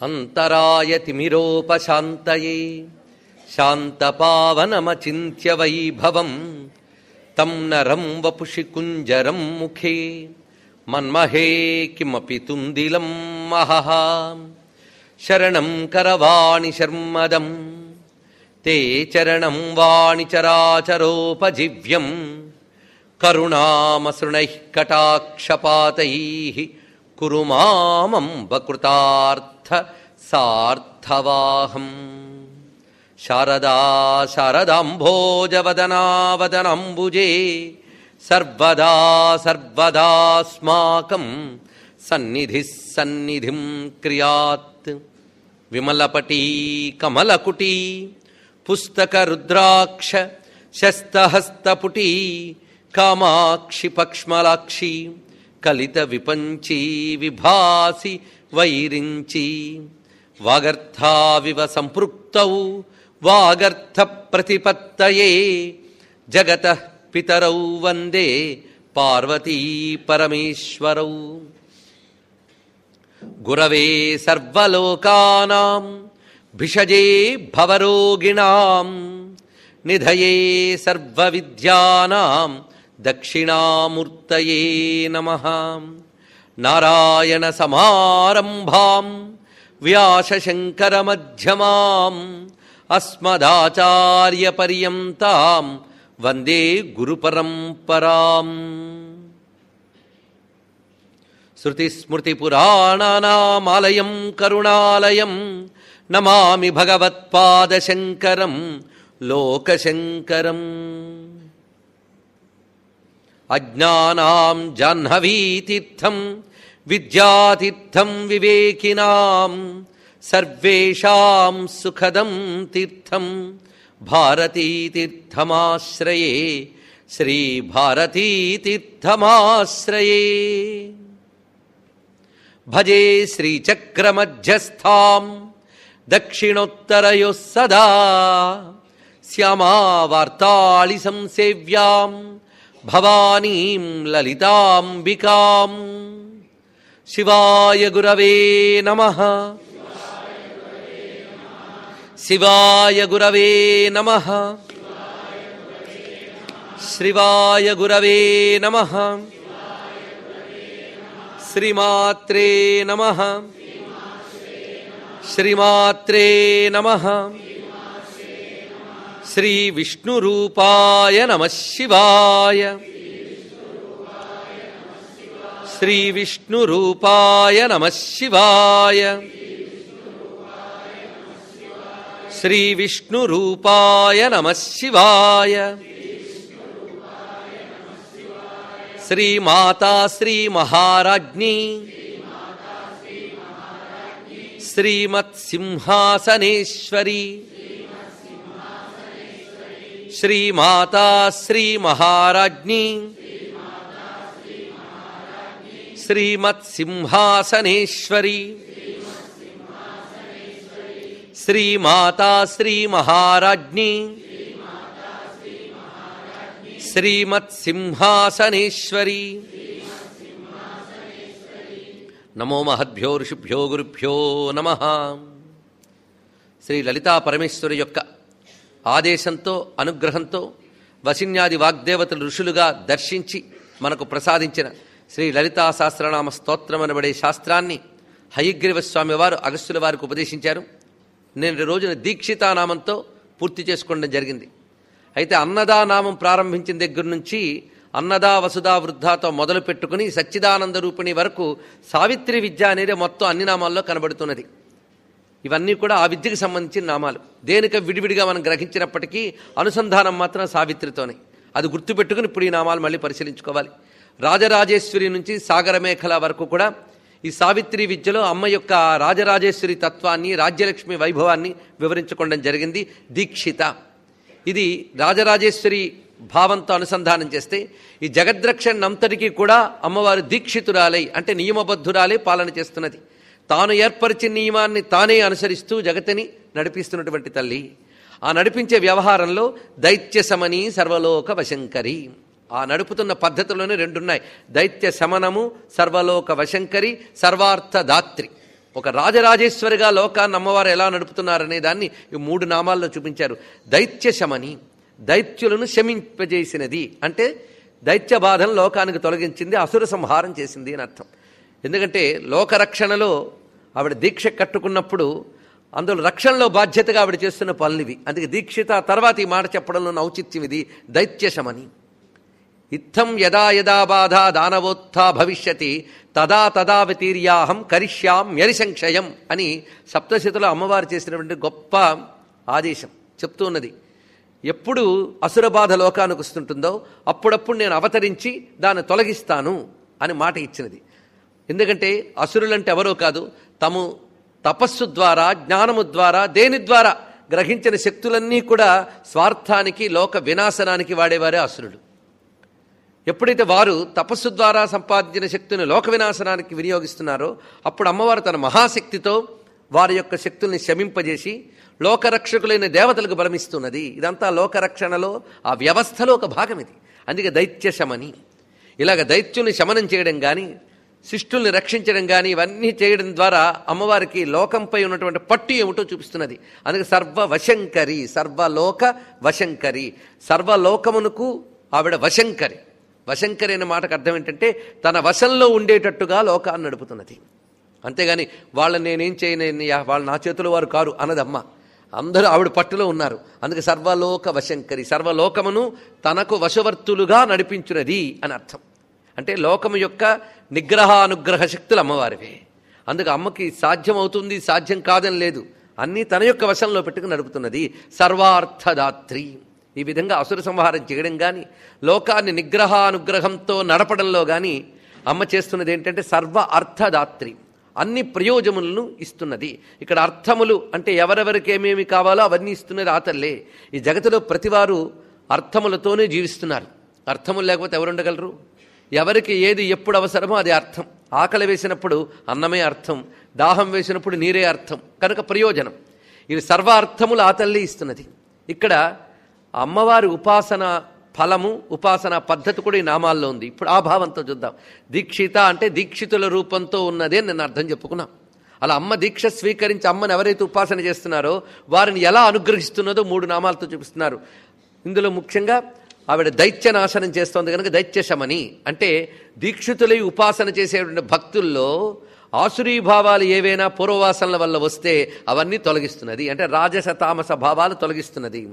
అంతరాయతిమిరోపశాంతయే శాంతపావనమచింత్య వైభవం తం నరం వపుషి కుంజరం ముఖే మన్మహే కిమపి తుందిలం మహః శరణం కరవాణి శర్మదం తే చరణం వాణి చరాచరోపజీవ్యం కరుణామసృణైః కటాక్షపాతైः కురు మామంబకృతార్థ సార్థవాహం శారదా శారదాంభోజవదనావదనంబుజే సర్వదా సర్వదాస్మాకం సన్నిధి సన్నిధిం క్రియాత్ విమలపటీ కమలకుటీ పుస్తకరుద్రాక్ష శస్తహస్తపుటీ కామాక్షి పక్ష్మలాక్షి కలిత విపంచీ విభాసి వైరించి వాగర్థావివ సంపృక్తౌ వాగర్థ ప్రతిపత్తయే జగత పితరౌ వందే పార్వతీ పరమేశ్వరౌ గురవే సర్వలోకానాం భిషజే భవరోగిణాం నిధయే సర్వవిద్యానాం దక్షిణామూర్తయే నమః నారాయణ సమారంభాం వ్యాసశంకరమధ్యమాం అస్మదాచార్యపర్యంతాం వందే గురుపరంపరాం శృతిస్మృతిపురాణానామాలయం కరుణాలయం నమామి భగవత్పాదశంకరం లోకశంకరం అజ్ఞానాం జాహ్నవీతీర్థం విద్యాతీర్థం వివేకినాం సర్వేషాం సుఖదం తీర్థం భారతీతీర్థమాశ్రయే శ్రీభారతీతీర్థమాశ్రయే భజే శ్రీచక్రమధ్యస్థాం దక్షిణోత్తరయోः సదా శ్యామావార్తాళి సంసేవ్యాం భవానీం లలితాంబికాం శివాయ గురవే నమ శివాయ గురవే నమ శ్రీవాయ గురవే నమ శ్రీమాత్రే నమ శ్రీమాత్రే నమ శ్రీ విష్ణురూపాయ నమ శివాయ శ్రీ విష్ణురూపాయ నమ శివాయ శ్రీ విష్ణురూపాయ నమ శివాయ శ్రీమాతా శ్రీ మహారాజ్ఞి శ్రీమత్సింహాసనేశ్వరి శ్రీమాతా శ్రీ మహారాజ్ఞి శ్రీమత్సింహాసనేశ్వరి శ్రీమాతా శ్రీ మహారాజ్ఞి శ్రీమత్సింహాసనేశ్వరి నమో మహద్భ్యో ఋషిభ్యో గురుభ్యో నమ శ్రీ లలితా పరమేశ్వరి యొక్క ఆదేశంతో అనుగ్రహంతో వసిన్యాది వాగ్దేవతలు ఋషులుగా దర్శించి మనకు ప్రసాదించిన శ్రీ లలితా సహస్రనామ స్తోత్రం అనబడే శాస్త్రాన్ని హయగ్రీవ స్వామి వారు అగస్త్యుల వారికి ఉపదేశించారు నేను రోజున దీక్షితానామంతో పూర్తి చేసుకోవడం జరిగింది అయితే అన్నదా నామం ప్రారంభించిన దగ్గర నుంచి అన్నదా వసుదా వృద్ధాతో మొదలు పెట్టుకుని సచ్చిదానంద రూపిణి వరకు సావిత్రి విద్య అనేది మొత్తం అన్ని నామాల్లో కనబడుతున్నది ఇవన్నీ కూడా ఆ విద్యకు సంబంధించిన నామాలు దేనిక విడివిడిగా మనం గ్రహించినప్పటికీ అనుసంధానం మాత్రం సావిత్రితోనే అది గుర్తుపెట్టుకుని ఇప్పుడు ఈ నామాలు మళ్ళీ పరిశీలించుకోవాలి రాజరాజేశ్వరి నుంచి సాగరమేఖల వరకు కూడా ఈ సావిత్రి విద్యలో అమ్మ యొక్క రాజరాజేశ్వరి తత్వాన్ని రాజ్యలక్ష్మి వైభవాన్ని వివరించుకోవడం జరిగింది దీక్షిత ఇది రాజరాజేశ్వరి భావంతో అనుసంధానం చేస్తే ఈ జగద్రక్షణంతటికీ కూడా అమ్మవారు దీక్షితురాలై అంటే నియమబద్ధురాలై పాలన చేస్తున్నది తాను ఏర్పరిచిన నియమాన్ని తానే అనుసరిస్తూ జగతిని నడిపిస్తున్నటువంటి తల్లి ఆ నడిపించే వ్యవహారంలో దైత్య సమని సర్వలోక వశంకరి ఆ నడుపుతున్న పద్ధతుల్లోనే రెండున్నాయి దైత్య శమనము సర్వలోక వశంకరి సర్వార్థ దాత్రి ఒక రాజరాజేశ్వరిగా లోకాన్ని అమ్మవారు ఎలా నడుపుతున్నారనే దాన్ని ఈ మూడు నామాల్లో చూపించారు దైత్య శమని దైత్యులను శమింపజేసినది అంటే దైత్య బాధను లోకానికి తొలగించింది అసుర సంహారం చేసింది అని అర్థం ఎందుకంటే లోకరక్షణలో ఆవిడ దీక్ష కట్టుకున్నప్పుడు అందులో రక్షణలో బాధ్యతగా ఆవిడ చేస్తున్న పనులు ఇవి అందుకే దీక్షిత ఆ తర్వాత ఈ మాట చెప్పడంలో ఔచిత్యం ఇది దైత్యశమని ఇత్థం యదా యదా బాధ దానవోత్థా భవిష్యతి తదా తదా వ్యతీర్యాహం కరిష్యాం యరిసంక్షయం అని సప్తశతిలో అమ్మవారు చేసినటువంటి గొప్ప ఆదేశం చెప్తూ ఉన్నది ఎప్పుడు అసుర బాధ లోకానికి వస్తుంటుందో అప్పుడప్పుడు నేను అవతరించి దాన్ని తొలగిస్తాను అని మాట ఇచ్చినది ఎందుకంటే అసురులంటే ఎవరో కాదు తము తపస్సు ద్వారా జ్ఞానము ద్వారా దేని ద్వారా గ్రహించిన శక్తులన్నీ కూడా స్వార్థానికి లోక వినాశనానికి వాడేవారే అసురులు ఎప్పుడైతే వారు తపస్సు ద్వారా సంపాదించిన శక్తిని లోక వినాశనానికి వినియోగిస్తున్నారో అప్పుడు అమ్మవారు తన మహాశక్తితో వారి యొక్క శక్తుల్ని శమింపజేసి లోకరక్షకులైన దేవతలకు బలమిస్తున్నది ఇదంతా లోకరక్షణలో ఆ వ్యవస్థలో ఒక భాగం ఇది అందుకే దైత్య శమని ఇలాగ దైత్యుల్ని శమనం చేయడం కానీ శిష్టుల్ని రక్షించడం కానీ ఇవన్నీ చేయడం ద్వారా అమ్మవారికి లోకంపై ఉన్నటువంటి పట్టు ఏమిటో చూపిస్తున్నది అందుకే సర్వ వశంకరి సర్వలోక వశంకరి సర్వలోకమునకు ఆవిడ వశంకరి వశంకరి అనే మాటకు అర్థం ఏంటంటే తన వశంలో ఉండేటట్టుగా లోకాన్ని నడుపుతున్నది అంతేగాని వాళ్ళని నేనేం చేయను వాళ్ళు నా చేతుల వారు కారు అన్నదమ్మ అందరూ ఆవిడ పట్టులో ఉన్నారు అందుకే సర్వలోక వశంకరి సర్వలోకమును తనకు వశవర్తులుగా నడిపించున్నది అని అర్థం అంటే లోకము యొక్క నిగ్రహానుగ్రహ శక్తులు అమ్మవారివే అందుకు అమ్మకి సాధ్యం అవుతుంది సాధ్యం కాదని లేదు అన్నీ తన యొక్క వశంలో పెట్టుకుని నడుపుతున్నది సర్వార్థదాత్రి ఈ విధంగా అసుర సంహారం చేయడం కానీ లోకాన్ని నిగ్రహానుగ్రహంతో నడపడంలో కానీ అమ్మ చేస్తున్నది ఏంటంటే సర్వ అర్థదాత్రి అన్ని ప్రయోజములను ఇస్తున్నది ఇక్కడ అర్థములు అంటే ఎవరెవరికి ఏమేమి కావాలో అవన్నీ ఇస్తున్నది ఆ తల్లే ఈ జగతిలో ప్రతివారు అర్థములతోనే జీవిస్తున్నారు అర్థములు లేకపోతే ఎవరు ఉండగలరు ఎవరికి ఏది ఎప్పుడు అవసరమో అది అర్థం ఆకలి వేసినప్పుడు అన్నమే అర్థం దాహం వేసినప్పుడు నీరే అర్థం కనుక ప్రయోజనం ఇవి సర్వ అర్థములు ఆ తల్లి ఇస్తున్నది ఇక్కడ అమ్మవారి ఉపాసన ఫలము ఉపాసన పద్ధతి కూడా ఈ నామాల్లో ఉంది ఇప్పుడు ఆ భావంతో చూద్దాం దీక్షిత అంటే దీక్షితుల రూపంతో ఉన్నదే నేను అర్థం చెప్పుకున్నాం అలా అమ్మ దీక్ష స్వీకరించి అమ్మని ఎవరైతే ఉపాసన చేస్తున్నారో వారిని ఎలా అనుగ్రహిస్తున్నదో మూడు నామాలతో చూపిస్తున్నారు ఇందులో ముఖ్యంగా ఆవిడ దైత్య నాశనం చేస్తోంది కనుక దైత్య శమని అంటే దీక్షితులై ఉపాసన చేసేటువంటి భక్తుల్లో ఆసురీ భావాలు ఏవైనా పూర్వవాసనల వల్ల వస్తే అవన్నీ తొలగిస్తున్నది అంటే రాజస తామస భావాలు తొలగిస్తున్నది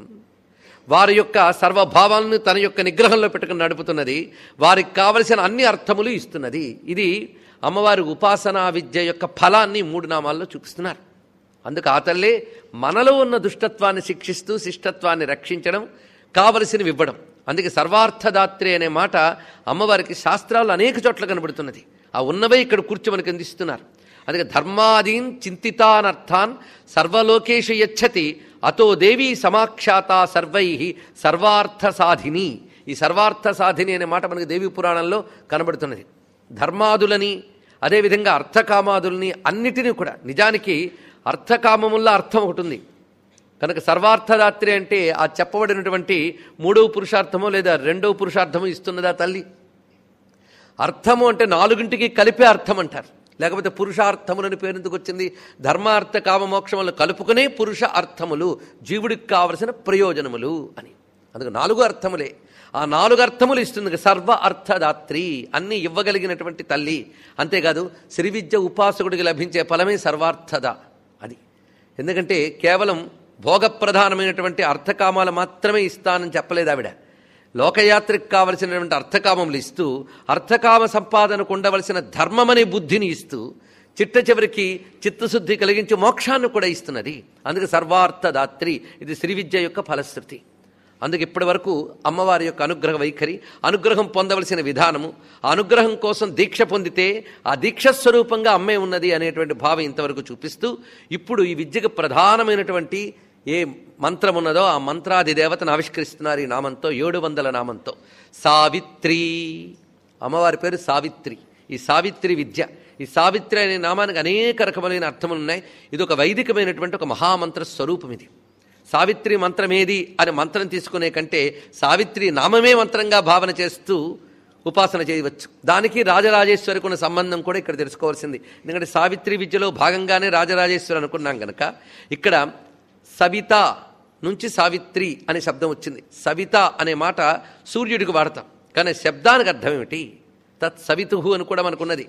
వారి యొక్క సర్వభావాలను తన యొక్క నిగ్రహంలో పెట్టుకుని నడుపుతున్నది వారికి కావలసిన అన్ని అర్థములు ఇస్తున్నది ఇది అమ్మవారి ఉపాసనా విద్య యొక్క ఫలాన్ని మూడు నామాల్లో చూపిస్తున్నారు అందుకు ఆ తల్లే మనలో ఉన్న దుష్టత్వాన్ని శిక్షిస్తూ శిష్టత్వాన్ని రక్షించడం కావలసినవి ఇవ్వడం అందుకే సర్వార్థదాత్రి అనే మాట అమ్మవారికి శాస్త్రాలు అనేక చోట్ల కనబడుతున్నది ఆ ఉన్నవే ఇక్కడ కూర్చో మనకు అందిస్తున్నారు అందుకే ధర్మాదీన్ చింతితానర్థాన్ సర్వలోకేషు యచ్చతి అతో దేవీ సమాఖ్యాత సర్వై సర్వార్థ సాధిని ఈ సర్వార్థ సాధిని అనే మాట మనకు దేవీ పురాణంలో కనబడుతున్నది ధర్మాదులని అదేవిధంగా అర్థకామాదుల్ని అన్నిటినీ కూడా నిజానికి అర్థకామముల్లో అర్థం ఒకటి ఉంది కనుక సర్వార్థదాత్రి అంటే ఆ చెప్పబడినటువంటి మూడవ పురుషార్థమో లేదా రెండవ పురుషార్థమో ఇస్తున్నదా తల్లి అర్థము అంటే నాలుగింటికి కలిపే అర్థం అంటారు లేకపోతే పురుషార్థములని పేరు ఎందుకు వచ్చింది ధర్మార్థ కామ మోక్షములను కలుపుకునే పురుష అర్థములు జీవుడికి కావలసిన ప్రయోజనములు అని అందుకు నాలుగు అర్థములే ఆ నాలుగు అర్థములు ఇస్తుంది సర్వ అర్థదాత్రి అన్ని ఇవ్వగలిగినటువంటి తల్లి అంతేకాదు శ్రీ విద్య ఉపాసకుడికి లభించే ఫలమే సర్వార్థద అది ఎందుకంటే కేవలం భోగప్రధానమైనటువంటి అర్థకామాలు మాత్రమే ఇస్తానని చెప్పలేదు ఆవిడ లోకయాత్రకు కావలసినటువంటి అర్థకామములు ఇస్తూ అర్థకామ సంపాదనకు ఉండవలసిన ధర్మమనే బుద్ధిని ఇస్తూ చిట్ట చివరికి చిత్తశుద్ధి కలిగించి మోక్షాన్ని కూడా ఇస్తున్నది అందుకే సర్వార్థదాత్రి ఇది శ్రీ విద్య యొక్క ఫలశ్రుతి అందుకు ఇప్పటి వరకు అమ్మవారి యొక్క అనుగ్రహ వైఖరి అనుగ్రహం పొందవలసిన విధానము ఆ అనుగ్రహం కోసం దీక్ష పొందితే ఆ దీక్ష స్వరూపంగా అమ్మే ఉన్నది అనేటువంటి భావం ఇంతవరకు చూపిస్తూ ఇప్పుడు ఈ విద్యకు ప్రధానమైనటువంటి ఏ మంత్రం ఉన్నదో ఆ మంత్రాది దేవతను ఆవిష్కరిస్తున్నారు ఈ నామంతో ఏడు వందల నామంతో సావిత్రి అమ్మవారి పేరు సావిత్రి ఈ సావిత్రి విద్య ఈ సావిత్రి అనే నామానికి అనేక రకములైన అర్థములు ఉన్నాయి ఇది ఒక వైదికమైనటువంటి ఒక మహామంత్ర స్వరూపం ఇది సావిత్రి మంత్రం ఏది అని మంత్రం తీసుకునే కంటే సావిత్రి నామమే మంత్రంగా భావన చేస్తూ ఉపాసన చేయవచ్చు దానికి రాజరాజేశ్వరికి ఉన్న సంబంధం కూడా ఇక్కడ తెలుసుకోవాల్సింది ఎందుకంటే సావిత్రి విద్యలో భాగంగానే రాజరాజేశ్వరి అనుకున్నాం గనక ఇక్కడ సవిత నుంచి సావిత్రి అనే శబ్దం వచ్చింది సవిత అనే మాట సూర్యుడికి వాడతాం కానీ శబ్దానికి అర్థం ఏమిటి తత్ సవితుహు అని కూడా మనకున్నది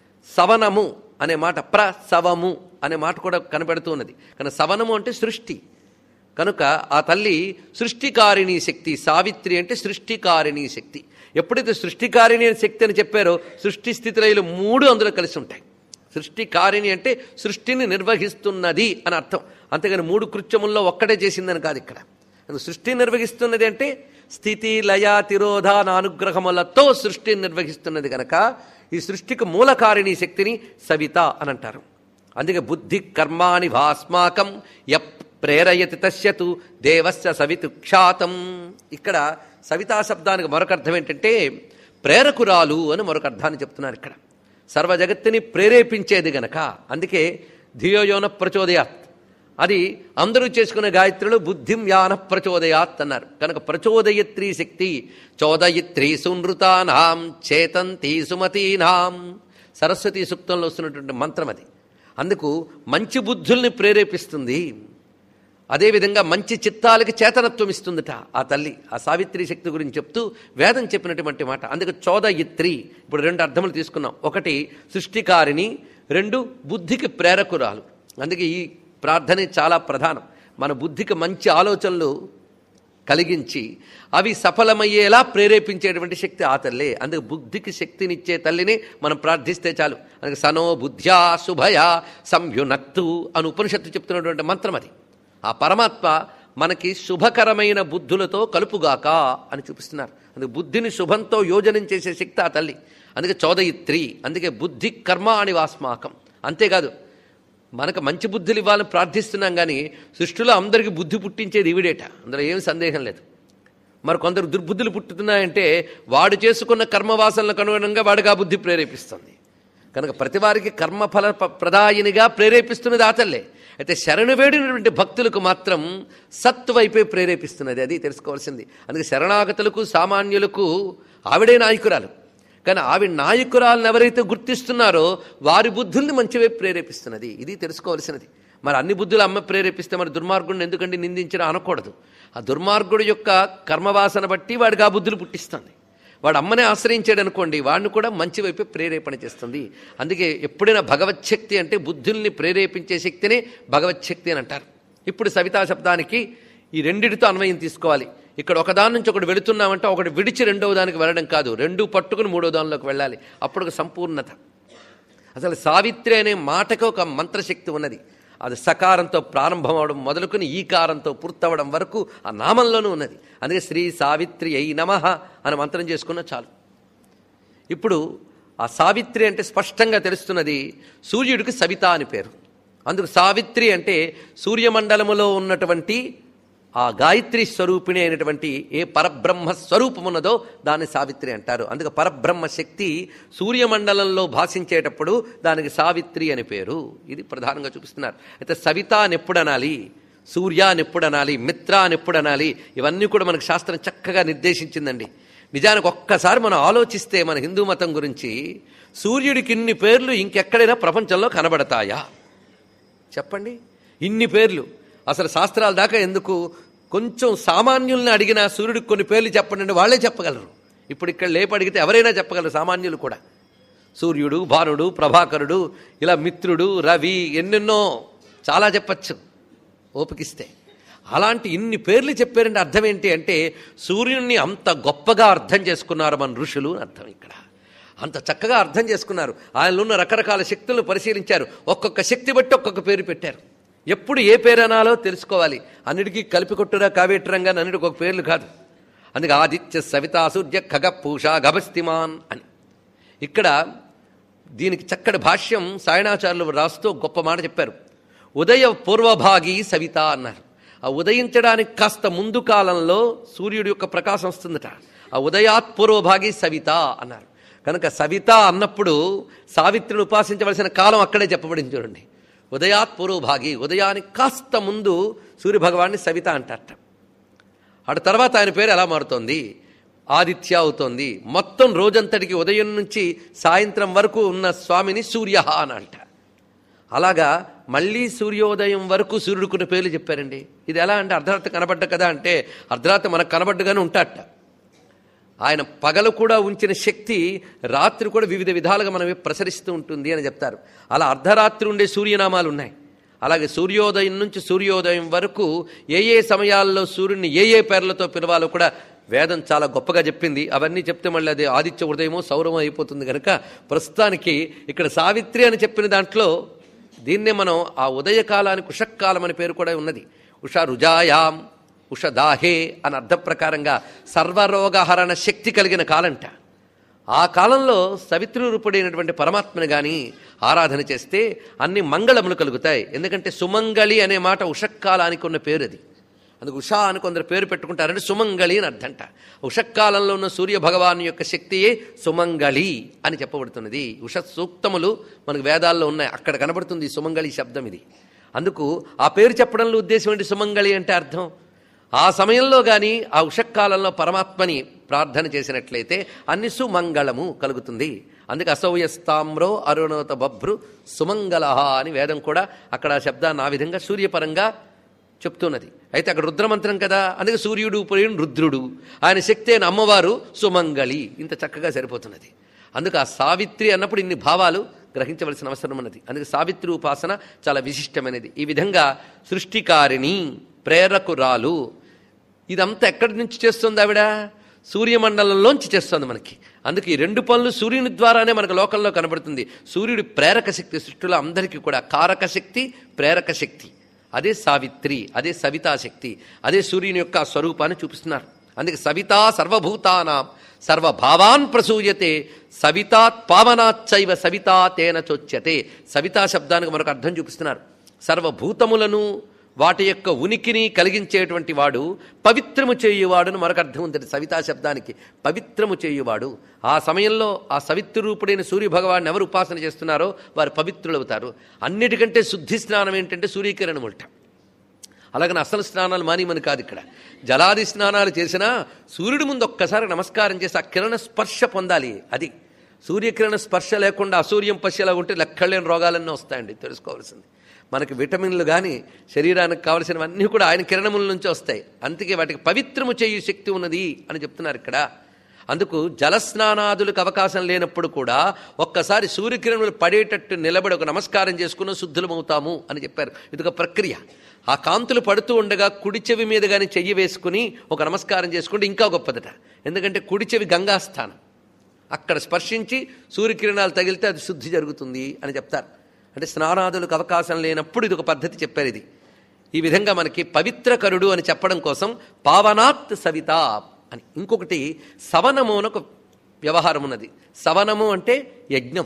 సవనము అనే మాట ప్రసవము అనే మాట కూడా కనబడుతూ ఉన్నది కానీ సవనము అంటే సృష్టి కనుక ఆ తల్లి సృష్టికారిణీ శక్తి సావిత్రి అంటే సృష్టికారిణీ శక్తి ఎప్పుడైతే సృష్టికారిణి అనే శక్తి అని చెప్పారో సృష్టి స్థితిలైలు మూడు అందులో కలిసి ఉంటాయి సృష్టికారిణి అంటే సృష్టిని నిర్వహిస్తున్నది అని అర్థం అంతేగాని మూడు కృత్యముల్లో ఒక్కటే చేసిందని కాదు ఇక్కడ సృష్టి నిర్వహిస్తున్నది అంటే స్థితి లయ తిరోధాన అనుగ్రహములతో సృష్టిని నిర్వహిస్తున్నది కనుక ఈ సృష్టికి మూలకారిణి శక్తిని సవిత అని అంటారు అందుకే బుద్ధి కర్మాణి భాస్మాకం యప్ ప్రేరయతి తస్యతు దేవస్య సవితు ఖ్యాతం ఇక్కడ సవితా శబ్దానికి మరొక అర్థం ఏంటంటే ప్రేరకురాలు అని మరొక అర్థాన్ని చెప్తున్నారు ఇక్కడ సర్వ జగత్తుని ప్రేరేపించేది గనక అందుకే ధియోయోన ప్రచోదయాత్ అది అందరూ చేసుకునే గాయత్రులు బుద్ధిం యాన ప్రచోదయాత్ అన్నారు కనుక ప్రచోదయత్రి శక్తి చోదయిత్రి సునృతానాం చేతంతి సుమతీనాం సరస్వతి సూక్తంలో వస్తున్నటువంటి మంత్రం అది అందుకు మంచి బుద్ధుల్ని ప్రేరేపిస్తుంది అదేవిధంగా మంచి చిత్తాలకి చేతనత్వం ఇస్తుందట ఆ తల్లి ఆ సావిత్రి శక్తి గురించి చెప్తూ వేదం చెప్పినటువంటి మాట అందుకే చోదయిత్రి ఇప్పుడు రెండు అర్థములు తీసుకున్నాం ఒకటి సృష్టికారిని రెండు బుద్ధికి ప్రేరకురాలు అందుకే ఈ ప్రార్థన చాలా ప్రధానం మన బుద్ధికి మంచి ఆలోచనలు కలిగించి అవి సఫలమయ్యేలా ప్రేరేపించేటువంటి శక్తి ఆ తల్లే అందుకే బుద్ధికి శక్తినిచ్చే తల్లిని మనం ప్రార్థిస్తే చాలు అందుకే సనో బుద్ధ్యా శుభయా సంయునక్తు అని ఉపనిషత్తు చెప్తున్నటువంటి మంత్రం అది ఆ పరమాత్మ మనకి శుభకరమైన బుద్ధులతో కలుపుగాక అని చూపిస్తున్నారు అందుకే బుద్ధిని శుభంతో యోజనం చేసే శక్తి ఆ తల్లి అందుకే చోదయిత్రి అందుకే బుద్ధి కర్మ అని వాస్మాకం అంతేకాదు మనకు మంచి బుద్ధులు ఇవ్వాలని ప్రార్థిస్తున్నాం కానీ సృష్టిలో అందరికీ బుద్ధి పుట్టించేది ఈవిడేట అందులో ఏమి సందేహం లేదు మరి కొందరు దుర్బుద్ధులు పుట్టుతున్నాయంటే వాడు చేసుకున్న కర్మవాసనలకు అనుగుణంగా వాడికి ఆ బుద్ధి ప్రేరేపిస్తుంది కనుక ప్రతి వారికి కర్మఫల ప- ప్రదాయినిగా ప్రేరేపిస్తున్నది ఆతల్లే అయితే శరణు వేడినటువంటి భక్తులకు మాత్రం సత్ వైపే ప్రేరేపిస్తున్నది అది తెలుసుకోవాల్సింది అందుకే శరణాగతులకు సామాన్యులకు ఆవిడే నాయకురాలు కానీ ఆవిడ నాయకురాలను ఎవరైతే గుర్తిస్తున్నారో వారి బుద్ధుల్ని మంచివైపు ప్రేరేపిస్తున్నది ఇది తెలుసుకోవాల్సినది మరి అన్ని బుద్ధులు అమ్మ ప్రేరేపిస్తే మరి దుర్మార్గుడిని ఎందుకంటే నిందించడం అనకూడదు ఆ దుర్మార్గుడు యొక్క కర్మవాసన బట్టి వాడికి ఆ బుద్ధులు పుట్టిస్తుంది వాడు అమ్మనే ఆశ్రయించాడు అనుకోండి వాడిని కూడా మంచి వైపు ప్రేరేపణ చేస్తుంది అందుకే ఎప్పుడైనా భగవచ్ఛక్తి అంటే బుద్ధుల్ని ప్రేరేపించే శక్తినే భగవచ్ఛక్తి అని అంటారు ఇప్పుడు సవితా శబ్దానికి ఈ రెండిటితో అన్వయం తీసుకోవాలి ఇక్కడ ఒకదాని నుంచి ఒకటి వెళుతున్నామంటే ఒకటి విడిచి రెండవ దానికి వెళ్ళడం కాదు రెండు పట్టుకుని మూడో దానిలోకి వెళ్ళాలి అప్పుడు ఒక సంపూర్ణత అసలు సావిత్రి అనే మాటకు ఒక మంత్రశక్తి ఉన్నది అది సకారంతో ప్రారంభం అవడం మొదలుకొని ఈకారంతో పూర్తవడం వరకు ఆ నామంలోనూ ఉన్నది అందుకే శ్రీ సావిత్రి అయి నమ అని మంత్రం చేసుకున్న చాలు ఇప్పుడు ఆ సావిత్రి అంటే స్పష్టంగా తెలుస్తున్నది సూర్యుడికి సవిత అని పేరు అందుకు సావిత్రి అంటే సూర్యమండలములో ఉన్నటువంటి ఆ గాయత్రి స్వరూపిణి అయినటువంటి ఏ పరబ్రహ్మ స్వరూపం ఉన్నదో దాన్ని సావిత్రి అంటారు అందుకే పరబ్రహ్మ శక్తి సూర్యమండలంలో భాషించేటప్పుడు దానికి సావిత్రి అని పేరు ఇది ప్రధానంగా చూపిస్తున్నారు అయితే సవిత అని ఎప్పుడు అనాలి సూర్య అని ఎప్పుడు అనాలి మిత్ర అని ఎప్పుడు అనాలి ఇవన్నీ కూడా మనకు శాస్త్రం చక్కగా నిర్దేశించిందండి నిజానికి ఒక్కసారి మనం ఆలోచిస్తే మన హిందూ మతం గురించి సూర్యుడికి ఇన్ని పేర్లు ఇంకెక్కడైనా ప్రపంచంలో కనబడతాయా చెప్పండి ఇన్ని పేర్లు అసలు శాస్త్రాల దాకా ఎందుకు కొంచెం సామాన్యుల్ని అడిగిన సూర్యుడికి కొన్ని పేర్లు చెప్పండి అంటే వాళ్ళే చెప్పగలరు ఇప్పుడు ఇక్కడ లేపు అడిగితే ఎవరైనా చెప్పగలరు సామాన్యులు కూడా సూర్యుడు భానుడు ప్రభాకరుడు ఇలా మిత్రుడు రవి ఎన్నెన్నో చాలా చెప్పచ్చు ఓపికిస్తే అలాంటి ఇన్ని పేర్లు చెప్పారంటే అర్థం ఏంటి అంటే సూర్యుడిని అంత గొప్పగా అర్థం చేసుకున్నారు మన ఋషులు అని అర్థం ఇక్కడ అంత చక్కగా అర్థం చేసుకున్నారు ఆయనలో ఉన్న రకరకాల శక్తులను పరిశీలించారు ఒక్కొక్క శక్తి బట్టి ఒక్కొక్క పేరు పెట్టారు ఎప్పుడు ఏ పేరు అనాలో తెలుసుకోవాలి అన్నిటికీ కలిపి కొట్టురా కావేట్రంగా అన్నిటికి ఒక పేర్లు కాదు అందుకే ఆదిత్య సవితా సూర్య ఖగ పూష గభస్తిమాన్ అని ఇక్కడ దీనికి చక్కటి భాష్యం సాయణాచార్యులు రాస్తూ గొప్ప మాట చెప్పారు ఉదయ పూర్వభాగి సవిత అన్నారు ఆ ఉదయించడానికి కాస్త ముందు కాలంలో సూర్యుడి యొక్క ప్రకాశం వస్తుందట ఆ ఉదయాత్ పూర్వభాగి సవిత అన్నారు కనుక సవిత అన్నప్పుడు సావిత్రిని ఉపాసించవలసిన కాలం అక్కడే చెప్పబడింది చూడండి ఉదయాత్ పూర్వభాగి ఉదయానికి కాస్త ముందు సూర్యభగవాన్ని సవిత అంటారట అటు తర్వాత ఆయన పేరు ఎలా మారుతోంది ఆదిత్య అవుతోంది మొత్తం రోజంతటికి ఉదయం నుంచి సాయంత్రం వరకు ఉన్న స్వామిని సూర్య అని అంట అలాగా మళ్ళీ సూర్యోదయం వరకు సూర్యుడుకున్న పేర్లు చెప్పారండి ఇది ఎలా అంటే అర్ధరాత్రి కనబడ్డ కదా అంటే అర్ధరాత్రి మనకు కనబడ్డగానే ఉంటాట ఆయన పగలు కూడా ఉంచిన శక్తి రాత్రి కూడా వివిధ విధాలుగా మనమే ప్రసరిస్తూ ఉంటుంది అని చెప్తారు అలా అర్ధరాత్రి ఉండే సూర్యనామాలు ఉన్నాయి అలాగే సూర్యోదయం నుంచి సూర్యోదయం వరకు ఏ ఏ సమయాల్లో సూర్యుడిని ఏ ఏ పేర్లతో పిలవాలో కూడా వేదం చాలా గొప్పగా చెప్పింది అవన్నీ చెప్తే మళ్ళీ అది ఆదిత్య ఉదయమో సౌరమో అయిపోతుంది కనుక ప్రస్తుతానికి ఇక్కడ సావిత్రి అని చెప్పిన దాంట్లో దీన్నే మనం ఆ ఉదయకాలానికి ఉషక్కాలం అనే పేరు కూడా ఉన్నది ఉష రుజాయాం ఉష దాహే అని అర్థ ప్రకారంగా సర్వరోగహరణ శక్తి కలిగిన కాలంట ఆ కాలంలో సవిత్రి రూపుడైనటువంటి పరమాత్మని గాని ఆరాధన చేస్తే అన్ని మంగళములు కలుగుతాయి ఎందుకంటే సుమంగళి అనే మాట ఉషక్కాలానికి ఉన్న పేరు అది అందుకు ఉషా అని కొందరు పేరు పెట్టుకుంటారంటే సుమంగళి అని అర్థంట ఉషక్కాలంలో ఉన్న సూర్య భగవాన్ యొక్క శక్తియే సుమంగళి అని చెప్పబడుతున్నది ఉష సూక్తములు మనకు వేదాల్లో ఉన్నాయి అక్కడ కనబడుతుంది ఈ సుమంగళి శబ్దం ఇది అందుకు ఆ పేరు చెప్పడంలో ఉద్దేశం ఏంటి సుమంగళి అంటే అర్థం ఆ సమయంలో కానీ ఆ ఉషక్కాలంలో పరమాత్మని ప్రార్థన చేసినట్లయితే అన్ని సుమంగళము కలుగుతుంది అందుకే అసౌయస్తామ్రో అరుణోత బభ్రు సుమంగళ అని వేదం కూడా అక్కడ ఆ శబ్దాన్ని ఆ విధంగా సూర్యపరంగా చెప్తున్నది అయితే అక్కడ రుద్రమంత్రం కదా అందుకే సూర్యుడు పురేణు రుద్రుడు ఆయన శక్తి అయిన అమ్మవారు సుమంగళి ఇంత చక్కగా సరిపోతున్నది అందుకు ఆ సావిత్రి అన్నప్పుడు ఇన్ని భావాలు గ్రహించవలసిన అవసరం ఉన్నది అందుకే సావిత్రి ఉపాసన చాలా విశిష్టమైనది ఈ విధంగా సృష్టికారిణి ప్రేరకురాలు ఇదంతా ఎక్కడి నుంచి చేస్తుంది ఆవిడ సూర్యమండలంలోంచి చేస్తుంది మనకి అందుకే ఈ రెండు పనులు సూర్యుని ద్వారానే మనకు లోకంలో కనబడుతుంది సూర్యుడి ప్రేరక శక్తి సృష్టిలో అందరికీ కూడా కారక శక్తి ప్రేరక శక్తి అదే సావిత్రి అదే సవితా శక్తి అదే సూర్యుని యొక్క స్వరూపాన్ని చూపిస్తున్నారు అందుకే సవితా సర్వభూతానాం సర్వభావాన్ ప్రసూయతే సవితాత్ పావనాచ్చైవ సవితా తేన చొచ్యతే సవితా శబ్దానికి మరొక అర్థం చూపిస్తున్నారు సర్వభూతములను వాటి యొక్క ఉనికిని కలిగించేటువంటి వాడు పవిత్రము చేయువాడును మరొక అర్థం ఉంది సవితా శబ్దానికి పవిత్రము చేయువాడు ఆ సమయంలో ఆ సవిత్ర రూపుడైన సూర్య భగవాన్ని ఎవరు ఉపాసన చేస్తున్నారో వారు పవిత్రులవుతారు అన్నిటికంటే శుద్ధి స్నానం ఏంటంటే సూర్యకిరణములట అలాగని అసలు స్నానాలు మానిమని కాదు ఇక్కడ జలాది స్నానాలు చేసినా సూర్యుడి ముందు ఒక్కసారి నమస్కారం చేసి ఆ కిరణ స్పర్శ పొందాలి అది సూర్యకిరణ స్పర్శ లేకుండా అసూర్యం పశ్యలా ఉంటే లెక్కలేని రోగాలన్నీ వస్తాయండి తెలుసుకోవాల్సింది మనకి విటమిన్లు కానీ శరీరానికి కావలసినవన్నీ కూడా ఆయన కిరణముల నుంచి వస్తాయి అందుకే వాటికి పవిత్రము చేయు శక్తి ఉన్నది అని చెప్తున్నారు ఇక్కడ అందుకు జలస్నానాదులకు అవకాశం లేనప్పుడు కూడా ఒక్కసారి సూర్యకిరణములు పడేటట్టు నిలబడి ఒక నమస్కారం చేసుకున్న శుద్ధులమవుతాము అని చెప్పారు ఇది ఒక ప్రక్రియ ఆ కాంతులు పడుతూ ఉండగా కుడి చెవి మీద కానీ చెయ్యి వేసుకుని ఒక నమస్కారం చేసుకుంటే ఇంకా గొప్పదట ఎందుకంటే కుడి చెవి గంగాస్థానం అక్కడ స్పర్శించి సూర్యకిరణాలు తగిలితే అది శుద్ధి జరుగుతుంది అని చెప్తారు అంటే స్నానాదులకు అవకాశం లేనప్పుడు ఇది ఒక పద్ధతి చెప్పారు ఇది ఈ విధంగా మనకి పవిత్రకరుడు అని చెప్పడం కోసం పావనాత్ సవిత అని ఇంకొకటి సవనము అని ఒక వ్యవహారం ఉన్నది సవనము అంటే యజ్ఞం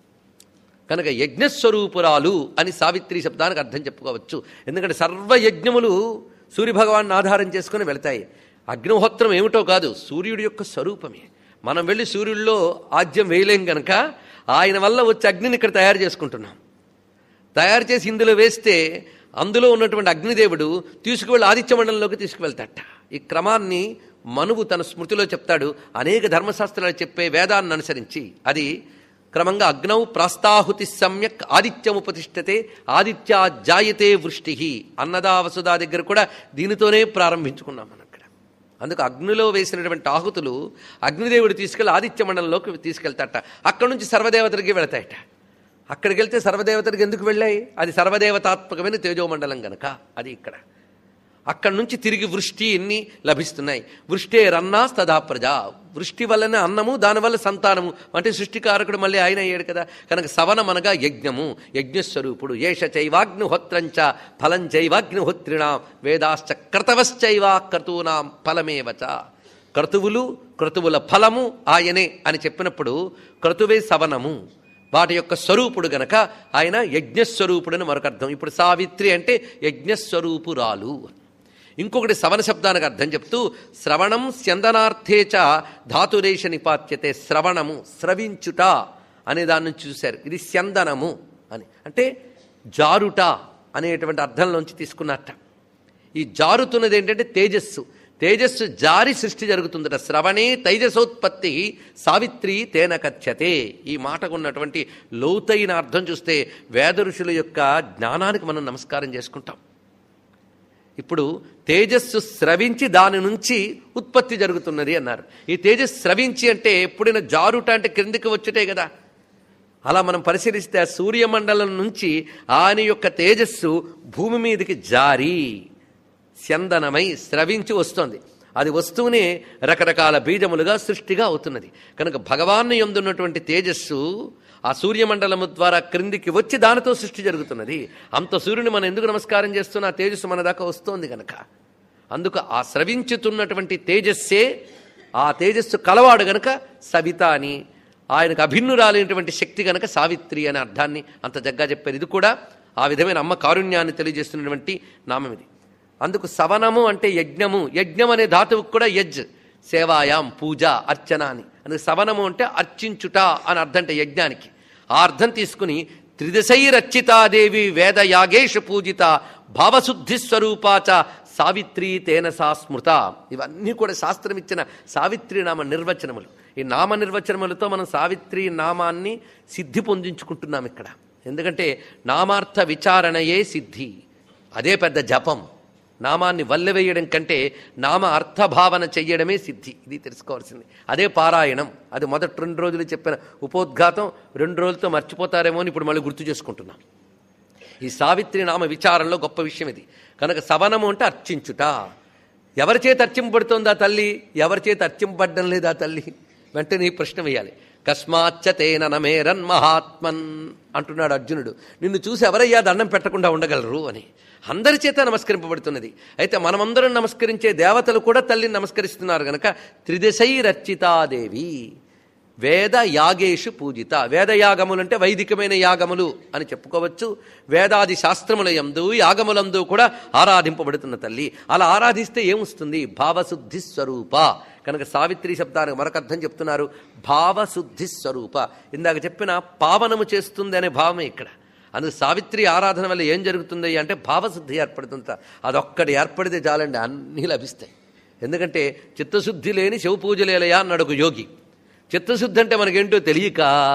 కనుక యజ్ఞస్వరూపురాలు అని సావిత్రి శబ్దానికి అర్థం చెప్పుకోవచ్చు ఎందుకంటే సర్వయజ్ఞములు సూర్యభగవాన్ని ఆధారం చేసుకుని వెళతాయి అగ్నిహోత్రం ఏమిటో కాదు సూర్యుడి యొక్క స్వరూపమే మనం వెళ్ళి సూర్యుడిలో ఆజ్యం వేయలేం గనక ఆయన వల్ల వచ్చే అగ్నిని ఇక్కడ తయారు చేసుకుంటున్నాం తయారు చేసి ఇందులో వేస్తే అందులో ఉన్నటువంటి అగ్నిదేవుడు తీసుకువెళ్ళి ఆదిత్య మండలంలోకి తీసుకువెళ్తాట ఈ క్రమాన్ని మనువు తన స్మృతిలో చెప్తాడు అనేక ధర్మశాస్త్రాలు చెప్పే వేదాన్ని అనుసరించి అది క్రమంగా అగ్నౌ ప్రాస్తాహుతి సమ్యక్ ఆదిత్యముపతిష్టతే ఆదిత్య జాయతే వృష్టి అన్నదా వసుదా దగ్గర కూడా దీనితోనే ప్రారంభించుకున్నాం మనం అక్కడ అందుకు అగ్నిలో వేసినటువంటి ఆహుతులు అగ్నిదేవుడు తీసుకెళ్లి ఆదిత్య మండలంలోకి తీసుకెళ్తాట అక్కడి నుంచి సర్వదేవతలకి వెళతాయట అక్కడికి వెళ్తే సర్వదేవతలకు ఎందుకు వెళ్ళాయి అది సర్వదేవతాత్మకమైన తేజోమండలం గనక అది ఇక్కడ అక్కడి నుంచి తిరిగి వృష్టి ఎన్ని లభిస్తున్నాయి వృష్టే రన్నా తదా ప్రజ వృష్టి వల్లనే అన్నము దానివల్ల సంతానము అంటే సృష్టికారకుడు మళ్ళీ ఆయన అయ్యాడు కదా కనుక సవనమనగా యజ్ఞము యజ్ఞస్వరూపుడు ఏష చైవాగ్నిహోత్రంచ ఫలం చైవాగ్నిహోత్రిణాం వేదాశ్చ క్రతవశ్చైవ క్రతూనాం ఫలమేవచ క్రతువులు క్రతువుల ఫలము ఆయనే అని చెప్పినప్పుడు క్రతువే సవనము వాటి యొక్క స్వరూపుడు గనక ఆయన యజ్ఞస్వరూపుడని మరొక అర్థం ఇప్పుడు సావిత్రి అంటే యజ్ఞస్వరూపురాలు ఇంకొకటి సవన శబ్దానికి అర్థం చెప్తూ శ్రవణం స్యందనార్థేచ ధాతురేష నిపాత్యతే శ్రవణము స్రవించుట అనే దాని నుంచి చూశారు ఇది స్యందనము అని అంటే జారుట అనేటువంటి అర్థంలోంచి తీసుకున్నట్ట ఈ జారుతున్నది ఏంటంటే తేజస్సు తేజస్సు జారి సృష్టి జరుగుతుందట శ్రవణే తైజసోత్పత్తి సావిత్రి తేన కథ్యతే ఈ మాటకు ఉన్నటువంటి లోతైన అర్థం చూస్తే వేద ఋషుల యొక్క జ్ఞానానికి మనం నమస్కారం చేసుకుంటాం ఇప్పుడు తేజస్సు స్రవించి దాని నుంచి ఉత్పత్తి జరుగుతున్నది అన్నారు ఈ తేజస్సు స్రవించి అంటే ఎప్పుడైనా జారుట అంటే క్రిందికి వచ్చుటే కదా అలా మనం పరిశీలిస్తే ఆ సూర్యమండలం నుంచి ఆయన యొక్క తేజస్సు భూమి మీదకి జారి స్యందనమై స్రవించి వస్తోంది అది వస్తూనే రకరకాల బీజములుగా సృష్టిగా అవుతున్నది కనుక భగవాను ఎందున్నటువంటి తేజస్సు ఆ సూర్యమండలము ద్వారా క్రిందికి వచ్చి దానితో సృష్టి జరుగుతున్నది అంత సూర్యుని మనం ఎందుకు నమస్కారం చేస్తున్నా ఆ తేజస్సు మన దాకా వస్తోంది గనక అందుకు ఆ స్రవించుతున్నటువంటి తేజస్సే ఆ తేజస్సు కలవాడు గనక సవిత అని ఆయనకు అభిన్నురాలైనటువంటి శక్తి గనక సావిత్రి అనే అర్థాన్ని అంత జగ్గా చెప్పారు ఇది కూడా ఆ విధమైన అమ్మ కారుణ్యాన్ని తెలియజేస్తున్నటువంటి నామం ఇది అందుకు సవనము అంటే యజ్ఞము యజ్ఞం అనే ధాతువుకు కూడా యజ్ సేవాయాం పూజ అర్చన అని అందుకు సవనము అంటే అర్చించుట అని అర్థం అంటే యజ్ఞానికి ఆ అర్థం తీసుకుని త్రిదశైరర్చితాదేవి వేద యాగేషు పూజిత భావశుద్ధి స్వరూపాచ సావిత్రి తేన సా స్మృత ఇవన్నీ కూడా శాస్త్రం ఇచ్చిన సావిత్రి నామ నిర్వచనములు ఈ నామ నిర్వచనములతో మనం సావిత్రి నామాన్ని సిద్ధి పొందించుకుంటున్నాం ఇక్కడ ఎందుకంటే నామార్థ విచారణయే సిద్ధి అదే పెద్ద జపం నామాన్ని వల్లెవేయడం కంటే నామ అర్థభావన చెయ్యడమే సిద్ధి ఇది తెలుసుకోవాల్సింది అదే పారాయణం అది మొదటి రెండు రోజులు చెప్పిన ఉపోద్ఘాతం రెండు రోజులతో మర్చిపోతారేమో అని ఇప్పుడు మళ్ళీ గుర్తు చేసుకుంటున్నాం ఈ సావిత్రి నామ విచారంలో గొప్ప విషయం ఇది కనుక సవనము అంటే అర్చించుట ఎవరి చేత అర్చింపబడుతోందా తల్లి ఎవరి చేత అర్చింపబడ్డం లేదా తల్లి వెంటనే ఈ ప్రశ్న వేయాలి కస్మాచ్చతేన నమేరన్ మహాత్మన్ అంటున్నాడు అర్జునుడు నిన్ను చూసి ఎవరయ్యా దండం పెట్టకుండా ఉండగలరు అని అందరి చేత నమస్కరింపబడుతున్నది అయితే మనమందరం నమస్కరించే దేవతలు కూడా తల్లిని నమస్కరిస్తున్నారు గనక త్రిదశైరర్చితాదేవి వేద యాగేషు పూజిత వేదయాగములు అంటే వైదికమైన యాగములు అని చెప్పుకోవచ్చు వేదాది శాస్త్రముల యందు యాగములందు కూడా ఆరాధింపబడుతున్న తల్లి అలా ఆరాధిస్తే ఏమొస్తుంది భావశుద్ధి స్వరూప కనుక సావిత్రి శబ్దానికి మరొక అర్థం చెప్తున్నారు భావశుద్ధి స్వరూప ఇందాక చెప్పిన పావనము చేస్తుంది అనే భావమే ఇక్కడ అందుకు సావిత్రి ఆరాధన వల్ల ఏం జరుగుతుంది అంటే భావశుద్ధి ఏర్పడుతుంది అదొక్కటి ఏర్పడితే చాలండి అన్నీ లభిస్తాయి ఎందుకంటే చిత్తశుద్ధి లేని శివ పూజలేలయా అన్నాడు ఒక యోగి చిత్తశుద్ధి అంటే మనకేంటో తెలియక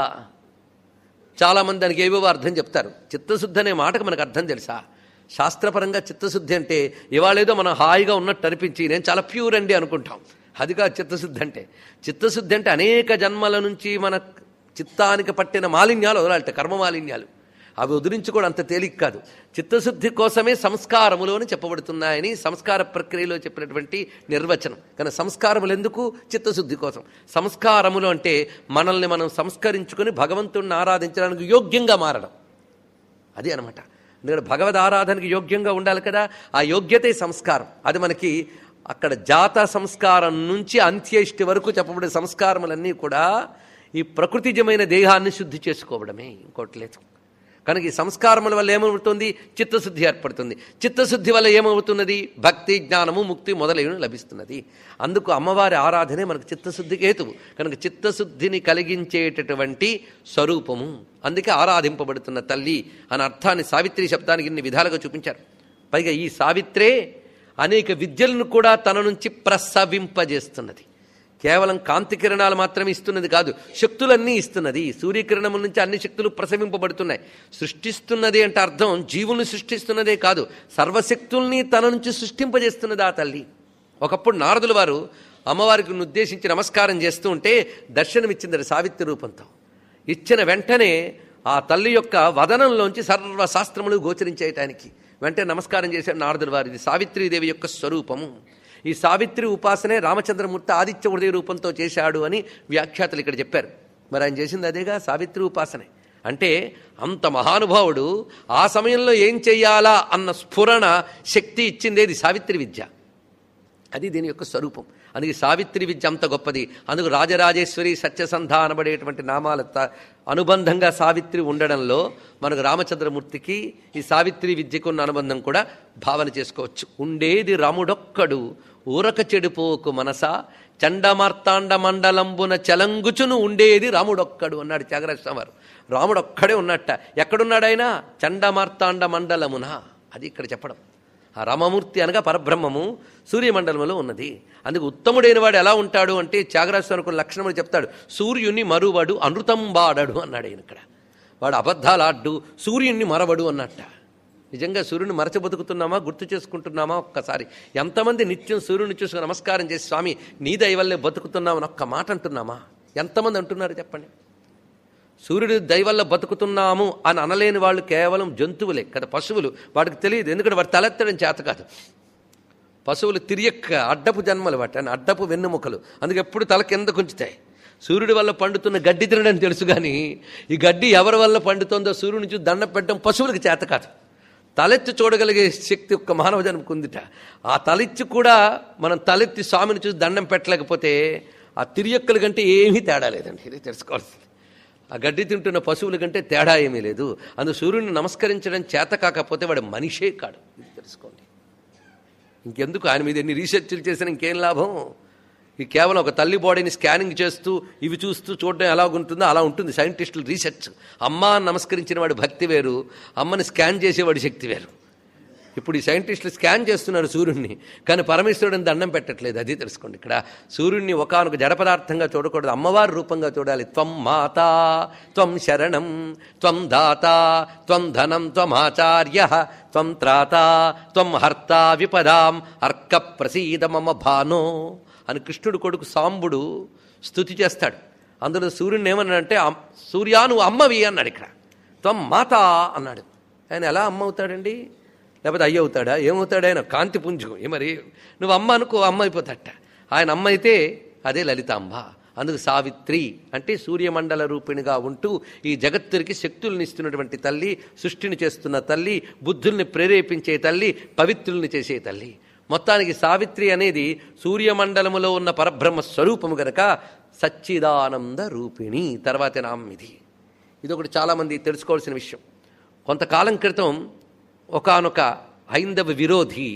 చాలామంది దానికి ఏవేవో అర్థం చెప్తారు చిత్తశుద్ధి అనే మాటకు మనకు అర్థం తెలుసా శాస్త్రపరంగా చిత్తశుద్ధి అంటే ఇవాళేదో మనం హాయిగా ఉన్నట్టు అనిపించి నేను చాలా ప్యూర్ అండి అనుకుంటాం అది కాదు చిత్తశుద్ధి అంటే చిత్తశుద్ధి అంటే అనేక జన్మల నుంచి మన చిత్తానికి పట్టిన మాలిన్యాలు వదలాలట కర్మ మాలిన్యాలు అవి వదిలించుకోవడం అంత తేలిక కాదు చిత్తశుద్ధి కోసమే సంస్కారములు అని చెప్పబడుతున్నాయని సంస్కార ప్రక్రియలో చెప్పినటువంటి నిర్వచనం కానీ సంస్కారములు ఎందుకు చిత్తశుద్ధి కోసం సంస్కారములు అంటే మనల్ని మనం సంస్కరించుకొని భగవంతుడిని ఆరాధించడానికి యోగ్యంగా మారడం అది అనమాట ఎందుకంటే భగవద్ ఆరాధనకి యోగ్యంగా ఉండాలి కదా ఆ యోగ్యతే సంస్కారం అది మనకి అక్కడ జాత సంస్కారం నుంచి అంత్యేష్టి వరకు చెప్పబడే సంస్కారములన్నీ కూడా ఈ ప్రకృతిజమైన దేహాన్ని శుద్ధి చేసుకోవడమే ఇంకోటి లేదు కనుక ఈ సంస్కారముల వల్ల ఏమవుతుంది చిత్తశుద్ధి ఏర్పడుతుంది చిత్తశుద్ధి వల్ల ఏమవుతున్నది భక్తి జ్ఞానము ముక్తి మొదలైనవి లభిస్తున్నది అందుకు అమ్మవారి ఆరాధనే మనకు చిత్తశుద్ధికి హేతువు కనుక చిత్తశుద్ధిని కలిగించేటటువంటి స్వరూపము అందుకే ఆరాధింపబడుతున్న తల్లి అనే అర్థాన్ని సావిత్రి శబ్దానికి ఇన్ని విధాలుగా చూపించారు పైగా ఈ సావిత్రే అనేక విద్యలను కూడా తన నుంచి ప్రసవింపజేస్తున్నది కేవలం కాంతి కిరణాలు మాత్రమే ఇస్తున్నది కాదు శక్తులన్నీ ఇస్తున్నది సూర్యకిరణముల నుంచి అన్ని శక్తులు ప్రసవింపబడుతున్నాయి సృష్టిస్తున్నది అంటే అర్థం జీవుల్ని సృష్టిస్తున్నదే కాదు సర్వశక్తుల్ని తన నుంచి సృష్టింపజేస్తున్నది ఆ తల్లి ఒకప్పుడు నారదుల వారు అమ్మవారికి ఉద్దేశించి నమస్కారం చేస్తూ ఉంటే దర్శనమిచ్చింది సావిత్రి రూపంతో ఇచ్చిన వెంటనే ఆ తల్లి యొక్క వదనంలోంచి సర్వశాస్త్రములు గోచరించేయటానికి వెంటనే నమస్కారం చేశాడు నారదుల వారు ఇది సావిత్రీదేవి యొక్క స్వరూపము ఈ సావిత్రి ఉపాసనే రామచంద్రమూర్తి ఆదిత్య హృదయ రూపంతో చేశాడు అని వ్యాఖ్యాతలు ఇక్కడ చెప్పారు మరి ఆయన చేసింది అదేగా సావిత్రి ఉపాసనే అంటే అంత మహానుభావుడు ఆ సమయంలో ఏం చెయ్యాలా అన్న స్ఫురణ శక్తి ఇచ్చిందేది సావిత్రి విద్య అది దీని యొక్క స్వరూపం అందుకే సావిత్రి విద్య అంత గొప్పది అందుకు రాజరాజేశ్వరి సత్యసంధ అనబడేటువంటి నామాల త- అనుబంధంగా సావిత్రి ఉండడంలో మనకు రామచంద్రమూర్తికి ఈ సావిత్రి విద్యకు ఉన్న అనుబంధం కూడా భావన చేసుకోవచ్చు ఉండేది రాముడొక్కడు ఊరక చెడిపోకు మనసా చండమార్తాండ మండలంబున చలంగుచును ఉండేది రాముడొక్కడు అన్నాడు త్యాగరాజ వారు రాముడొక్కడే ఉన్నట్ట ఎక్కడున్నాడు ఆయన చండమార్తాండ మండలమున అది ఇక్కడ చెప్పడం ఆ రామమూర్తి అనగా పరబ్రహ్మము సూర్యమండలంలో ఉన్నది అందుకు ఉత్తముడైన వాడు ఎలా ఉంటాడు అంటే త్యాగరాజస్వామి కొన్ని లక్షణములు చెప్తాడు సూర్యుని మరువడు అనృతం వాడడు అన్నాడు ఆయన ఇక్కడ వాడు అబద్ధాలు ఆడ్డు సూర్యుని మరవడు అన్నట్ట నిజంగా సూర్యుని మరచి బతుకుతున్నామా గుర్తు చేసుకుంటున్నామా ఒక్కసారి ఎంతమంది నిత్యం సూర్యుని చూసుకుని నమస్కారం చేసి స్వామి నీ దయవల్లే బతుకుతున్నామని ఒక్క మాట అంటున్నామా ఎంతమంది అంటున్నారు చెప్పండి సూర్యుడి దయవల్ల బతుకుతున్నాము అని అనలేని వాళ్ళు కేవలం జంతువులే కదా పశువులు వాడికి తెలియదు ఎందుకంటే వాడు తలెత్తడం చేత కాదు పశువులు తిరియక్క అడ్డపు జన్మలు వాటి అని అడ్డపు వెన్నుముకలు అందుకే ఎప్పుడు తల కింద కుంచుతాయి సూర్యుడి వల్ల పండుతున్న గడ్డి తినడం తెలుసు కానీ ఈ గడ్డి ఎవరి వల్ల పండుతుందో సూర్యుని చూసి దండం పెట్టడం పశువులకు చేత కాదు తలెత్తి చూడగలిగే శక్తి ఒక్క మానవ జన్మకు ఉందిట ఆ తలెత్తి కూడా మనం తలెత్తి స్వామిని చూసి దండం పెట్టలేకపోతే ఆ తిరియక్కల కంటే ఏమీ తేడా లేదండి ఇది తెలుసుకోవాల్సింది ఆ గడ్డి తింటున్న పశువుల కంటే తేడా ఏమీ లేదు అందు సూర్యుని నమస్కరించడం చేత కాకపోతే వాడు మనిషే కాడు ఇది తెలుసుకోండి ఇంకెందుకు ఆయన మీద ఎన్ని రీసెర్చ్లు చేసినా ఇంకేం లాభం ఈ కేవలం ఒక తల్లి బాడీని స్కానింగ్ చేస్తూ ఇవి చూస్తూ చూడడం ఎలాగుంటుందో అలా ఉంటుంది సైంటిస్టులు రీసెర్చ్ అమ్మ అని నమస్కరించిన వాడి భక్తి వేరు అమ్మని స్కాన్ చేసేవాడి శక్తి వేరు ఇప్పుడు ఈ సైంటిస్టులు స్కాన్ చేస్తున్నారు సూర్యుడిని కానీ పరమేశ్వరుడిని దండం పెట్టట్లేదు అది తెలుసుకోండి ఇక్కడ సూర్యుడిని ఒకనొక జడ పదార్థంగా చూడకూడదు అమ్మవారి రూపంగా చూడాలి త్వం మాత త్వం శరణం త్వం దాత త్వం ధనం త్వమాచార్య త్వం త్రాత త్వం హర్త విపదాం అర్క ప్రసీద మమ భానో అని కృష్ణుడు కొడుకు సాంబుడు స్తుతి చేస్తాడు అందులో సూర్యుడిని ఏమన్నాడంటే అమ్- సూర్యా నువ్వు అమ్మవి అన్నాడు ఇక్కడ త్వం మాత అన్నాడు ఆయన ఎలా అమ్మ అవుతాడండి లేకపోతే అయ్య అవుతాడా ఏమవుతాడు ఆయన కాంతి పుంజు ఏ మరి నువ్వు అమ్మ అనుకో అమ్మ అయిపోతాట ఆయన అమ్మ అయితే అదే లలితాంబ అందుకు సావిత్రి అంటే సూర్యమండల రూపిణిగా ఉంటూ ఈ జగత్తురికి శక్తుల్ని ఇస్తున్నటువంటి తల్లి సృష్టిని చేస్తున్న తల్లి బుద్ధుల్ని ప్రేరేపించే తల్లి పవిత్రుల్ని చేసే తల్లి మొత్తానికి సావిత్రి అనేది సూర్యమండలములో ఉన్న పరబ్రహ్మ స్వరూపము గనక సచ్చిదానంద రూపిణి తర్వాతి నామం ఇది ఇది ఒకటి చాలామంది తెలుసుకోవాల్సిన విషయం కొంతకాలం క్రితం ఒకానొక హైందవ విరోధి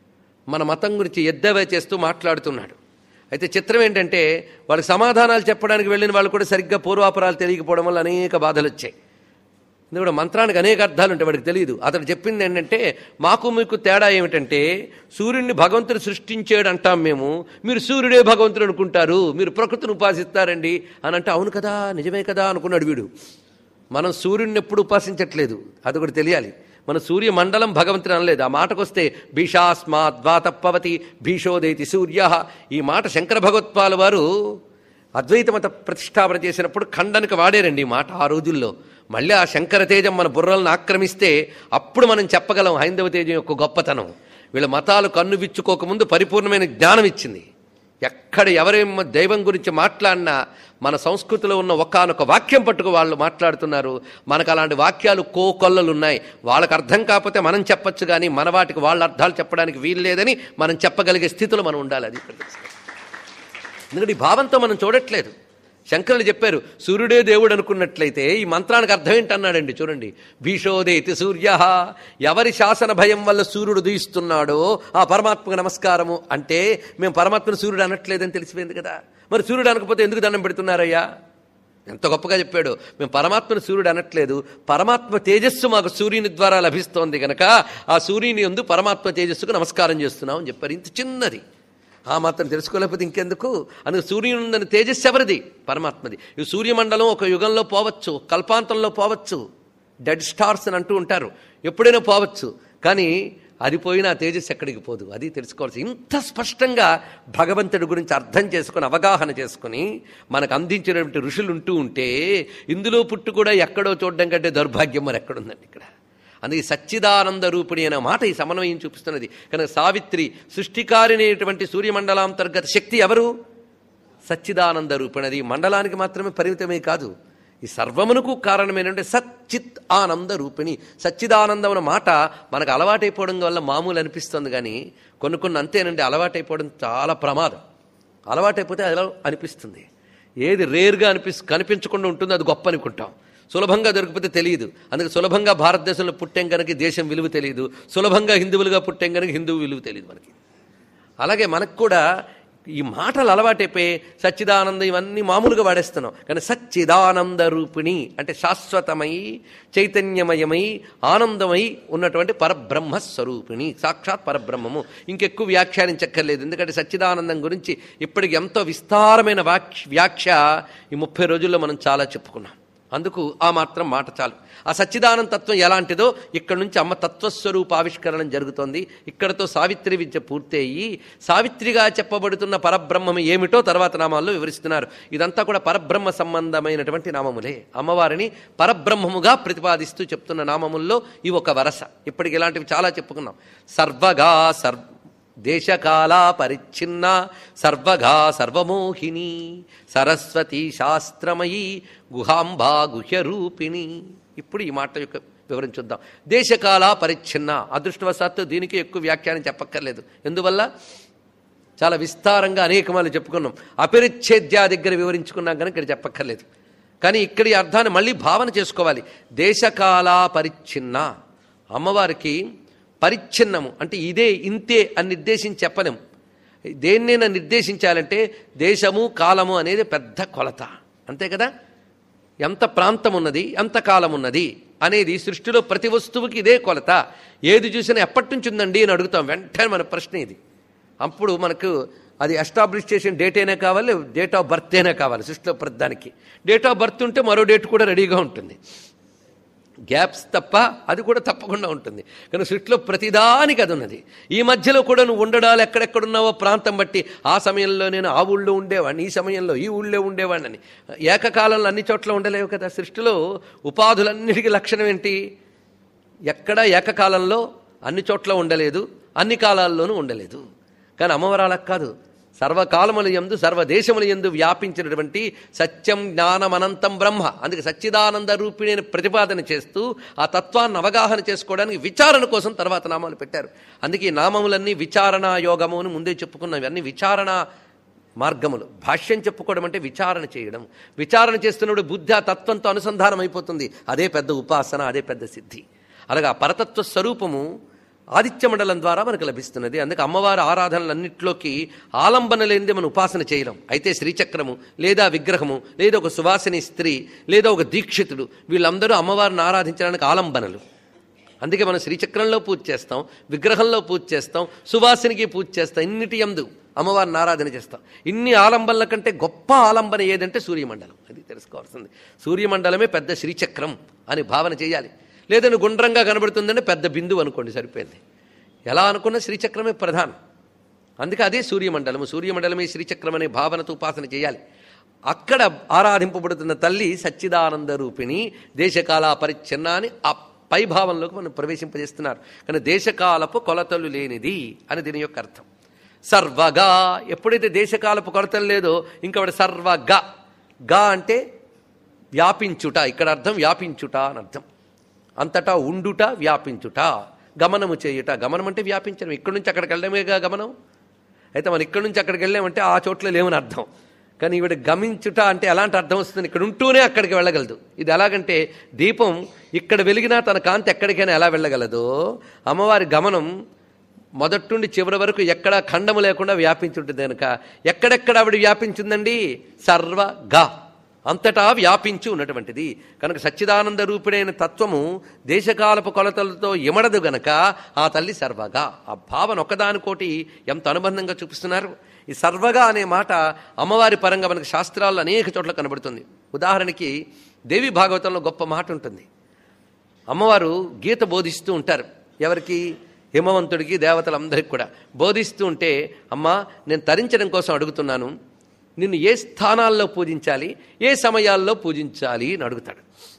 మన మతం గురించి ఎద్దవే చేస్తూ మాట్లాడుతున్నాడు అయితే చిత్రం ఏంటంటే వాళ్ళకి సమాధానాలు చెప్పడానికి వెళ్ళిన వాళ్ళు కూడా సరిగ్గా పూర్వాపరాలు తెలియకపోవడం వల్ల అనేక బాధలు వచ్చాయి ఎందుకంటే మంత్రానికి అనేక అర్థాలు ఉంటాయి వాడికి తెలియదు అతడు చెప్పింది ఏంటంటే మాకు మీకు తేడా ఏమిటంటే సూర్యుడిని భగవంతుడు సృష్టించాడు అంటాం మేము మీరు సూర్యుడే భగవంతుడు అనుకుంటారు మీరు ప్రకృతిని ఉపాసిస్తారండి అని అంటే అవును కదా నిజమే కదా అనుకున్నాడు వీడు మనం సూర్యుడిని ఎప్పుడు ఉపాసించట్లేదు అది ఒకటి తెలియాలి మన సూర్య మండలం భగవంతుని అనలేదు ఆ మాటకొస్తే భీషాస్మాద్వాతప్పవతి భీషోదైతి సూర్య ఈ మాట శంకర భగవత్పాల వారు అద్వైత మత ప్రతిష్టాపన చేసినప్పుడు ఖండనకు వాడారండి ఈ మాట ఆ రోజుల్లో మళ్ళీ ఆ శంకర తేజం మన బుర్రలను ఆక్రమిస్తే అప్పుడు మనం చెప్పగలం హైందవ తేజం యొక్క గొప్పతనం వీళ్ళ మతాలు కన్ను విచ్చుకోకముందు పరిపూర్ణమైన జ్ఞానం ఇచ్చింది ఎక్కడ ఎవరేం దైవం గురించి మాట్లాడినా మన సంస్కృతిలో ఉన్న ఒకానొక వాక్యం పట్టుకు వాళ్ళు మాట్లాడుతున్నారు మనకు అలాంటి వాక్యాలు కోకొల్లలు ఉన్నాయి వాళ్ళకి అర్థం కాకపోతే మనం చెప్పొచ్చు కానీ మన వాటికి వాళ్ళ అర్థాలు చెప్పడానికి వీలు లేదని మనం చెప్పగలిగే స్థితిలో మనం ఉండాలి అది ఇక్కడ తెలుసుకోవాలి. ఎందుకంటే ఈ భావంతో మనం చూడట్లేదు శంకరులు చెప్పారు సూర్యుడే దేవుడు అనుకున్నట్లయితే ఈ మంత్రానికి అర్థం ఏంటన్నాడండి చూడండి భీషోదేతి సూర్య ఎవరి శాసన భయం వల్ల సూర్యుడు ఉదయిస్తున్నాడో ఆ పరమాత్మకు నమస్కారము అంటే మేము పరమాత్మను సూర్యుడు అనట్లేదని తెలిసిపోయింది కదా మరి సూర్యుడు అనకపోతే ఎందుకు దండం పెడుతున్నారయ్యా ఎంత గొప్పగా చెప్పాడు మేము పరమాత్మను సూర్యుడు అనట్లేదు పరమాత్మ తేజస్సు మాకు సూర్యుని ద్వారా లభిస్తోంది గనక ఆ సూర్యుని ఎందు పరమాత్మ తేజస్సుకు నమస్కారం చేస్తున్నాం అని చెప్పారు ఇంత చిన్నది ఆ మాత్రం తెలుసుకోలేకపోతే ఇంకెందుకు అందుకు సూర్యుని తేజస్సు ఎవరిది పరమాత్మది ఈ సూర్యమండలం ఒక యుగంలో పోవచ్చు కల్పాంతంలో పోవచ్చు డెడ్ స్టార్స్ అని అంటూ ఉంటారు ఎప్పుడైనా పోవచ్చు కానీ అది పోయినా ఆ తేజస్సు ఎక్కడికి పోదు అది తెలుసుకోవాల్సి ఇంత స్పష్టంగా భగవంతుడి గురించి అర్థం చేసుకుని అవగాహన చేసుకుని మనకు అందించినటువంటి ఋషులు ఉంటూ ఉంటే ఇందులో పుట్టు కూడా ఎక్కడో చూడడం కంటే దౌర్భాగ్యం మరి ఎక్కడుందండి ఇక్కడ అందుకే సచ్చిదానంద రూపిణి అనే మాట ఈ సమన్వయం చూపిస్తున్నది కనుక సావిత్రి సృష్టికారినేటువంటి సూర్యమండలాంతర్గత శక్తి ఎవరు సచ్చిదానంద రూపిణది మండలానికి మాత్రమే పరిమితమే కాదు ఈ సర్వమునకు కారణమేనంటే సచ్చిత్ ఆనంద రూపిణి సచ్చిదానందం అన్న మాట మనకు అలవాటైపోవడం వల్ల మామూలు అనిపిస్తుంది కానీ కొన్ని కొన్ని అంతేనండి అలవాటైపోవడం చాలా ప్రమాదం అలవాటైపోతే అలా అనిపిస్తుంది ఏది రేర్గా అనిపి కనిపించకుండా ఉంటుందో అది గొప్ప అనుకుంటాం సులభంగా దొరికిపోతే తెలియదు అందుకే సులభంగా భారతదేశంలో పుట్టాం కనుక ఈ దేశం విలువ తెలియదు సులభంగా హిందువులుగా పుట్టాం కనుక హిందువు విలువ తెలియదు మనకి అలాగే మనకు కూడా ఈ మాటలు అలవాటైపోయి సచ్చిదానందం ఇవన్నీ మామూలుగా వాడేస్తున్నాం కానీ సచ్చిదానంద రూపిణి అంటే శాశ్వతమై చైతన్యమయమై ఆనందమై ఉన్నటువంటి పరబ్రహ్మ స్వరూపిణి సాక్షాత్ పరబ్రహ్మము ఇంకెక్కువ వ్యాఖ్యానించక్కర్లేదు ఎందుకంటే సచ్చిదానందం గురించి ఇప్పటికి ఎంతో విస్తారమైన వాక్య వ్యాఖ్య ఈ ముప్పై రోజుల్లో మనం చాలా చెప్పుకున్నాం అందుకు ఆ మాత్రం మాట చాలు ఆ సచ్చిదానంద తత్వం ఎలాంటిదో ఇక్కడ నుంచి అమ్మ తత్వస్వరూప ఆవిష్కరణం జరుగుతోంది ఇక్కడతో సావిత్రి విద్య పూర్తయి సావిత్రిగా చెప్పబడుతున్న పరబ్రహ్మం ఏమిటో తర్వాత నామాల్లో వివరిస్తున్నారు ఇదంతా కూడా పరబ్రహ్మ సంబంధమైనటువంటి నామములే అమ్మవారిని పరబ్రహ్మముగా ప్రతిపాదిస్తూ చెప్తున్న నామముల్లో ఈ ఒక వరస ఇప్పటికి ఇలాంటివి చాలా చెప్పుకున్నాం సర్వగా సర్వ దేశకాలా పరిచ్ఛిన్న సర్వగా సర్వమోహిని సరస్వతి శాస్త్రమయీ గుహాంబా గుహ్యరూపిణి ఇప్పుడు ఈ మాట యొక్క వివరం చూద్దాం దేశకాల పరిచ్ఛిన్న అదృష్టవశాత్తు దీనికి ఎక్కువ వ్యాఖ్యానం చెప్పక్కర్లేదు ఎందువల్ల చాలా విస్తారంగా అనేకమాలు చెప్పుకున్నాం అపరిచ్ఛేద్యా దగ్గర వివరించుకున్నాం కనుక ఇక్కడ చెప్పక్కర్లేదు కానీ ఇక్కడి అర్థాన్ని మళ్ళీ భావన చేసుకోవాలి దేశకాల పరిచ్ఛిన్న అమ్మవారికి పరిచ్ఛిన్నము అంటే ఇదే ఇంతే అని నిర్దేశించి చెప్పలేము దేన్నైనా నిర్దేశించాలంటే దేశము కాలము అనేది పెద్ద కొలత అంతే కదా ఎంత ప్రాంతం ఉన్నది ఎంత కాలం ఉన్నది అనేది సృష్టిలో ప్రతి వస్తువుకి ఇదే కొలత ఏది చూసినా ఎప్పటి నుంచి ఉందండి అని అడుగుతాం వెంటనే మన ప్రశ్న ఇది అప్పుడు మనకు అది ఎస్టాబ్లిష్ చేసిన డేట్ అయినా కావాలి డేట్ ఆఫ్ బర్త్ అయినా కావాలి సృష్టిలో ప్రతిదానికి డేట్ ఆఫ్ బర్త్ ఉంటే మరో డేట్ కూడా రెడీగా ఉంటుంది గ్యాప్స్ తప్ప అది కూడా తప్పకుండా ఉంటుంది కానీ సృష్టిలో ప్రతిదానికి అది ఉన్నది ఈ మధ్యలో కూడా నువ్వు ఉండడాలు ఎక్కడెక్కడున్నావో ప్రాంతం బట్టి ఆ సమయంలో నేను ఆ ఊళ్ళో ఉండేవాడిని ఈ సమయంలో ఈ ఊళ్ళో ఉండేవాడిని అని ఏకకాలంలో అన్ని చోట్ల ఉండలేవు కదా సృష్టిలో ఉపాధులన్నిటికీ లక్షణం ఏంటి ఎక్కడ ఏకకాలంలో అన్ని చోట్ల ఉండలేదు అన్ని కాలాల్లోనూ ఉండలేదు కానీ అమ్మవారు అలా కాదు సర్వకాలముల ఎందు సర్వదేశముల ఎందు వ్యాపించినటువంటి సత్యం జ్ఞానమనంతం బ్రహ్మ అందుకే సచ్చిదానంద రూపిణిని ప్రతిపాదన చేస్తూ ఆ తత్వాన్ని అవగాహన చేసుకోవడానికి విచారణ కోసం తర్వాత నామాలు పెట్టారు అందుకే ఈ నామములన్నీ విచారణ యోగము అని ముందే చెప్పుకున్నాం ఇవన్నీ విచారణ మార్గములు భాష్యం చెప్పుకోవడం అంటే విచారణ చేయడం విచారణ చేస్తున్నప్పుడు బుద్ధి ఆ తత్వంతో అనుసంధానం అయిపోతుంది అదే పెద్ద ఉపాసన అదే పెద్ద సిద్ధి అలాగా ఆ పరతత్వ స్వరూపము ఆదిత్య మండలం ద్వారా మనకు లభిస్తున్నది అందుకే అమ్మవారి ఆరాధనలన్నింటిలోకి ఆలంబన లేనిదే మనం ఉపాసన చేయలేం అయితే శ్రీచక్రము లేదా విగ్రహము లేదా ఒక సువాసిని స్త్రీ లేదా ఒక దీక్షితుడు వీళ్ళందరూ అమ్మవారిని ఆరాధించడానికి ఆలంబనలు అందుకే మనం శ్రీచక్రంలో పూజ చేస్తాం విగ్రహంలో పూజ చేస్తాం సువాసినికి పూజ చేస్తాం ఇన్నిటి ఎందు అమ్మవారిని ఆరాధన చేస్తాం ఇన్ని ఆలంబనల కంటే గొప్ప ఆలంబన ఏదంటే సూర్యమండలం అది తెలుసుకోవాల్సింది సూర్యమండలమే పెద్ద శ్రీచక్రం అని భావన చేయాలి లేదని గుండ్రంగా కనబడుతుందంటే పెద్ద బిందువు అనుకోండి సరిపోయింది ఎలా అనుకున్న శ్రీచక్రమే ప్రధానం అందుకే అదే సూర్యమండలము సూర్యమండలమే శ్రీచక్రం అనే భావనతో ఉపాసన చేయాలి అక్కడ ఆరాధింపబడుతున్న తల్లి సచ్చిదానంద రూపిణి దేశకాల పరిచ్ఛిన్న అని ఆ పై భావంలోకి మనం ప్రవేశింపజేస్తున్నారు కానీ దేశకాలపు కొలతలు లేనిది అని దీని యొక్క అర్థం సర్వగా ఎప్పుడైతే దేశకాలపు కొలతలు లేదో ఇంకా వాడు సర్వగా గా అంటే వ్యాపించుట ఇక్కడ అర్థం వ్యాపించుట అని అర్థం అంతటా ఉండుట వ్యాపించుట గమనము చేయుట గమనం అంటే వ్యాపించడం ఇక్కడి నుంచి అక్కడికి వెళ్ళడమేగా గమనం అయితే మనం ఇక్కడి నుంచి అక్కడికి వెళ్ళామంటే ఆ చోట్ల లేవని అర్థం కానీ ఈవిడ గమించుట అంటే ఎలాంటి అర్థం వస్తుంది ఇక్కడ ఉంటూనే అక్కడికి వెళ్ళగలదు ఇది ఎలాగంటే దీపం ఇక్కడ వెలిగినా తన కాంతి ఎక్కడికైనా ఎలా వెళ్ళగలదో అమ్మవారి గమనం మొదట్టుండి చివరి వరకు ఎక్కడా ఖండము లేకుండా వ్యాపించుంటుంది కనుక ఎక్కడెక్కడ ఆవిడ వ్యాపించిందండి సర్వగా అంతటా వ్యాపించి ఉన్నటువంటిది కనుక సచ్చిదానంద రూపిడైన తత్వము దేశకాలపు కొలతలతో ఇమడదు గనక ఆ తల్లి సర్వగా ఆ భావన ఒకదానికోటి ఎంత అనుబంధంగా చూపిస్తున్నారు ఈ సర్వగా అనే మాట అమ్మవారి పరంగా మనకు శాస్త్రాల్లో అనేక చోట్ల కనబడుతుంది ఉదాహరణకి దేవి భాగవతంలో గొప్ప మాట ఉంటుంది అమ్మవారు గీత బోధిస్తూ ఉంటారు ఎవరికి హిమవంతుడికి దేవతలందరికీ కూడా బోధిస్తూ ఉంటే అమ్మా నేను తరించడం కోసం అడుగుతున్నాను నిన్ను ఏ స్థానాల్లో పూజించాలి ఏ సమయాల్లో పూజించాలి అని అడుగుతాడు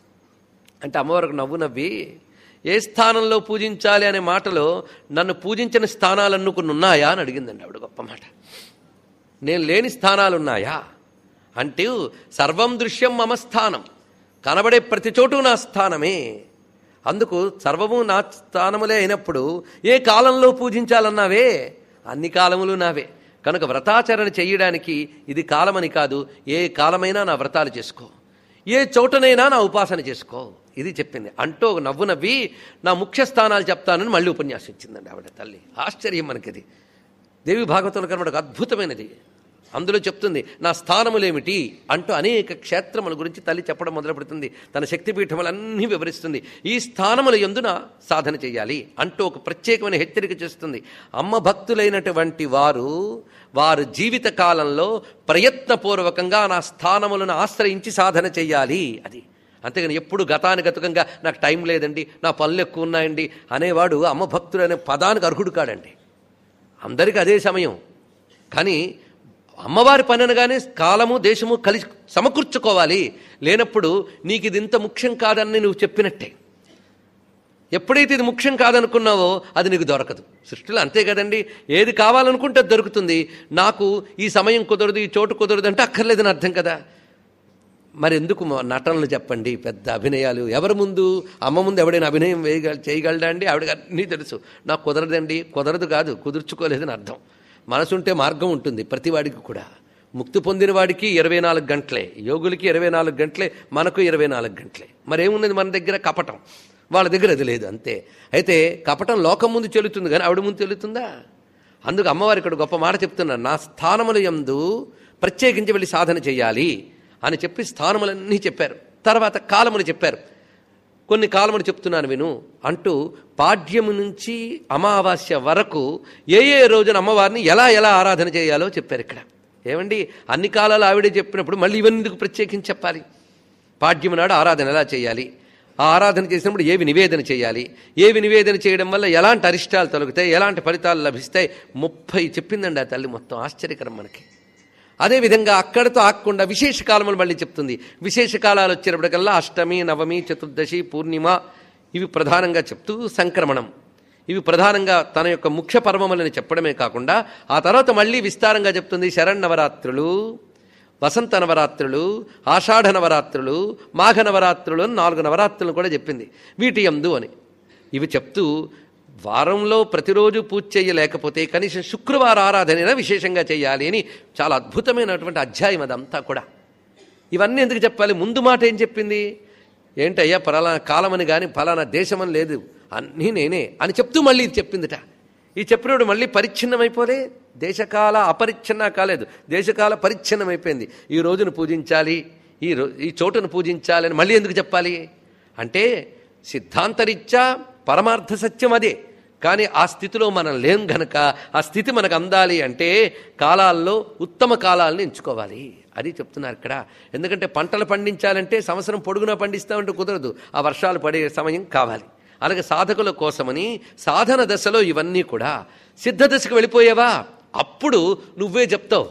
అంటే అమ్మవారికి నవ్వు నవ్వి ఏ స్థానంలో పూజించాలి అనే మాటలో నన్ను పూజించిన స్థానాలన్ను కొన్ని ఉన్నాయా అని అడిగిందండి ఆవిడ గొప్ప మాట నేను లేని స్థానాలు ఉన్నాయా అంటూ సర్వం దృశ్యం మమ స్థానం కనబడే ప్రతి చోటు నా స్థానమే అందుకు సర్వము నా స్థానములే అయినప్పుడు ఏ కాలంలో పూజించాలన్నావే అన్ని కాలములు నావే కనుక వ్రతాచరణ చేయడానికి ఇది కాలమని కాదు ఏ కాలమైనా నా వ్రతాలు చేసుకో ఏ చోటనైనా నా ఉపాసన చేసుకో ఇది చెప్పింది అంటూ ఒక నవ్వు నవ్వి నా ముఖ్య స్థానాలు చెప్తానని మళ్ళీ ఉపన్యాసం ఇచ్చిందండి ఆవిడ తల్లి ఆశ్చర్యం మనకిది దేవి భాగవతంలో కనబడక అద్భుతమైనది అందులో చెప్తుంది నా స్థానములేమిటి అంటూ అనేక క్షేత్రముల గురించి తల్లి చెప్పడం మొదలు పెడుతుంది తన శక్తిపీఠములన్నీ వివరిస్తుంది ఈ స్థానముల ఎందున సాధన చేయాలి అంటూ ఒక ప్రత్యేకమైన హెచ్చరిక చేస్తుంది అమ్మ భక్తులైనటువంటి వారు వారు జీవిత కాలంలో ప్రయత్నపూర్వకంగా నా స్థానములను ఆశ్రయించి సాధన చేయాలి అది అంతేగాని ఎప్పుడు గతానుగతకంగా నాకు టైం లేదండి నా పనులు ఎక్కువ ఉన్నాయండి అనేవాడు అమ్మ భక్తుడు అనే పదానికి అర్హుడు కాడండి అందరికీ అదే సమయం కానీ అమ్మవారి పని అనగానే కాలము దేశము కలిసి సమకూర్చుకోవాలి లేనప్పుడు నీకు ఇది ఇంత ముఖ్యం కాదని నువ్వు చెప్పినట్టే ఎప్పుడైతే ఇది ముఖ్యం కాదనుకున్నావో అది నీకు దొరకదు సృష్టిలో అంతే కదండి ఏది కావాలనుకుంటే అది దొరుకుతుంది నాకు ఈ సమయం కుదరదు ఈ చోటు కుదరదు అంటే అక్కర్లేదని అర్థం కదా మరి ఎందుకు మా నటనలు చెప్పండి పెద్ద అభినయాలు ఎవరి ముందు అమ్మ ముందు ఎవడైనా అభినయం వేయగల చేయగలడా అండి ఆవిడ అన్నీ తెలుసు నాకు కుదరదండి కుదరదు కాదు కుదుర్చుకోలేదని అర్థం మనసుంటే మార్గం ఉంటుంది ప్రతివాడికి కూడా ముక్తి పొందిన వాడికి ఇరవై నాలుగు గంటలే యోగులకి ఇరవై నాలుగు గంటలే మనకు ఇరవై నాలుగు గంటలే మరేమున్నది మన దగ్గర కపటం వాళ్ళ దగ్గర అది లేదు అంతే అయితే కపటం లోకం ముందు చెల్లుతుంది కానీ ఆవిడ ముందు చెల్లుతుందా అందుకు అమ్మవారు ఇక్కడ గొప్ప మాట చెప్తున్నారు నా స్థానముల యందు ప్రత్యేకించి వెళ్ళి సాధన చేయాలి అని చెప్పి స్థానములన్నీ చెప్పారు తర్వాత కాలములు చెప్పారు కొన్ని కాలములు చెప్తున్నాను విను అంటూ పాడ్యము నుంచి అమావాస్య వరకు ఏ ఏ రోజున అమ్మవారిని ఎలా ఎలా ఆరాధన చేయాలో చెప్పారు ఇక్కడ ఏమండి అన్ని కాలాలు ఆవిడే చెప్పినప్పుడు మళ్ళీ ఇవన్నీ ఎందుకు ప్రత్యేకించి చెప్పాలి పాడ్యము నాడు ఆరాధన ఎలా చేయాలి ఆ ఆరాధన చేసినప్పుడు ఏవి నివేదన చేయాలి ఏవి నివేదన చేయడం వల్ల ఎలాంటి అరిష్టాలు తొలగుతాయి ఎలాంటి ఫలితాలు లభిస్తాయి ముప్పై చెప్పిందండి ఆ తల్లి మొత్తం ఆశ్చర్యకరం మనకి అదేవిధంగా అక్కడితో ఆగకుండా విశేష కాలములు మళ్ళీ చెప్తుంది విశేష కాలాలు వచ్చేటప్పటికల్లా అష్టమి నవమి చతుర్దశి పూర్ణిమ ఇవి ప్రధానంగా చెప్తూ సంక్రమణం ఇవి ప్రధానంగా తన యొక్క ముఖ్య పర్వములని చెప్పడమే కాకుండా ఆ తర్వాత మళ్ళీ విస్తారంగా చెప్తుంది శరణవరాత్రులు వసంత నవరాత్రులు ఆషాఢ నవరాత్రులు మాఘ నవరాత్రులు అని నాలుగు నవరాత్రులను కూడా చెప్పింది వీటి యందు అని ఇవి చెప్తూ వారంలో ప్రతిరోజు పూజ చేయలేకపోతే కనీసం శుక్రవార ఆరాధనైనా విశేషంగా చేయాలి అని చాలా అద్భుతమైనటువంటి అధ్యాయం అదంతా కూడా ఇవన్నీ ఎందుకు చెప్పాలి ముందు మాట ఏం చెప్పింది ఏంటయ్యా ఫలానా కాలమని కానీ ఫలానా దేశమని లేదు అన్నీ నేనే అని చెప్తూ మళ్ళీ ఇది చెప్పిందిట ఈ చెప్పినప్పుడు మళ్ళీ పరిచ్ఛిన్నమైపోలే దేశకాల అపరిచ్ఛిన్న కాలేదు దేశకాల పరిచ్ఛిన్నమైపోయింది ఈ రోజును పూజించాలి ఈ రో ఈ చోటును పూజించాలి అని మళ్ళీ ఎందుకు చెప్పాలి అంటే సిద్ధాంతరీత్యా పరమార్థ సత్యం అదే కానీ ఆ స్థితిలో మనం లేం గనక ఆ స్థితి మనకు అందాలి అంటే కాలాల్లో ఉత్తమ కాలాలను ఎంచుకోవాలి అది చెప్తున్నారు ఇక్కడ ఎందుకంటే పంటలు పండించాలంటే సంవత్సరం పొడుగునా పండిస్తామంటే కుదరదు ఆ వర్షాలు పడే సమయం కావాలి అలాగే సాధకుల కోసమని సాధన దశలో ఇవన్నీ కూడా సిద్ధ దశకు వెళ్ళిపోయావా అప్పుడు నువ్వే చెప్తావు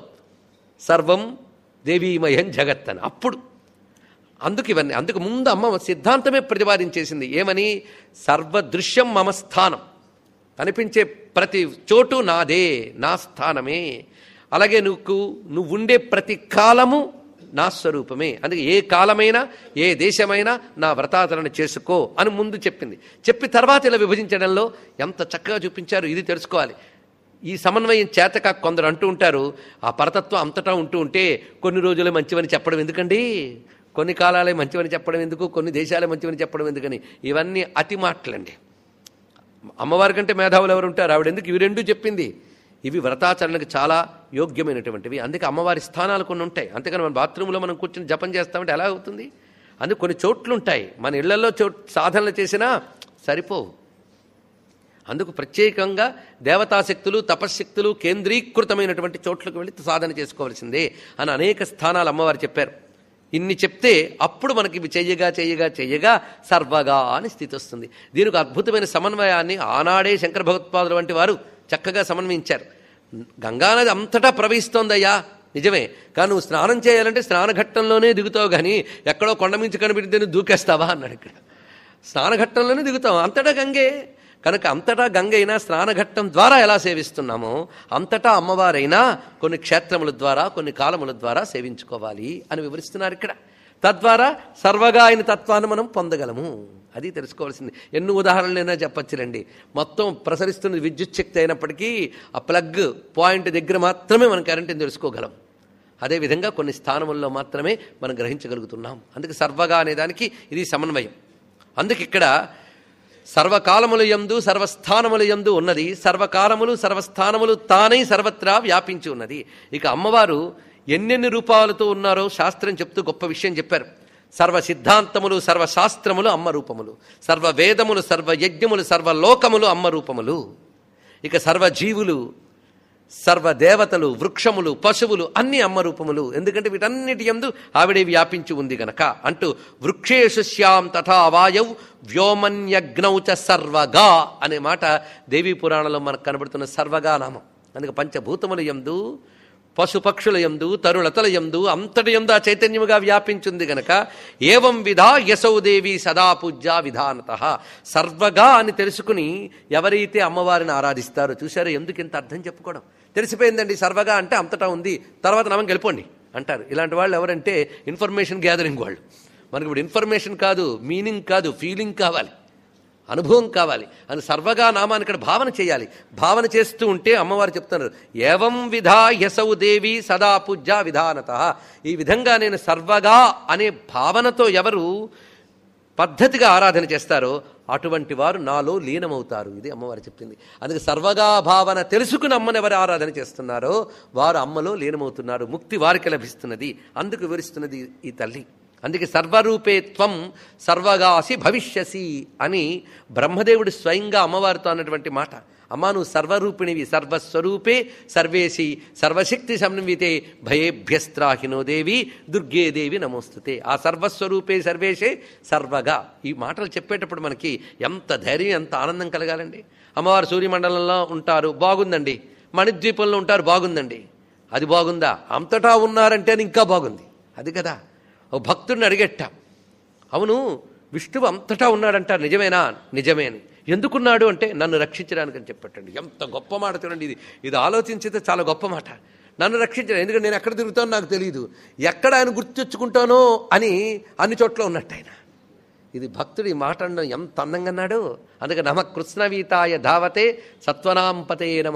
సర్వం దేవీమయం జగత్ అని అప్పుడు అందుకు ఇవన్నీ అందుకు ముందు అమ్మ సిద్ధాంతమే ప్రతిపాదించేసింది ఏమని సర్వదృశ్యం మమ స్థానం కనిపించే ప్రతి చోటు నాదే నా స్థానమే అలాగే నువ్వు నువ్వు ఉండే ప్రతి కాలము నా స్వరూపమే అందుకే ఏ కాలమైనా ఏ దేశమైనా నా వ్రతాచరణ చేసుకో అని ముందు చెప్పింది చెప్పి తర్వాత ఇలా విభజించడంలో ఎంత చక్కగా చూపించారు ఇది తెలుసుకోవాలి ఈ సమన్వయం చేతక కొందరు అంటూ ఉంటారు ఆ పరతత్వం అంతటా ఉంటూ ఉంటే కొన్ని రోజులే మంచివని చెప్పడం ఎందుకండి కొన్ని కాలాలే మంచివని చెప్పడం ఎందుకు కొన్ని దేశాలే మంచివని చెప్పడం ఎందుకని ఇవన్నీ అతి మాటలండి అమ్మవారి కంటే మేధావులు ఎవరు ఉంటారు ఆవిడ ఎందుకు ఇవి రెండు చెప్పింది ఇవి వ్రతాచరణకు చాలా యోగ్యమైనటువంటివి అందుకే అమ్మవారి స్థానాలు కొన్ని ఉంటాయి అంతేకాని మన బాత్రూంలో మనం కూర్చొని జపం చేస్తామంటే ఎలా అవుతుంది అందుకు కొన్ని చోట్లు ఉంటాయి మన ఇళ్లలో చో సాధనలు చేసినా సరిపోవు అందుకు ప్రత్యేకంగా దేవతాశక్తులు తపశ్శక్తులు కేంద్రీకృతమైనటువంటి చోట్లకు వెళ్ళి సాధన చేసుకోవాల్సిందే అని అనేక స్థానాలు అమ్మవారు చెప్పారు ఇన్ని చెప్తే అప్పుడు మనకి ఇవి చెయ్యగా చెయ్యగా చెయ్యగా సర్వగా అని స్థితి వస్తుంది దీనికి అద్భుతమైన సమన్వయాన్ని ఆనాడే శంకర భగవత్పాదులు వంటి వారు చక్కగా సమన్వయించారు గంగానది అంతటా ప్రవహిస్తోందయ్యా నిజమే కానీ నువ్వు స్నానం చేయాలంటే స్నానఘట్టంలోనే దిగుతావు కానీ ఎక్కడో కొండ మించి కనిపెడితే నువ్వు దూకేస్తావా అన్నాడు ఇక్కడ స్నానఘట్టంలోనే దిగుతాం అంతటా గంగే కనుక అంతటా గంగ అయినా స్నానఘట్టం ద్వారా ఎలా సేవిస్తున్నామో అంతటా అమ్మవారైనా కొన్ని క్షేత్రముల ద్వారా కొన్ని కాలముల ద్వారా సేవించుకోవాలి అని వివరిస్తున్నారు ఇక్కడ తద్వారా సర్వగా అయిన తత్వాన్ని మనం పొందగలము అది తెలుసుకోవాల్సింది ఎన్ని ఉదాహరణలైనా చెప్పచ్చులండి మొత్తం ప్రసరిస్తున్న విద్యుత్ శక్తి అయినప్పటికీ ఆ ప్లగ్ పాయింట్ దగ్గర మాత్రమే మనం కరెంటుని తెలుసుకోగలం అదేవిధంగా కొన్ని స్థానముల్లో మాత్రమే మనం గ్రహించగలుగుతున్నాం అందుకే సర్వగా అనే దానికి ఇది సమన్వయం అందుకే ఇక్కడ సర్వకాలములు యందు సర్వస్థానములు యందు ఉన్నది సర్వకాలములు సర్వస్థానములు తానై సర్వత్రా వ్యాపించి ఉన్నది ఇక అమ్మవారు ఎన్నెన్ని రూపాలతో ఉన్నారో శాస్త్రం చెప్తూ గొప్ప విషయం చెప్పారు సర్వ సిద్ధాంతములు సర్వశాస్త్రములు అమ్మ రూపములు సర్వ వేదములు సర్వ యజ్ఞములు సర్వలోకములు అమ్మ రూపములు ఇక సర్వజీవులు సర్వదేవతలు వృక్షములు పశువులు అన్ని అమ్మ రూపములు ఎందుకంటే వీటన్నిటి ఎందు ఆవిడే వ్యాపించి ఉంది గనక అంటూ వృక్షేషు శ్యాం తథా వాయవ్ వ్యోమన్యగ్నౌ చ సర్వగా అనే మాట దేవీ పురాణంలో మనకు కనబడుతున్న సర్వగా నామం అందుకే పంచభూతముల ఎందు పశుపక్షుల యందు తరులతల యందు అంతటి యందు ఆ చైతన్యముగా వ్యాపించింది గనక ఏవం విధా యశౌదేవి సదా పూజ్య విధానత సర్వగా అని తెలుసుకుని ఎవరైతే అమ్మవారిని ఆరాధిస్తారో చూశారో ఎందుకు ఇంత అర్థం చెప్పుకోవడం తెలిసిపోయిందండి సర్వగా అంటే అంతటా ఉంది తర్వాత నమ్మం గెలిపోండి అంటారు ఇలాంటి వాళ్ళు ఎవరంటే ఇన్ఫర్మేషన్ గ్యాదరింగ్ వాళ్ళు మనకి ఇప్పుడు ఇన్ఫర్మేషన్ కాదు మీనింగ్ కాదు ఫీలింగ్ కావాలి అనుభవం కావాలి అని సర్వగా నామాన్ని ఇక్కడ భావన చేయాలి భావన చేస్తూ ఉంటే అమ్మవారు చెప్తున్నారు ఏవం విధా యసౌ దేవి సదా పూజ్య విధానత ఈ విధంగా నేను సర్వగా అనే భావనతో ఎవరు పద్ధతిగా ఆరాధన చేస్తారో అటువంటి వారు నాలో లీనమవుతారు ఇది అమ్మవారు చెప్పింది అందుకే సర్వగా భావన తెలుసుకుని అమ్మని ఎవరు ఆరాధన చేస్తున్నారో వారు అమ్మలో లీనమవుతున్నారు ముక్తి వారికి లభిస్తున్నది అందుకు వివరిస్తున్నది ఈ తల్లి అందుకే సర్వరూపే త్వం సర్వగాసి భవిష్యసి అని బ్రహ్మదేవుడు స్వయంగా అమ్మవారితో అన్నటువంటి మాట అమ్మా నువ్వు సర్వరూపిణివి సర్వస్వరూపే సర్వేసి సర్వశక్తి సమన్వితే భయేభ్యస్త్రాహినో దేవి దుర్గే దేవి నమోస్తుతే ఆ సర్వస్వరూపే సర్వేశే సర్వగా ఈ మాటలు చెప్పేటప్పుడు మనకి ఎంత ధైర్యం ఎంత ఆనందం కలగాలండి అమ్మవారు సూర్యమండలంలో ఉంటారు బాగుందండి మణిద్వీపంలో ఉంటారు బాగుందండి అది బాగుందా అంతటా ఉన్నారంటే ఇంకా బాగుంది అది కదా ఓ భక్తుడిని అడిగెట్టా అవును విష్ణువు అంతటా ఉన్నాడంటారు నిజమేనా నిజమే అని ఎందుకున్నాడు అంటే నన్ను రక్షించడానికి అని చెప్పట్టండి ఎంత గొప్ప మాట చూడండి ఇది ఇది ఆలోచించితే చాలా గొప్ప మాట నన్ను రక్షించడం ఎందుకంటే నేను ఎక్కడ తిరుగుతానో నాకు తెలియదు ఎక్కడ ఆయన గుర్తొచ్చుకుంటానో అని అన్ని చోట్ల ఉన్నట్టు ఆయన ఇది భక్తుడు ఈ మాట అనడం ఎంత అందంగా అన్నాడు అందుకే నమ కృష్ణవీతాయ ధావతే సత్వనాంపతే నమ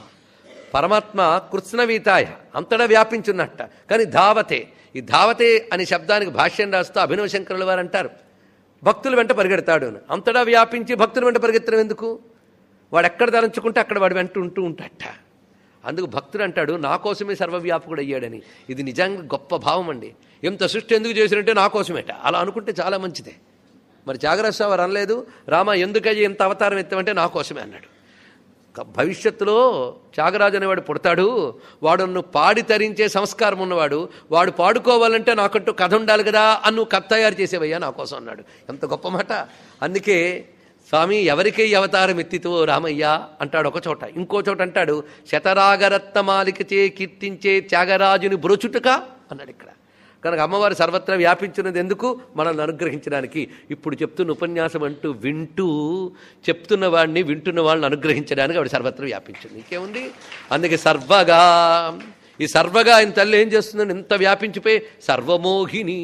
పరమాత్మ కృష్ణవీతాయ అంతటా వ్యాపించున్నట్ట కానీ ధావతే ఈ ధావతే అనే శబ్దానికి భాష్యం రాస్తూ అభినవ శంకరుల వారు అంటారు భక్తుల వెంట పరిగెడతాడు అని అంతటా వ్యాపించి భక్తుల వెంట పరిగెత్తడం ఎందుకు వాడు ఎక్కడ తలంచుకుంటే అక్కడ వాడు వెంట ఉంటూ ఉంటాడట అందుకు భక్తుడు అంటాడు నా కోసమే సర్వవ్యాపకుడు అయ్యాడని ఇది నిజంగా గొప్ప భావం అండి ఎంత సృష్టి ఎందుకు చేసినట్టే నా కోసమేట అలా అనుకుంటే చాలా మంచిదే మరి త్యాగరాజ వారు అనలేదు రామ ఎందుకయ్యి ఎంత అవతారం ఎత్తామంటే నా కోసమే అన్నాడు క- భవిష్యత్తులో త్యాగరాజు అనేవాడు పుడతాడు వాడు నన్ను పాడి తరించే సంస్కారం ఉన్నవాడు వాడు పాడుకోవాలంటే నాకంటూ కథ ఉండాలి కదా అని నువ్వు కథ తయారు చేసేవయ్యా నా కోసం అన్నాడు ఎంత గొప్ప మాట అందుకే స్వామి ఎవరికై అవతారం ఎత్తితో రామయ్య అంటాడు ఒక చోట ఇంకో చోట అంటాడు శతరాగరత్నమాలికచే కీర్తించే త్యాగరాజుని బ్రోచుటక అన్నాడు ఇక్కడ కనుక అమ్మవారు సర్వత్రా వ్యాపించినది ఎందుకు మనల్ని అనుగ్రహించడానికి ఇప్పుడు చెప్తున్న ఉపన్యాసం అంటూ వింటూ చెప్తున్న వాడిని వింటున్న వాళ్ళని అనుగ్రహించడానికి ఆవిడ సర్వత్రా వ్యాపించింది ఇంకేముంది అందుకే సర్వగా ఈ సర్వగా ఆయన తల్లి ఏం చేస్తుందని ఇంత వ్యాపించిపోయి సర్వమోహిని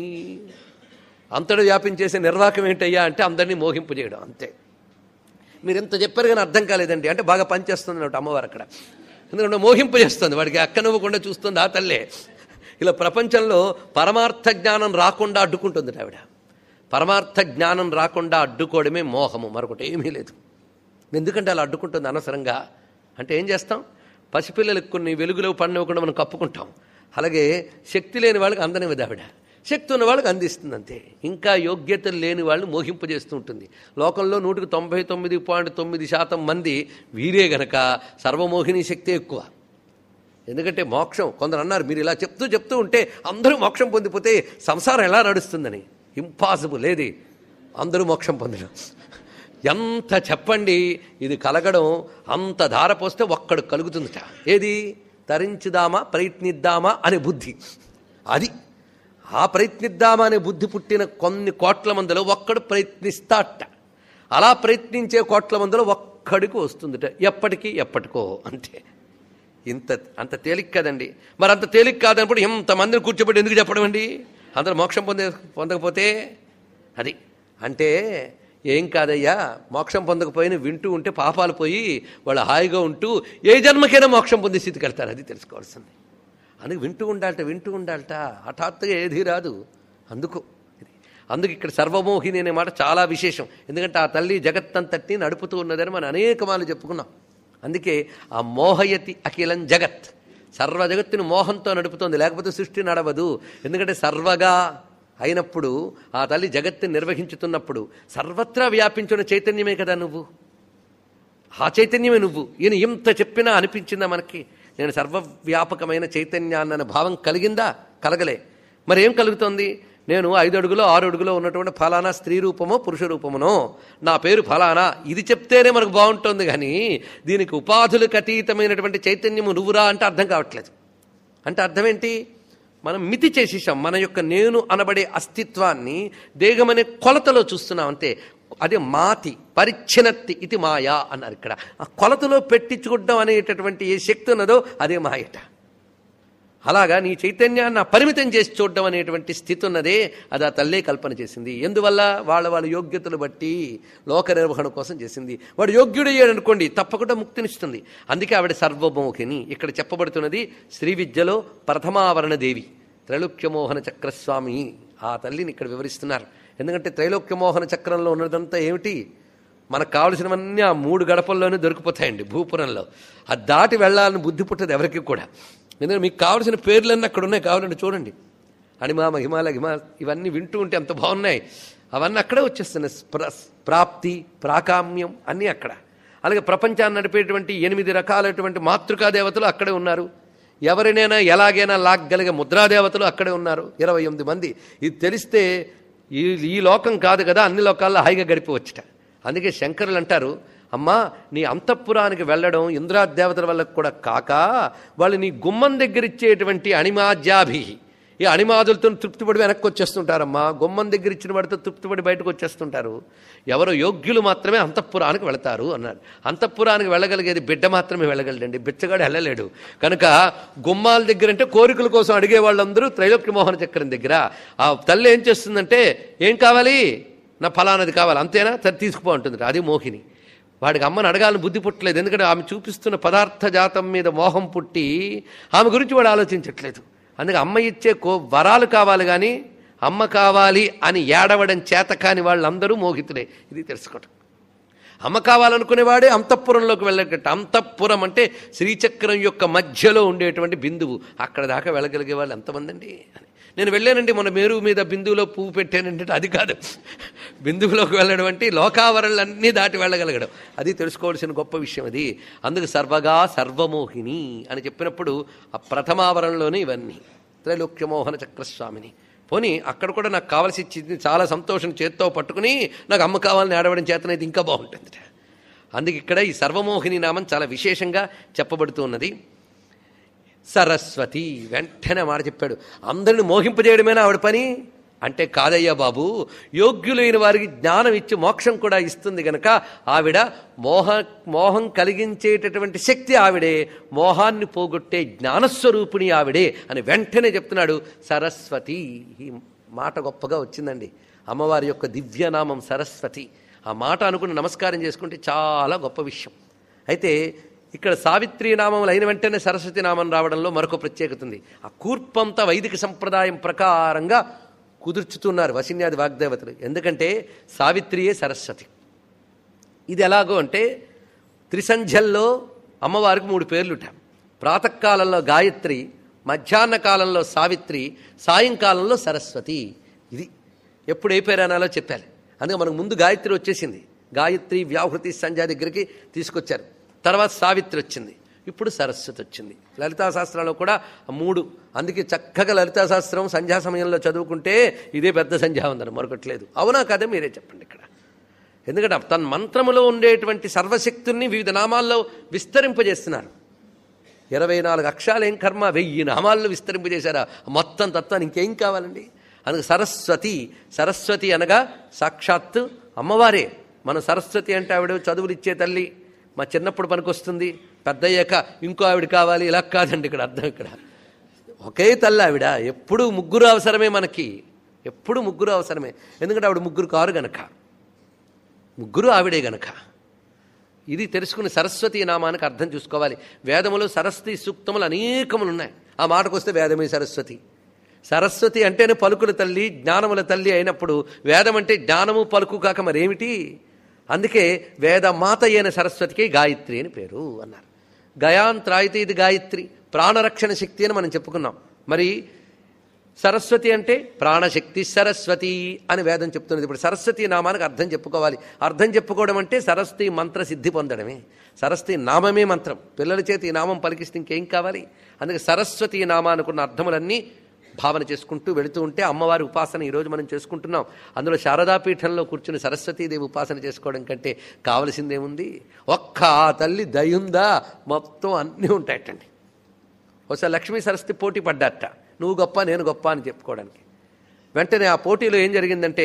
అంతటా వ్యాపించేసే నిర్వాహకం ఏంటయ్యా అంటే అందరినీ మోహింపు చేయడం అంతే మీరు ఎంత చెప్పారు కానీ అర్థం కాలేదండి అంటే బాగా పనిచేస్తుంది అన్నట్టు అమ్మవారు అక్కడ ఎందుకంటే మోహింపు చేస్తుంది వాడికి అక్కనివ్వకుండా చూస్తుంది ఆ తల్లే ఇలా ప్రపంచంలో పరమార్థ జ్ఞానం రాకుండా అడ్డుకుంటుంది ఆవిడ పరమార్థ జ్ఞానం రాకుండా అడ్డుకోవడమే మోహము మరొకటి ఏమీ లేదు ఎందుకంటే అలా అడ్డుకుంటుంది అనవసరంగా అంటే ఏం చేస్తాం పసిపిల్లలకు కొన్ని వెలుగులో పడినవ్వకుండా మనం కప్పుకుంటాం అలాగే శక్తి లేని వాళ్ళకి అందనివ్వదు ఆవిడ శక్తి ఉన్న వాళ్ళకి అందిస్తుంది అంతే ఇంకా యోగ్యతలు లేని వాళ్ళు మోహింపజేస్తూ ఉంటుంది లోకంలో నూటికి తొంభై తొమ్మిది పాయింట్ తొమ్మిది శాతం మంది వీరే గనక సర్వమోహిని శక్తి ఎక్కువ ఎందుకంటే మోక్షం కొందరు అన్నారు మీరు ఇలా చెప్తూ చెప్తూ ఉంటే అందరూ మోక్షం పొందిపోతే సంసారం ఎలా నడుస్తుందని ఇంపాసిబుల్ ఏది అందరూ మోక్షం పొందడం ఎంత చెప్పండి ఇది కలగడం అంత ధార పోస్తే ఒక్కడు కలుగుతుందిట ఏది తరించుదామా ప్రయత్నిద్దామా అనే బుద్ధి అది ఆ ప్రయత్నిద్దామా అనే బుద్ధి పుట్టిన కొన్ని కోట్ల మందిలో ఒక్కడు ప్రయత్నిస్తాట అలా ప్రయత్నించే కోట్ల మందిలో ఒక్కడికి వస్తుందిట ఎప్పటికీ ఎప్పటికో అంతే ఇంత అంత తేలిక కదండి మరి అంత తేలిక కాదన్నప్పుడు ఎంతమందిని కూర్చోబెట్టి ఎందుకు చెప్పడం అండి అందరూ మోక్షం పొందే పొందకపోతే అది అంటే ఏం కాదయ్యా మోక్షం పొందకపోయినా వింటూ ఉంటే పాపాలు పోయి వాళ్ళు హాయిగా ఉంటూ ఏ జన్మకైనా మోక్షం పొందే స్థితికి వెళ్తారు అది తెలుసుకోవాల్సింది అందుకు వింటూ ఉండాలట వింటూ ఉండాలట హఠాత్తుగా ఏది రాదు అందుకు ఇది. అందుకు ఇక్కడ సర్వమోహిని అనే మాట చాలా విశేషం ఎందుకంటే ఆ తల్లి జగత్తంతటిని నడుపుతూ ఉన్నదని మనం అనేక మార్లు చెప్పుకున్నాం అందుకే ఆ మోహయతి అఖిలం జగత్ సర్వ జగత్తుని మోహంతో నడుపుతోంది లేకపోతే సృష్టి నడవదు ఎందుకంటే సర్వగా అయినప్పుడు ఆ తల్లి జగత్తుని నిర్వహించుతున్నప్పుడు సర్వత్రా వ్యాపించిన చైతన్యమే కదా నువ్వు ఆ చైతన్యమే నువ్వు ఈయన ఇంత చెప్పినా అనిపించిందా మనకి నేను సర్వవ్యాపకమైన చైతన్యాన్న భావం కలిగిందా కలగలే మరి ఏం కలుగుతోంది నేను ఐదు అడుగులో ఆరు అడుగులో ఉన్నటువంటి ఫలానా స్త్రీ రూపమో పురుష రూపమునో నా పేరు ఫలానా ఇది చెప్తేనే మనకు బాగుంటుంది కానీ దీనికి ఉపాధులకు అతీతమైనటువంటి చైతన్యము నువ్వురా అంటే అర్థం కావట్లేదు అంటే అర్థం ఏంటి మనం మితి చేసేసాం మన యొక్క నేను అనబడే అస్తిత్వాన్ని దేగమనే కొలతలో చూస్తున్నాం అంతే అదే మాతి పరిచ్ఛిన్నత్తి ఇది మాయా అన్నారు ఇక్కడ ఆ కొలతలో పెట్టి చూడడం అనేటటువంటి ఏ శక్తి ఉన్నదో అదే మాయట అలాగా నీ చైతన్యాన్ని పరిమితం చేసి చూడడం అనేటువంటి స్థితి ఉన్నదే అది ఆ తల్లే కల్పన చేసింది ఎందువల్ల వాళ్ళ వాళ్ళ యోగ్యతలు బట్టి లోక నిర్వహణ కోసం చేసింది వాడు యోగ్యుడయ్యాడు అనుకోండి తప్పకుండా ముక్తినిస్తుంది అందుకే ఆవిడ సర్వమోహిని ఇక్కడ చెప్పబడుతున్నది శ్రీ విద్యలో ప్రథమావరణ దేవి త్రైలోక్యమోహన చక్రస్వామి ఆ తల్లిని ఇక్కడ వివరిస్తున్నారు ఎందుకంటే త్రైలోక్యమోహన చక్రంలో ఉన్నదంతా ఏమిటి మనకు కావలసినవన్నీ ఆ మూడు గడపల్లోనే దొరికిపోతాయండి భూపురంలో అది దాటి వెళ్ళాలని బుద్ధి పుట్టదు ఎవరికి కూడా ఎందుకంటే మీకు కావలసిన పేర్లన్నీ అక్కడ ఉన్నాయి కావాలంటే చూడండి అణిమా మహిమాల హిమా ఇవన్నీ వింటూ ఉంటే ఎంత బాగున్నాయి అవన్నీ అక్కడే వచ్చేస్తున్నాయి ప్ర- ప్రాప్తి ప్రాకామ్యం అన్నీ అక్కడ అలాగే ప్రపంచాన్ని నడిపేటువంటి ఎనిమిది రకాలైనటువంటి మాతృకా దేవతలు అక్కడే ఉన్నారు ఎవరినైనా ఎలాగైనా లాగ్గలిగే ముద్రాదేవతలు అక్కడే ఉన్నారు ఇరవై ఎనిమిది మంది ఇది తెలిస్తే ఈ ఈ లోకం కాదు కదా అన్ని లోకాల్లో హాయిగా గడిపవచ్చుట అందుకే శంకరులు అంటారు అమ్మా నీ అంతఃపురానికి వెళ్ళడం ఇంద్రాదేవతల వల్ల కూడా కాక వాళ్ళు నీ గుమ్మం దగ్గర ఇచ్చేటువంటి అణిమాద్యాభి ఈ అణిమాదులతో తృప్తిపడి వెనక్కి వచ్చేస్తుంటారమ్మా గుమ్మం దగ్గర ఇచ్చిన వాడితో తృప్తిపడి బయటకు వచ్చేస్తుంటారు ఎవరో యోగ్యులు మాత్రమే అంతఃపురానికి వెళతారు అన్నారు అంతఃపురానికి వెళ్ళగలిగేది బిడ్డ మాత్రమే వెళ్ళగలడండి బిచ్చగాడు వెళ్ళలేడు కనుక గుమ్మాల దగ్గర అంటే కోరికల కోసం అడిగే వాళ్ళందరూ త్రైలోక్య మోహన చక్రం దగ్గర ఆ తల్లి ఏం చేస్తుందంటే ఏం కావాలి నా ఫలానది కావాలి అంతేనా సరే తీసుకుపో ఉంటుంది అది మోహిని వాడికి అమ్మని అడగాలని బుద్ధి పుట్టలేదు ఎందుకంటే ఆమె చూపిస్తున్న పదార్థ జాతం మీద మోహం పుట్టి ఆమె గురించి వాడు ఆలోచించట్లేదు అందుకే అమ్మ ఇచ్చే కో వరాలు కావాలి కానీ అమ్మ కావాలి అని ఏడవడం చేత కాని వాళ్ళందరూ మోహితులే ఇది తెలుసుకోవటం అమ్మ కావాలనుకునేవాడే అంతఃపురంలోకి వెళ్ళగట్ట అంతఃపురం అంటే శ్రీచక్రం యొక్క మధ్యలో ఉండేటువంటి బిందువు అక్కడ దాకా వెళ్ళగలిగే వాళ్ళు ఎంతమంది అండి అని నేను వెళ్ళానండి మన మేరు మీద బిందువులో పువ్వు పెట్టానంటే అది కాదు బిందువులోకి వెళ్ళడం అంటే లోకావరణలన్నీ దాటి వెళ్ళగలగడం అది తెలుసుకోవాల్సిన గొప్ప విషయం అది అందుకు సర్వగా సర్వమోహిని అని చెప్పినప్పుడు ఆ ప్రథమావరణలోనే ఇవన్నీ త్రైలోక్యమోహన చక్రస్వామిని పోనీ అక్కడ కూడా నాకు కావాల్సి ఇచ్చింది చాలా సంతోషం చేత్తో పట్టుకుని నాకు అమ్మ కావాలని ఆడవడం చేతనైతే ఇంకా బాగుంటుంది అందుకే ఇక్కడ ఈ సర్వమోహిని నామం చాలా విశేషంగా చెప్పబడుతూ ఉన్నది సరస్వతి వెంటనే మాట చెప్పాడు అందరిని మోహింపజేయడమేనా ఆవిడ పని అంటే కాదయ్యా బాబు యోగ్యులైన వారికి జ్ఞానం ఇచ్చి మోక్షం కూడా ఇస్తుంది గనక ఆవిడ మోహ మోహం కలిగించేటటువంటి శక్తి ఆవిడే మోహాన్ని పోగొట్టే జ్ఞానస్వరూపిణి ఆవిడే అని వెంటనే చెప్తున్నాడు సరస్వతి ఈ మాట గొప్పగా వచ్చిందండి అమ్మవారి యొక్క దివ్యనామం సరస్వతి ఆ మాట అనుకుని నమస్కారం చేసుకుంటే చాలా గొప్ప విషయం అయితే ఇక్కడ సావిత్రి నామములు అయిన వెంటనే సరస్వతి నామం రావడంలో మరొక ప్రత్యేకత ఉంది ఆ కూర్పంతా వైదిక సంప్రదాయం ప్రకారంగా కుదుర్చుతున్నారు వసిన్యాది వాగ్దేవతలు ఎందుకంటే సావిత్రియే సరస్వతి ఇది ఎలాగో అంటే త్రిసంధ్యల్లో అమ్మవారికి మూడు పేర్లుట ప్రాతకాలంలో గాయత్రి మధ్యాహ్న కాలంలో సావిత్రి సాయంకాలంలో సరస్వతి ఇది ఎప్పుడు ఏ పేరు అనాలో చెప్పాలి అందుకే మనకు ముందు గాయత్రి వచ్చేసింది గాయత్రి వ్యాహృతి సంధ్య దగ్గరికి తీసుకొచ్చారు తర్వాత సావిత్రి వచ్చింది ఇప్పుడు సరస్వతి వచ్చింది లలితా శాస్త్రంలో కూడా ఆ మూడు అందుకే చక్కగా లలితా శాస్త్రం సంధ్యా సమయంలో చదువుకుంటే ఇదే పెద్ద సంధ్యావందనం మరొకట్లేదు అవునా కదా మీరే చెప్పండి ఇక్కడ ఎందుకంటే తన మంత్రములో ఉండేటువంటి సర్వశక్తుల్ని వివిధ నామాల్లో విస్తరింపజేస్తున్నారు ఇరవై నాలుగు అక్షరాలు ఏం కర్మ వెయ్యి నామాల్లో విస్తరింపజేశారా మొత్తం తత్వాన్ని ఇంకేం కావాలండి అందుకు సరస్వతి సరస్వతి అనగా సాక్షాత్తు అమ్మవారే మన సరస్వతి అంటే ఆవిడ చదువులు ఇచ్చే తల్లి మా చిన్నప్పుడు పనికొస్తుంది పెద్దయ్యాక ఇంకో ఆవిడ కావాలి ఇలా కాదండి ఇక్కడ అర్థం ఇక్కడ ఒకే తల్లి ఆవిడ ఎప్పుడు ముగ్గురు అవసరమే మనకి ఎప్పుడు ముగ్గురు అవసరమే ఎందుకంటే ఆవిడ ముగ్గురు కారు గనక ముగ్గురు ఆవిడే గనక ఇది తెలుసుకుని సరస్వతి నామానికి అర్థం చూసుకోవాలి వేదములో సరస్వతి సూక్తములు అనేకములు ఉన్నాయి ఆ మాటకు వస్తే వేదమే సరస్వతి సరస్వతి అంటేనే పలుకుల తల్లి జ్ఞానముల తల్లి అయినప్పుడు వేదం అంటే జ్ఞానము పలుకు కాక మరేమిటి అందుకే వేదమాత అయిన సరస్వతికి గాయత్రి అని పేరు అన్నారు గయాంత్రాయితీ ఇది గాయత్రి ప్రాణరక్షణ శక్తి అని మనం చెప్పుకున్నాం మరి సరస్వతి అంటే ప్రాణశక్తి సరస్వతి అని వేదం చెప్తున్నది ఇప్పుడు సరస్వతి నామానికి అర్థం చెప్పుకోవాలి అర్థం చెప్పుకోవడం అంటే సరస్వతి మంత్ర సిద్ధి పొందడమే సరస్వతి నామమే మంత్రం పిల్లల చేతి ఈ నామం పలికిస్తే ఇంకేం కావాలి అందుకే సరస్వతి నామానుకున్న అర్థములన్నీ భావన చేసుకుంటూ వెళుతూ ఉంటే అమ్మవారి ఉపాసన ఈరోజు మనం చేసుకుంటున్నాం అందులో శారదాపీఠంలో కూర్చుని సరస్వతీదేవి ఉపాసన చేసుకోవడం కంటే కావలసిందేముంది ఒక్క ఆ తల్లి దయుందా మొత్తం అన్నీ ఉంటాయటండి ఒకసారి లక్ష్మీ సరస్వతి పోటీ పడ్డారట నువ్వు గొప్ప నేను గొప్ప అని చెప్పుకోవడానికి వెంటనే ఆ పోటీలో ఏం జరిగిందంటే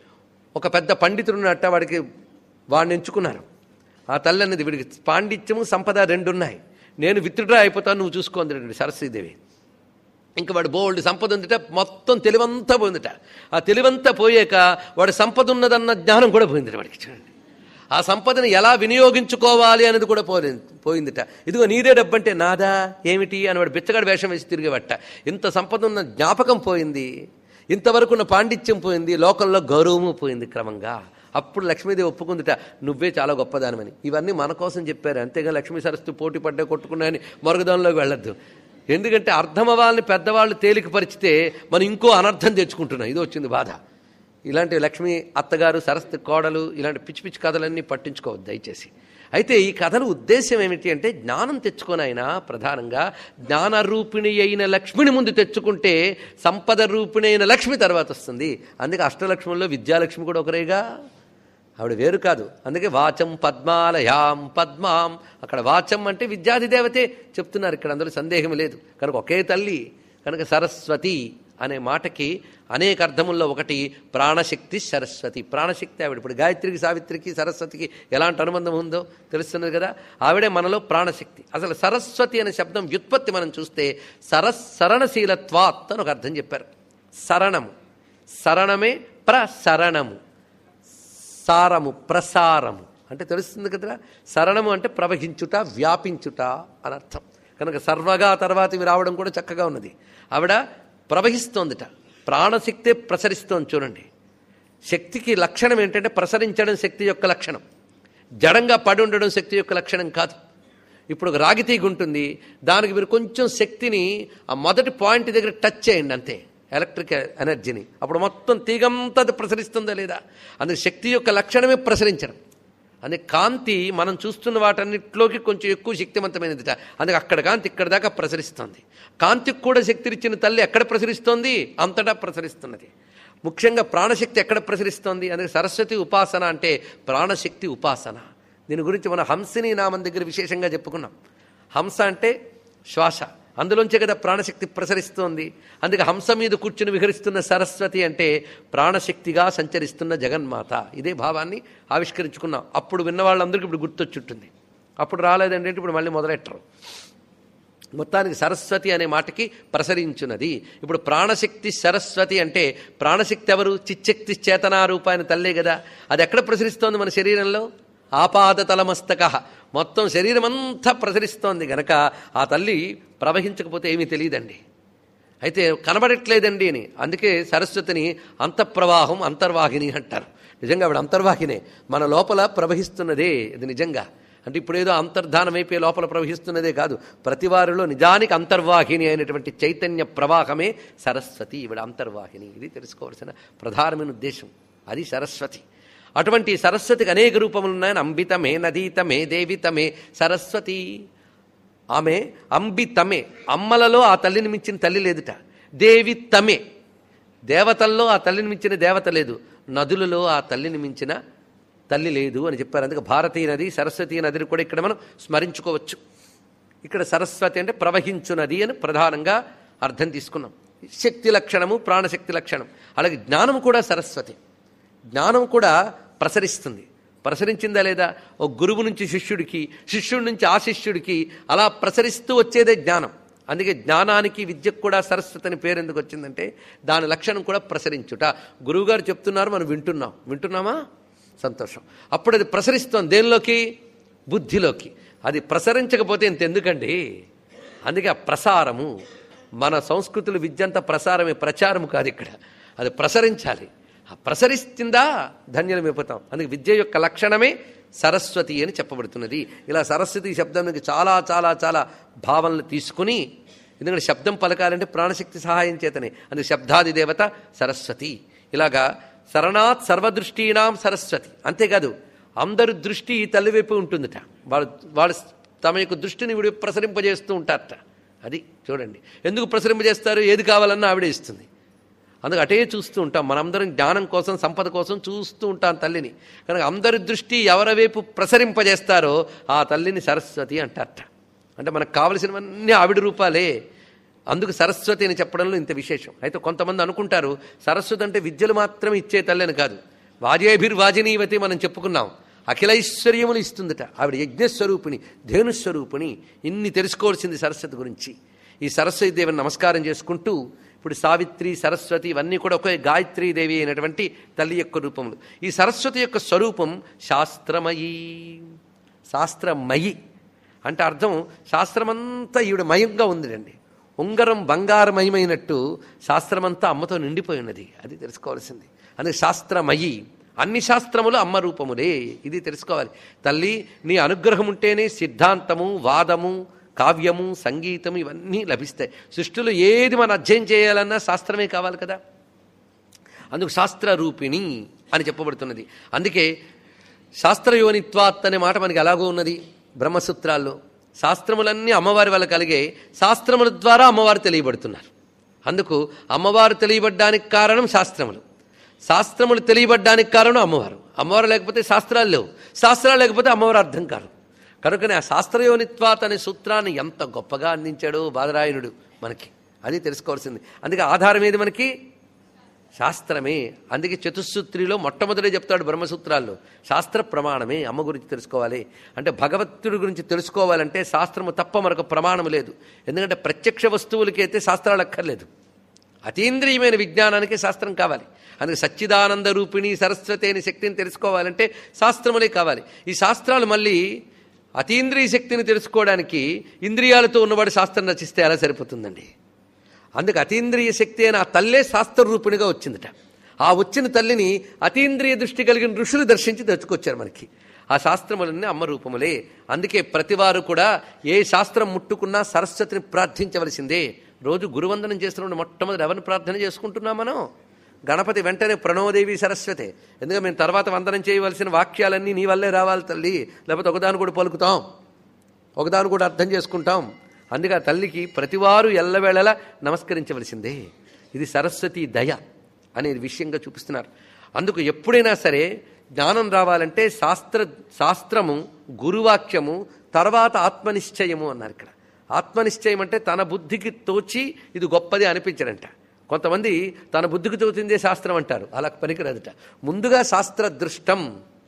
ఒక పెద్ద పండితుడు ఉన్నట్ట వాడికి వాడిని ఎంచుకున్నారు ఆ తల్లి అన్నది వీడికి పాండిత్యము సంపద రెండు ఉన్నాయి నేను విత్డ్రా అయిపోతాను నువ్వు చూసుకోండి సరస్వతీదేవి ఇంకా వాడు బోల్డ్ సంపద ఉందిట మొత్తం తెలివంతా పోయిందిట ఆ తెలివంతా పోయాక వాడు సంపద ఉన్నదన్న జ్ఞానం కూడా పోయిందిట వాడికి చూడండి ఆ సంపదను ఎలా వినియోగించుకోవాలి అనేది కూడా పోయింది పోయిందిట ఇదిగో నీదే డబ్బంటే నాదా ఏమిటి అని వాడు బిచ్చగాడు వేషం వేసి తిరిగేవట ఇంత సంపద ఉన్న జ్ఞాపకం పోయింది ఇంతవరకు ఉన్న పాండిత్యం పోయింది లోకంలో గౌరవము పోయింది క్రమంగా అప్పుడు లక్ష్మీదేవి ఒప్పుకుందిట నువ్వే చాలా గొప్పదానమని ఇవన్నీ మన కోసం చెప్పారు అంతేగా లక్ష్మీ సరస్వతి పోటీ పడ్డా కొట్టుకున్నాయని మరుగుదనంలోకి వెళ్ళొద్దు ఎందుకంటే అర్థం అవ్వాలని పెద్దవాళ్ళు తేలికపరిచితే మనం ఇంకో అనర్థం తెచ్చుకుంటున్నాం ఇది వచ్చింది బాధ ఇలాంటి లక్ష్మి అత్తగారు సరస్వతి కోడలు ఇలాంటి పిచ్చి పిచ్చి కథలన్నీ పట్టించుకోవద్దు దయచేసి అయితే ఈ కథల ఉద్దేశం ఏమిటి అంటే జ్ఞానం తెచ్చుకొని ఆయన ప్రధానంగా జ్ఞానరూపిణి అయిన లక్ష్మిని ముందు తెచ్చుకుంటే సంపద రూపిణి అయిన లక్ష్మి తర్వాత వస్తుంది అందుకే అష్టలక్ష్ముల్లో విద్యాలక్ష్మి కూడా ఒకరేగా ఆవిడ వేరు కాదు అందుకే వాచం పద్మాలయాం పద్మాం అక్కడ వాచం అంటే విద్యాధి దేవతే చెప్తున్నారు ఇక్కడ అందులో సందేహం లేదు కనుక ఒకే తల్లి కనుక సరస్వతి అనే మాటకి అనేక అర్థముల్లో ఒకటి ప్రాణశక్తి సరస్వతి ప్రాణశక్తి ఆవిడ ఇప్పుడు గాయత్రికి సావిత్రికి సరస్వతికి ఎలాంటి అనుబంధం ఉందో తెలుస్తున్నది కదా ఆవిడే మనలో ప్రాణశక్తి అసలు సరస్వతి అనే శబ్దం వ్యుత్పత్తి మనం చూస్తే సరస్ సరణశీలత్వాత్ అని ఒక అర్థం చెప్పారు సరణము సరణమే ప్రసరణము సారము ప్రసారము అంటే తెలుస్తుంది కదా సరణము అంటే ప్రవహించుట వ్యాపించుట అని అర్థం కనుక సర్వగా తర్వాత ఇవి రావడం కూడా చక్కగా ఉన్నది ఆవిడ ప్రవహిస్తోందిట ప్రాణశక్తే ప్రసరిస్తోంది చూడండి శక్తికి లక్షణం ఏంటంటే ప్రసరించడం శక్తి యొక్క లక్షణం జడంగా పడి ఉండడం శక్తి యొక్క లక్షణం కాదు ఇప్పుడు ఒక రాగి తీగ ఉంటుంది దానికి మీరు కొంచెం శక్తిని ఆ మొదటి పాయింట్ దగ్గర టచ్ చేయండి అంతే ఎలక్ట్రిక్ ఎనర్జీని అప్పుడు మొత్తం తీగంతా అది ప్రసరిస్తుందా లేదా అందుకే శక్తి యొక్క లక్షణమే ప్రసరించడం అందుకే కాంతి మనం చూస్తున్న వాటన్నిటిలోకి కొంచెం ఎక్కువ శక్తివంతమైనదిట అందుకే అక్కడ కాంతి ఇక్కడ దాకా ప్రసరిస్తోంది కాంతికి కూడా శక్తినిచ్చిన తల్లి ఎక్కడ ప్రసరిస్తోంది అంతటా ప్రసరిస్తున్నది ముఖ్యంగా ప్రాణశక్తి ఎక్కడ ప్రసరిస్తోంది అందుకే సరస్వతి ఉపాసన అంటే ప్రాణశక్తి ఉపాసన దీని గురించి మనం హంసిని నామం దగ్గర విశేషంగా చెప్పుకున్నాం హంస అంటే శ్వాస అందులోంచే కదా ప్రాణశక్తి ప్రసరిస్తోంది అందుకే హంస మీద కూర్చుని విహరిస్తున్న సరస్వతి అంటే ప్రాణశక్తిగా సంచరిస్తున్న జగన్మాత ఇదే భావాన్ని ఆవిష్కరించుకున్నాం అప్పుడు విన్న వాళ్ళందరికీ ఇప్పుడు గుర్తొచ్చుంటుంది అప్పుడు రాలేదంటే ఇప్పుడు మళ్ళీ మొదలెట్టరు మొత్తానికి సరస్వతి అనే మాటకి ప్రసరించున్నది ఇప్పుడు ప్రాణశక్తి సరస్వతి అంటే ప్రాణశక్తి ఎవరు చిచ్చక్తి చేతనారూపాయన తల్లే కదా అది ఎక్కడ ప్రసరిస్తోంది మన శరీరంలో ఆపాదతలమస్తక మొత్తం శరీరం అంతా ప్రసరిస్తోంది గనక ఆ తల్లి ప్రవహించకపోతే ఏమీ తెలియదండి అయితే కనబడట్లేదండి అని అందుకే సరస్వతిని అంతఃప్రవాహం అంతర్వాహిని అంటారు నిజంగా ఆవిడ అంతర్వాహినే మన లోపల ప్రవహిస్తున్నదే ఇది నిజంగా అంటే ఇప్పుడేదో అంతర్ధానం అయిపోయి లోపల ప్రవహిస్తున్నదే కాదు ప్రతి వారిలో నిజానికి అంతర్వాహిని అయినటువంటి చైతన్య ప్రవాహమే సరస్వతి ఈవిడ అంతర్వాహిని ఇది తెలుసుకోవాల్సిన ప్రధానమైన ఉద్దేశం అది సరస్వతి అటువంటి సరస్వతికి అనేక రూపములు ఉన్నాయని అంబితమే నదీతమే దేవితమే సరస్వతి ఆమె అంబితమే అమ్మలలో ఆ తల్లిని మించిన తల్లి లేదుట దేవి తమే దేవతల్లో ఆ తల్లిని మించిన దేవత లేదు నదులలో ఆ తల్లిని మించిన తల్లి లేదు అని చెప్పారు అందుకే భారతీ నది సరస్వతీ నదిని కూడా ఇక్కడ మనం స్మరించుకోవచ్చు ఇక్కడ సరస్వతి అంటే ప్రవహించు నది అని ప్రధానంగా అర్థం తీసుకున్నాం శక్తి లక్షణము ప్రాణశక్తి లక్షణం అలాగే జ్ఞానము కూడా సరస్వతి జ్ఞానం కూడా ప్రసరిస్తుంది ప్రసరించిందా లేదా ఒక గురువు నుంచి శిష్యుడికి శిష్యుడి నుంచి ఆ శిష్యుడికి అలా ప్రసరిస్తూ వచ్చేదే జ్ఞానం అందుకే జ్ఞానానికి విద్యకు కూడా సరస్వతి అని పేరు ఎందుకు వచ్చిందంటే దాని లక్షణం కూడా ప్రసరించుట గురువుగారు చెప్తున్నారు మనం వింటున్నాం వింటున్నామా సంతోషం అప్పుడు అది ప్రసరిస్తోంది దేనిలోకి బుద్ధిలోకి అది ప్రసరించకపోతే ఇంత ఎందుకండి అందుకే ఆ ప్రసారము మన సంస్కృతులు విద్యంత ప్రసారమే ప్రచారము కాదు ఇక్కడ అది ప్రసరించాలి ఆ ప్రసరిస్తుందా ధన్యులమైపోతాం అందుకే విద్య యొక్క లక్షణమే సరస్వతి అని చెప్పబడుతున్నది ఇలా సరస్వతి శబ్దానికి చాలా చాలా చాలా భావనలు తీసుకుని ఎందుకంటే శబ్దం పలకాలంటే ప్రాణశక్తి సహాయం చేతనే అందుకే శబ్దాది దేవత సరస్వతి ఇలాగా శరణాత్ సర్వదృష్టీనాం సరస్వతి అంతేకాదు అందరి దృష్టి ఈ తల్లి వైపు ఉంటుందట వాళ్ళు వాళ్ళు తమ యొక్క దృష్టిని విడి ప్రసరింపజేస్తూ ఉంటారట అది చూడండి ఎందుకు ప్రసరింపజేస్తారు ఏది కావాలన్నా ఆవిడే ఇస్తుంది అందుకు అటే చూస్తూ ఉంటాం మనందరం జ్ఞానం కోసం సంపద కోసం చూస్తూ ఉంటాం తల్లిని కనుక అందరి దృష్టి ఎవరి వైపు ప్రసరింపజేస్తారో ఆ తల్లిని సరస్వతి అంటారట అంటే మనకు కావలసినవన్నీ ఆవిడ రూపాలే అందుకు సరస్వతి అని చెప్పడంలో ఇంత విశేషం అయితే కొంతమంది అనుకుంటారు సరస్వతి అంటే విద్యలు మాత్రం ఇచ్చే తల్లి అని కాదు వాజేభిర్వాజినీవతి మనం చెప్పుకున్నాం అఖిలైశ్వర్యములు ఇస్తుందట ఆవిడ యజ్ఞస్వరూపిణి ధేనుస్వరూపిణి ఇన్ని తెలుసుకోవాల్సింది సరస్వతి గురించి ఈ సరస్వతి దేవిని నమస్కారం చేసుకుంటూ ఇప్పుడు సావిత్రి సరస్వతి ఇవన్నీ కూడా ఒకే గాయత్రీ దేవి అయినటువంటి తల్లి యొక్క రూపములు ఈ సరస్వతి యొక్క స్వరూపం శాస్త్రమయీ శాస్త్రమయి అంటే అర్థం శాస్త్రమంతా ఈవిడ మయంగా ఉందిరండి ఉంగరం బంగారమయమైనట్టు శాస్త్రమంతా అమ్మతో నిండిపోయి ఉన్నది అది తెలుసుకోవాల్సింది అందుకే శాస్త్రమయి అన్ని శాస్త్రములు అమ్మ రూపములే ఇది తెలుసుకోవాలి తల్లి నీ అనుగ్రహం ఉంటేనే సిద్ధాంతము వాదము కావ్యము సంగీతము ఇవన్నీ లభిస్తాయి సృష్టిలో ఏది మనం అధ్యయనం చేయాలన్నా శాస్త్రమే కావాలి కదా అందుకు శాస్త్ర రూపిణి అని చెప్పబడుతున్నది అందుకే శాస్త్రయోనిత్వాత్ అనే మాట మనకి ఎలాగో ఉన్నది బ్రహ్మసూత్రాల్లో శాస్త్రములన్నీ అమ్మవారి వల్ల కలిగే శాస్త్రముల ద్వారా అమ్మవారు తెలియబడుతున్నారు అందుకు అమ్మవారు తెలియబడ్డానికి కారణం శాస్త్రములు శాస్త్రములు తెలియబడ్డానికి కారణం అమ్మవారు అమ్మవారు లేకపోతే శాస్త్రాలు లేవు శాస్త్రాలు లేకపోతే అమ్మవారు అర్థం కారు కనుకనే ఆ శాస్త్రయోనిత్వాత్ అనే సూత్రాన్ని ఎంత గొప్పగా అందించాడు బాదరాయణుడు మనకి అది తెలుసుకోవాల్సింది అందుకే ఆధారం ఏది మనకి శాస్త్రమే అందుకే చతుస్సూత్రిలో మొట్టమొదటి చెప్తాడు బ్రహ్మసూత్రాల్లో శాస్త్ర ప్రమాణమే అమ్మ గురించి తెలుసుకోవాలి అంటే భగవత్తుడి గురించి తెలుసుకోవాలంటే శాస్త్రము తప్ప మరొక ప్రమాణము లేదు ఎందుకంటే ప్రత్యక్ష వస్తువులకి అయితే శాస్త్రాలు అక్కర్లేదు అతీంద్రియమైన విజ్ఞానానికి శాస్త్రం కావాలి అందుకే సచ్చిదానంద రూపిణి సరస్వతి అనే శక్తిని తెలుసుకోవాలంటే శాస్త్రములే కావాలి ఈ శాస్త్రాలు మళ్ళీ అతీంద్రియ శక్తిని తెలుసుకోవడానికి ఇంద్రియాలతో ఉన్నవాడు శాస్త్రం రచిస్తే ఎలా సరిపోతుందండి అందుకు అతీంద్రియ శక్తి అయిన ఆ తల్లే శాస్త్ర రూపిణిగా వచ్చిందట ఆ వచ్చిన తల్లిని అతీంద్రియ దృష్టి కలిగిన ఋషులు దర్శించి తెచ్చుకొచ్చారు మనకి ఆ శాస్త్రములన్నీ అమ్మ రూపములే అందుకే ప్రతివారు కూడా ఏ శాస్త్రం ముట్టుకున్నా సరస్వతిని ప్రార్థించవలసిందే రోజు గురువందనం చేస్తున్నప్పుడు మొట్టమొదటి ఎవరిని ప్రార్థన చేసుకుంటున్నాం మనం గణపతి వెంటనే ప్రణవదేవి సరస్వతే ఎందుకంటే మేము తర్వాత వందనం చేయవలసిన వాక్యాలన్నీ నీ వల్లే రావాలి తల్లి లేకపోతే ఒకదాని కూడా పలుకుతాం ఒకదాని కూడా అర్థం చేసుకుంటాం అందుకే ఆ తల్లికి ప్రతివారు ఎల్లవేళలా నమస్కరించవలసిందే ఇది సరస్వతి దయ అనేది విషయంగా చూపిస్తున్నారు అందుకు ఎప్పుడైనా సరే జ్ఞానం రావాలంటే శాస్త్ర శాస్త్రము గురువాక్యము తర్వాత ఆత్మనిశ్చయము అన్నారు ఇక్కడ ఆత్మనిశ్చయం అంటే తన బుద్ధికి తోచి ఇది గొప్పది అనిపించడంట కొంతమంది తన బుద్ధికి తోచిందే శాస్త్రం అంటారు అలా పనికిరాదట ముందుగా శాస్త్ర దృష్టం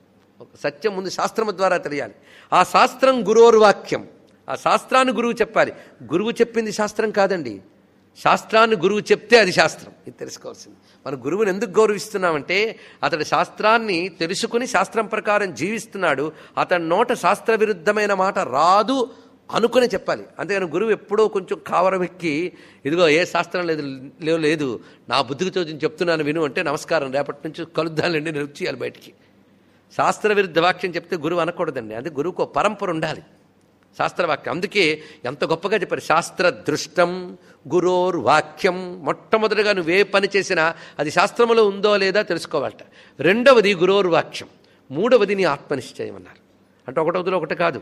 ఒక సత్యం ముందు శాస్త్రము ద్వారా తెలియాలి ఆ శాస్త్రం గురోర్వాక్యం ఆ శాస్త్రాన్ని గురువు చెప్పాలి గురువు చెప్పింది శాస్త్రం కాదండి శాస్త్రాన్ని గురువు చెప్తే అది శాస్త్రం ఇది తెలుసుకోవాల్సింది మన గురువుని ఎందుకు గౌరవిస్తున్నామంటే అతడు శాస్త్రాన్ని తెలుసుకుని శాస్త్రం ప్రకారం జీవిస్తున్నాడు అతని నోట శాస్త్ర విరుద్ధమైన మాట రాదు అనుకుని చెప్పాలి అంతేగాని గురువు ఎప్పుడో కొంచెం కావరం ఎక్కి ఇదిగో ఏ శాస్త్రం లేదు లేవు లేదు నా బుద్ధికి తోచి చెప్తున్నాను విను అంటే నమస్కారం రేపటి నుంచి కలుద్దానండి నేను వచ్చేయాలి బయటికి శాస్త్ర విరుద్ధ వాక్యం చెప్తే గురువు అనకూడదండి అది గురువుకు ఒక పరంపర ఉండాలి శాస్త్రవాక్యం అందుకే ఎంత గొప్పగా చెప్పారు శాస్త్ర దృష్టం గురోర్ వాక్యం మొట్టమొదటిగా నువ్వే పని చేసినా అది శాస్త్రములో ఉందో లేదా తెలుసుకోవాలట రెండవది గురోర్ వాక్యం మూడవది నీ ఆత్మనిశ్చయం అన్నారు అంటే ఒకటవదిలో ఒకటి కాదు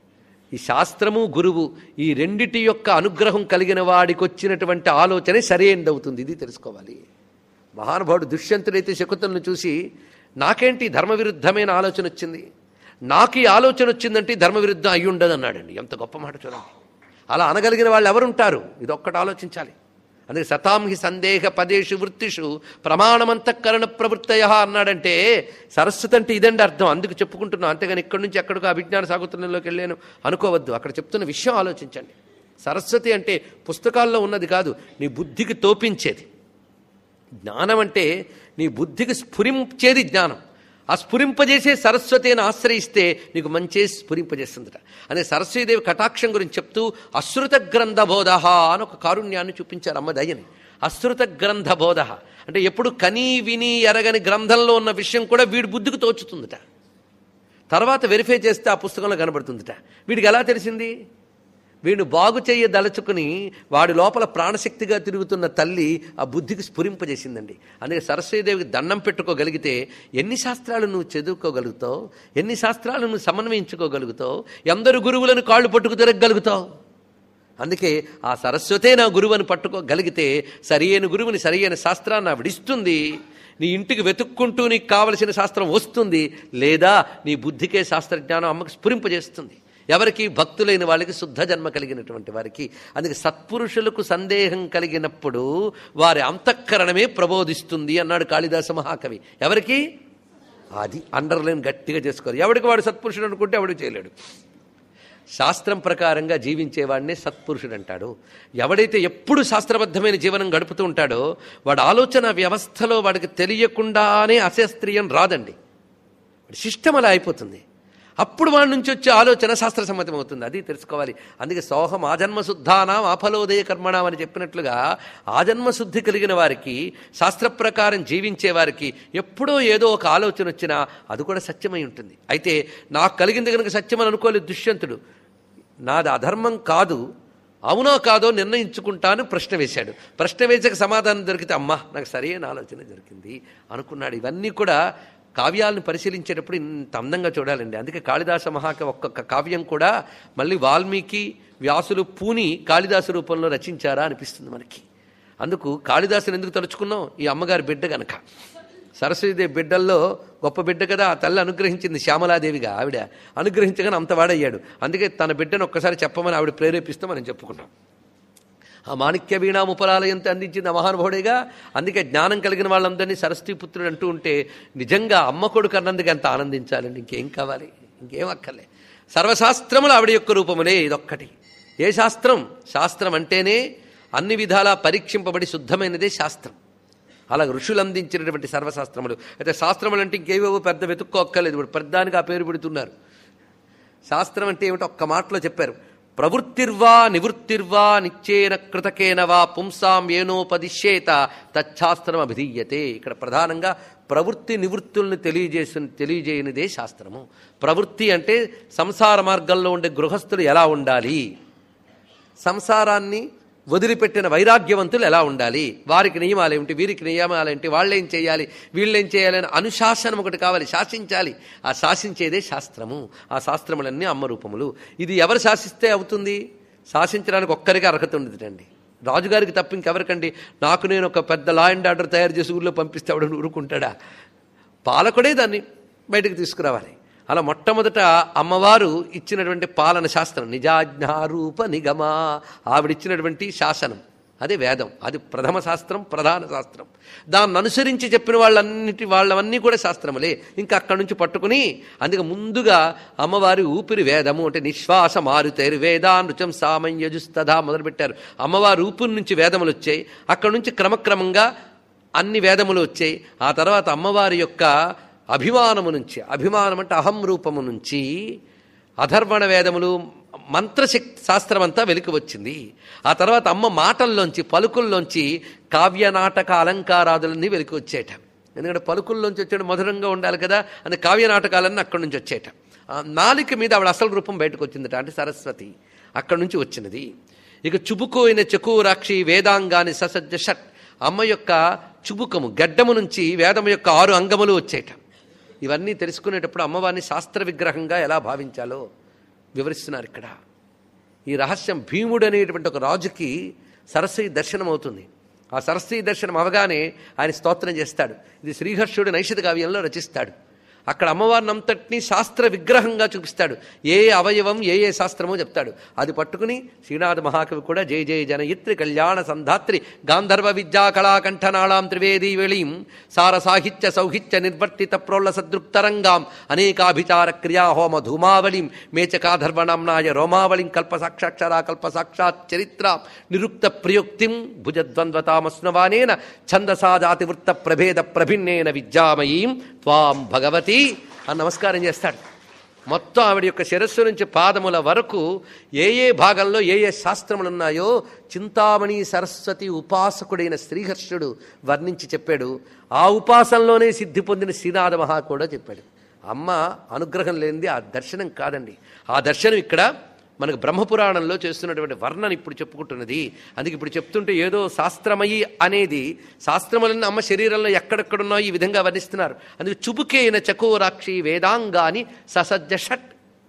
ఈ శాస్త్రము గురువు ఈ రెండిటి యొక్క అనుగ్రహం కలిగిన వాడికి వచ్చినటువంటి ఆలోచనే సరైనదవుతుంది ఇది తెలుసుకోవాలి మహానుభావుడు దుష్యంతుడైతే శకుతులను చూసి నాకేంటి ధర్మవిరుద్ధమైన ఆలోచన వచ్చింది నాకు ఈ ఆలోచన వచ్చిందంటే ధర్మవిరుద్ధం అయి ఉండదు అన్నాడండి ఎంత గొప్ప మాట చూడండి అలా అనగలిగిన వాళ్ళు ఎవరుంటారు ఇది ఒక్కటి ఆలోచించాలి అందుకే సతాంహి సందేహ పదేషు వృత్తిషు ప్రమాణమంతఃకరణ ప్రవృత్తయ అన్నాడంటే సరస్వతి అంటే ఇదండి అర్థం అందుకు చెప్పుకుంటున్నాం అంతేగాని ఇక్కడి నుంచి ఎక్కడికో అభిజ్ఞాన సాగుతుల్యంలోకి వెళ్ళాను అనుకోవద్దు అక్కడ చెప్తున్న విషయం ఆలోచించండి సరస్వతి అంటే పుస్తకాల్లో ఉన్నది కాదు నీ బుద్ధికి తోపించేది జ్ఞానం అంటే నీ బుద్ధికి స్ఫురించేది జ్ఞానం ఆ స్ఫురింపజేసే సరస్వతిని ఆశ్రయిస్తే నీకు మంచి స్ఫురింపజేస్తుందట అదే సరస్వతీదేవి కటాక్షం గురించి చెప్తూ అశ్రుత గ్రంథ బోధ అని ఒక కారుణ్యాన్ని చూపించారు అమ్మ దయ్యని అశ్రుత గ్రంథ బోధ అంటే ఎప్పుడు కనీ విని ఎరగని గ్రంథంలో ఉన్న విషయం కూడా వీడి బుద్ధికి తోచుతుందట తర్వాత వెరిఫై చేస్తే ఆ పుస్తకంలో కనబడుతుందట వీడికి ఎలా తెలిసింది వీడిని బాగు చేయదలుచుకుని వాడి లోపల ప్రాణశక్తిగా తిరుగుతున్న తల్లి ఆ బుద్ధికి స్ఫురింపజేసిందండి అందుకే సరస్వతీదేవికి దండం పెట్టుకోగలిగితే ఎన్ని శాస్త్రాలు నువ్వు చదువుకోగలుగుతావు ఎన్ని శాస్త్రాలు నువ్వు సమన్వయించుకోగలుగుతావు ఎందరు గురువులను కాళ్ళు పట్టుకు తిరగగలుగుతావు అందుకే ఆ సరస్వతే నా గురువుని పట్టుకోగలిగితే సరియైన గురువుని సరియైన శాస్త్రాన్ని ఆవిడిస్తుంది నీ ఇంటికి వెతుక్కుంటూ నీకు కావలసిన శాస్త్రం వస్తుంది లేదా నీ బుద్ధికే శాస్త్రజ్ఞానం అమ్మకి స్ఫురింపజేస్తుంది ఎవరికి భక్తులైన వాళ్ళకి శుద్ధ జన్మ కలిగినటువంటి వారికి అందుకే సత్పురుషులకు సందేహం కలిగినప్పుడు వారి అంతఃకరణమే ప్రబోధిస్తుంది అన్నాడు కాళిదాస మహాకవి ఎవరికి అది అండర్లైన్ గట్టిగా చేసుకోరు ఎవడికి వాడు సత్పురుషుడు అనుకుంటే ఎవడు చేయలేడు శాస్త్రం ప్రకారంగా జీవించేవాడినే సత్పురుషుడు అంటాడు ఎవడైతే ఎప్పుడు శాస్త్రబద్ధమైన జీవనం గడుపుతూ ఉంటాడో వాడు ఆలోచన వ్యవస్థలో వాడికి తెలియకుండానే అశాస్త్రీయం రాదండి వాడి సిస్టమ్ అలా అయిపోతుంది అప్పుడు వాడి నుంచి వచ్చే ఆలోచన శాస్త్ర సమ్మతం అవుతుంది అది తెలుసుకోవాలి అందుకే సోహం ఆజన్మ శుద్ధానాం ఆఫలోదయ కర్మణం అని చెప్పినట్లుగా ఆజన్మ శుద్ధి కలిగిన వారికి శాస్త్ర ప్రకారం జీవించే వారికి ఎప్పుడో ఏదో ఒక ఆలోచన వచ్చినా అది కూడా సత్యమై ఉంటుంది అయితే నాకు కలిగింది కనుక సత్యమని అనుకోలేదు దుష్యంతుడు నాది అధర్మం కాదు అవునో కాదో నిర్ణయించుకుంటాను ప్రశ్న వేశాడు ప్రశ్న వేసాక సమాధానం దొరికితే అమ్మా నాకు సరైన ఆలోచన దొరికింది అనుకున్నాడు ఇవన్నీ కూడా కావ్యాలను పరిశీలించేటప్పుడు ఇంత అందంగా చూడాలండి అందుకే కాళిదాస మహాక ఒక్కొక్క కావ్యం కూడా మళ్ళీ వాల్మీకి వ్యాసులు పూని కాళిదాసు రూపంలో రచించారా అనిపిస్తుంది మనకి అందుకు కాళిదాసుని ఎందుకు తలుచుకున్నాం ఈ అమ్మగారి బిడ్డ గనక సరస్వతీదేవి బిడ్డల్లో గొప్ప బిడ్డ కదా ఆ తల్లి అనుగ్రహించింది శ్యామలాదేవిగా ఆవిడ అనుగ్రహించగానే అంత వాడయ్యాడు అందుకే తన బిడ్డను ఒక్కసారి చెప్పమని ఆవిడ ప్రేరేపిస్తూ మనం చెప్పుకున్నాం ఆ మాణిక్య వీణా ముపలాలయంతో అందించింది ఆ మహానుభావుడేగా అందుకే జ్ఞానం కలిగిన వాళ్ళందరినీ సరస్వతీ పుత్రుడు అంటూ ఉంటే నిజంగా అమ్మ కొడుకు అన్నందుకు ఎంత ఆనందించాలండి ఇంకేం కావాలి ఇంకేం అక్కర్లే సర్వశాస్త్రములు ఆవిడ యొక్క రూపములే ఇదొక్కటి ఏ శాస్త్రం శాస్త్రం అంటేనే అన్ని విధాలా పరీక్షింపబడి శుద్ధమైనదే శాస్త్రం అలా ఋషులు అందించినటువంటి సర్వశాస్త్రములు అయితే శాస్త్రములు అంటే ఇంకేవేవో పెద్ద వెతుక్కోక్కర్లేదు ఇప్పుడు పెద్దానికి ఆ పేరు పెడుతున్నారు శాస్త్రం అంటే ఏమిటో ఒక్క మాటలో చెప్పారు ప్రవృత్తిర్వా నివృత్తిర్వా నిశ్చేన కృతకేన వా పుంసాం ఏనోపదిశ్యేత తచ్చాస్త్రం అభిధీయతే ఇక్కడ ప్రధానంగా ప్రవృత్తి నివృత్తుల్ని తెలియజేసి తెలియజేయనిదే శాస్త్రము ప్రవృత్తి అంటే సంసార మార్గంలో ఉండే గృహస్థులు ఎలా ఉండాలి సంసారాన్ని వదిలిపెట్టిన వైరాగ్యవంతులు ఎలా ఉండాలి వారికి నియమాలు ఏమిటి వీరికి నియమాలు ఏంటి వాళ్ళేం చేయాలి వీళ్ళేం చేయాలి అని అనుశాసనం ఒకటి కావాలి శాసించాలి ఆ శాసించేదే శాస్త్రము ఆ శాస్త్రములన్నీ అమ్మ రూపములు ఇది ఎవరు శాసిస్తే అవుతుంది శాసించడానికి ఒక్కరికి అర్హత ఉండదండి రాజుగారికి తప్ప ఇంకెవరికండి నాకు నేను ఒక పెద్ద లా అండ్ ఆర్డర్ తయారు చేసి ఊళ్ళో పంపిస్తే ఆవిడ ఊరుకుంటాడా పాలకుడే దాన్ని బయటకు తీసుకురావాలి అలా మొట్టమొదట అమ్మవారు ఇచ్చినటువంటి పాలన శాస్త్రం నిజాజ్ఞారూప నిగమా ఆవిడిచ్చినటువంటి శాసనం అదే వేదం అది ప్రథమ శాస్త్రం ప్రధాన శాస్త్రం దాన్ని అనుసరించి చెప్పిన వాళ్ళన్నిటి వాళ్ళవన్నీ కూడా శాస్త్రములే ఇంకా అక్కడి నుంచి పట్టుకుని అందుకే ముందుగా అమ్మవారి ఊపిరి వేదము అంటే నిశ్వాస మారుతేరు వేదానృచం సామయ్యజుస్తదా మొదలుపెట్టారు అమ్మవారి ఊపిరి నుంచి వేదములు వచ్చాయి అక్కడి నుంచి క్రమక్రమంగా అన్ని వేదములు వచ్చాయి ఆ తర్వాత అమ్మవారి యొక్క అభిమానము నుంచి అభిమానం అంటే అహం రూపము నుంచి అధర్వణ వేదములు మంత్రశక్తి శాస్త్రం అంతా వెలికి వచ్చింది ఆ తర్వాత అమ్మ మాటల్లోంచి పలుకుల్లోంచి కావ్య నాటక అలంకారాదులన్నీ వెలికి వచ్చేట ఎందుకంటే పలుకుల్లోంచి వచ్చాడు మధురంగా ఉండాలి కదా అని కావ్య నాటకాలన్నీ అక్కడి నుంచి వచ్చేట ఆ నాలిక మీద ఆవిడ అసలు రూపం బయటకు వచ్చిందట అంటే సరస్వతి అక్కడి నుంచి వచ్చినది ఇక చుబుకోయిన చకూరాక్షి వేదాంగాని ససజ్జ షట్ అమ్మ యొక్క చుబుకము గడ్డము నుంచి వేదము యొక్క ఆరు అంగములు వచ్చేట ఇవన్నీ తెలుసుకునేటప్పుడు అమ్మవారిని శాస్త్ర విగ్రహంగా ఎలా భావించాలో వివరిస్తున్నారు ఇక్కడ ఈ రహస్యం భీముడు అనేటువంటి ఒక రాజుకి సరస్వతి దర్శనం అవుతుంది ఆ సరస్వతి దర్శనం అవగానే ఆయన స్తోత్రం చేస్తాడు ఇది శ్రీహర్షుడు నైషిత కావ్యంలో రచిస్తాడు అక్కడ అమ్మవారిని అంతటినీ శాస్త్ర విగ్రహంగా చూపిస్తాడు ఏ అవయవం ఏ ఏ శాస్త్రమో చెప్తాడు అది పట్టుకుని శ్రీనాథ మహాకవి కూడా జయ జయ జనయిత్రి కళ్యాణ సంధాత్రి గాంధర్వ విద్యా కళాకంఠనాళాం త్రివేదీ వెళీం సార సాహిత్య సౌహిత్య నిర్వర్తిత ప్రోళ్ళ సదృక్తరంగాం అనేకాభిచార క్రియా హోమ ధూమావళిం మేచకాధర్వణంనాయ రోమావళిం కల్ప సాక్షాక్షరా కల్ప సాక్షాత్ చరిత్రాం నిరుక్త ప్రయుక్తిం భుజద్వంద్వతామస్నవానేన ఛందసా జాతివృత్త ప్రభేద ప్రభిన్నేన విద్యామయీం త్వాం భగవతి సరస్వతి అని నమస్కారం చేస్తాడు మొత్తం ఆవిడ యొక్క శిరస్సు నుంచి పాదముల వరకు ఏ ఏ భాగంలో ఏ ఏ శాస్త్రములు ఉన్నాయో చింతామణి సరస్వతి ఉపాసకుడైన శ్రీహర్షుడు వర్ణించి చెప్పాడు ఆ ఉపాసనలోనే సిద్ధి పొందిన శ్రీనాథ మహా కూడా చెప్పాడు అమ్మ అనుగ్రహం లేనిది ఆ దర్శనం కాదండి ఆ దర్శనం ఇక్కడ మనకు బ్రహ్మపురాణంలో చేస్తున్నటువంటి వర్ణన ఇప్పుడు చెప్పుకుంటున్నది అందుకే ఇప్పుడు చెప్తుంటే ఏదో శాస్త్రమయి అనేది శాస్త్రములన్నీ అమ్మ శరీరంలో ఎక్కడెక్కడున్నాయో ఈ విధంగా వర్ణిస్తున్నారు అందుకే చుబుకేన చకోరాక్షి వేదాంగాని ససజ్జ షట్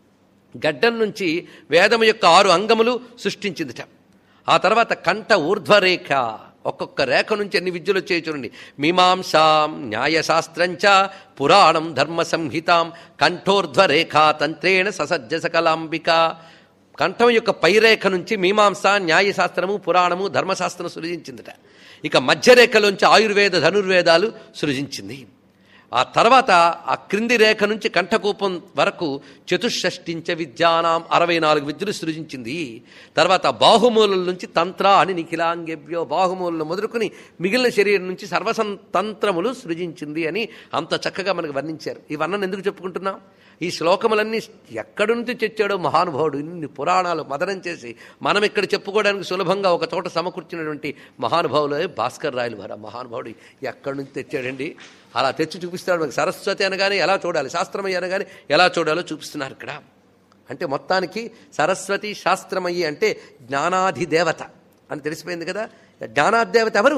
గడ్డం నుంచి వేదము యొక్క ఆరు అంగములు సృష్టించిందిట ఆ తర్వాత కంఠ ఊర్ధ్వరేఖ ఒక్కొక్క రేఖ నుంచి అన్ని విద్యలు వచ్చాయి చూడండి మీమాంసాం న్యాయశాస్త్రంచ పురాణం ధర్మ సంహితాం కంఠోర్ధ్వరేఖా తంత్రేణ ససజ్జ సకలాంబిక కంఠం యొక్క పైరేఖ నుంచి మీమాంస న్యాయశాస్త్రము పురాణము ధర్మశాస్త్రం సృజించిందిట ఇక మధ్యరేఖలోంచి ఆయుర్వేద ధనుర్వేదాలు సృజించింది ఆ తర్వాత ఆ క్రింది రేఖ నుంచి కంఠకూపం వరకు చతుషష్టించ విద్యానాం అరవై నాలుగు విద్యలు సృజించింది తర్వాత బాహుమూలం నుంచి తంత్ర అని నిఖిలాంగేభ్యో బాహుమూలను మొదలుకొని మిగిలిన శరీరం నుంచి సర్వసంతంత్రములు సృజించింది అని అంత చక్కగా మనకు వర్ణించారు ఈ వర్ణన ఎందుకు చెప్పుకుంటున్నాం ఈ శ్లోకములన్నీ ఎక్కడి నుంచి తెచ్చాడో మహానుభావుడు ఇన్ని పురాణాలు మదనం చేసి మనం ఇక్కడ చెప్పుకోవడానికి సులభంగా ఒక చోట సమకూర్చినటువంటి మహానుభావులు భాస్కర్ రాయలు వారు ఆ మహానుభావుడు ఎక్కడి నుంచి తెచ్చాడండి అలా తెచ్చి చూపిస్తాడు మనకి సరస్వతి అనగానే ఎలా చూడాలి శాస్త్రమయ్య అనగానే ఎలా చూడాలో చూపిస్తున్నారు ఇక్కడ అంటే మొత్తానికి సరస్వతి శాస్త్రమయ్యి అంటే జ్ఞానాధిదేవత అని తెలిసిపోయింది కదా జ్ఞానాధిదేవత ఎవరు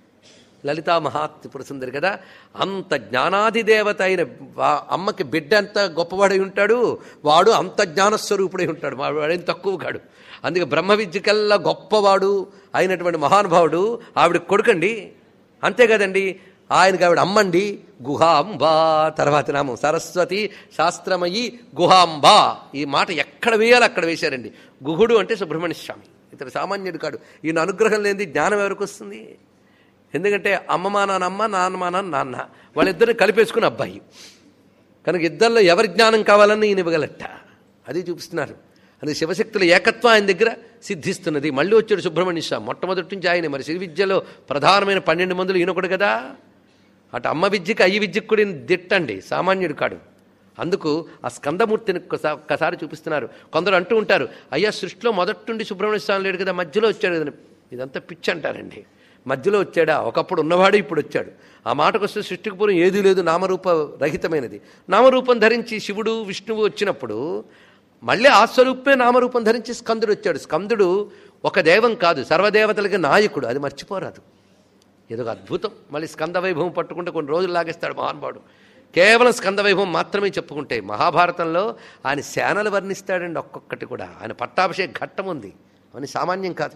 లలితా మహాత్రిపుర సుందరి కదా అంత జ్ఞానాధిదేవత అయిన వా- అమ్మకి బిడ్డ ఎంత గొప్పవాడై ఉంటాడు వాడు అంత జ్ఞానస్వరూపుడై ఉంటాడు మా వాడేం తక్కువ కాడు అందుకే బ్రహ్మ విద్యకల్లా గొప్పవాడు అయినటువంటి మహానుభావుడు ఆవిడ కొడుకండి అంతే కదండి ఆయనకి ఆవిడ అమ్మండి గుహాంబా తర్వాత నామం సరస్వతి శాస్త్రమయి గుహాంబా ఈ మాట ఎక్కడ వేయాలో అక్కడ వేశారండి గుహుడు అంటే సుబ్రహ్మణ్య స్వామి ఇతడు సామాన్యుడు కాడు ఈయన అనుగ్రహం లేనిది జ్ఞానం ఎవరికి వస్తుంది ఎందుకంటే అమ్మ మా నాన్న అమ్మ నాన్న మా నాన్న నాన్న వాళ్ళిద్దరిని కలిపేసుకుని అబ్బాయి కనుక ఇద్దరిలో ఎవరి జ్ఞానం కావాలని ఈయన ఇవ్వగలట అది చూపిస్తున్నారు అది శివశక్తుల ఏకత్వం ఆయన దగ్గర సిద్ధిస్తున్నది మళ్ళీ వచ్చాడు సుబ్రహ్మణ్య స్వామి మొట్టమొదటి నుంచి ఆయన మరి శ్రీ విద్యలో ప్రధానమైన పన్నెండు మందులు ఈయనొకడు కదా అటు అమ్మ విద్యకి అయ్యి విద్యకు కూడా ఈయన దిట్టండి సామాన్యుడు కాడు అందుకు ఆ స్కందమూర్తిని ఒక్కసా- ఒక్కసారి చూపిస్తున్నారు కొందరు అంటూ ఉంటారు అయ్యా సృష్టిలో మొదటి నుండి సుబ్రహ్మణ్య స్వామి లేడు కదా మధ్యలో వచ్చాడు కదా ఇదంతా పిచ్చి అంటారండి మధ్యలో వచ్చాడా ఒకప్పుడు ఉన్నవాడు ఇప్పుడు వచ్చాడు ఆ మాటకు వస్తే సృష్టికి పూర్వం ఏదీ లేదు నామరూప రహితమైనది నామరూపం ధరించి శివుడు విష్ణువు వచ్చినప్పుడు మళ్ళీ ఆ స్వరూపమే నామరూపం ధరించి స్కందుడు వచ్చాడు స్కందుడు ఒక దైవం కాదు సర్వదేవతలకి నాయకుడు అది మర్చిపోరాదు ఏదో ఒక అద్భుతం మళ్ళీ స్కంద వైభవం పట్టుకుంటే కొన్ని రోజులు లాగేస్తాడు మహానుభావుడు కేవలం స్కంద వైభవం మాత్రమే చెప్పుకుంటే మహాభారతంలో ఆయన సేనలు వర్ణిస్తాడండి ఒక్కొక్కటి కూడా ఆయన పట్టాభిషేక ఘట్టం ఉంది అని సామాన్యం కాదు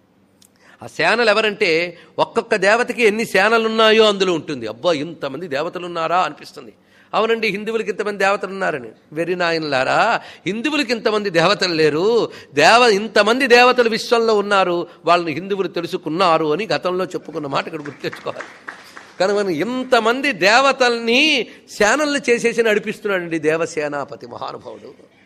ఆ సేనలు ఎవరంటే ఒక్కొక్క దేవతకి ఎన్ని సేనలు ఉన్నాయో అందులో ఉంటుంది అబ్బా ఇంతమంది దేవతలు ఉన్నారా అనిపిస్తుంది అవునండి హిందువులకి ఇంతమంది దేవతలు ఉన్నారని వెర్రి నాయనలారా హిందువులకి ఇంతమంది దేవతలు లేరు దేవ ఇంతమంది దేవతలు విశ్వంలో ఉన్నారు వాళ్ళని హిందువులు తెలుసుకున్నారు అని గతంలో చెప్పుకున్న మాట ఇక్కడ గుర్తు తెచ్చుకోవాలి కనుక మనం ఇంతమంది దేవతల్ని సేనల్ని చేసేసి నడిపిస్తున్నాడండి దేవసేనాపతి మహానుభావుడు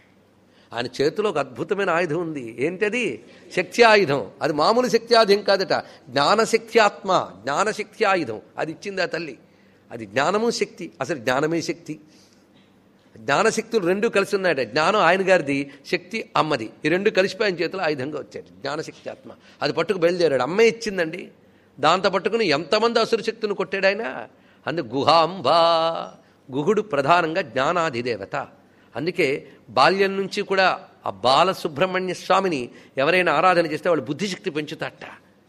ఆయన చేతిలో ఒక అద్భుతమైన ఆయుధం ఉంది ఏంటది శక్తి ఆయుధం అది మామూలు శక్తి ఆయుధం కాదట జ్ఞానశక్తి ఆత్మ జ్ఞానశక్తి ఆయుధం అది ఇచ్చింది ఆ తల్లి అది జ్ఞానము శక్తి అసలు జ్ఞానమే శక్తి జ్ఞానశక్తులు రెండు కలిసి ఉన్నాయట జ్ఞానం ఆయన గారిది శక్తి అమ్మది ఈ రెండు కలిసిపోయి ఆయన చేతిలో ఆయుధంగా వచ్చాడు జ్ఞానశక్తి ఆత్మ అది పట్టుకు బయలుదేరాడు అమ్మే ఇచ్చిందండి దాంతో పట్టుకుని ఎంతమంది అసురు శక్తిని కొట్టాడు ఆయన అందు గుహాంబా గుహుడు ప్రధానంగా జ్ఞానాధిదేవత అందుకే బాల్యం నుంచి కూడా ఆ బాల సుబ్రహ్మణ్య స్వామిని ఎవరైనా ఆరాధన చేస్తే వాళ్ళు బుద్ధిశక్తి పెంచుతాట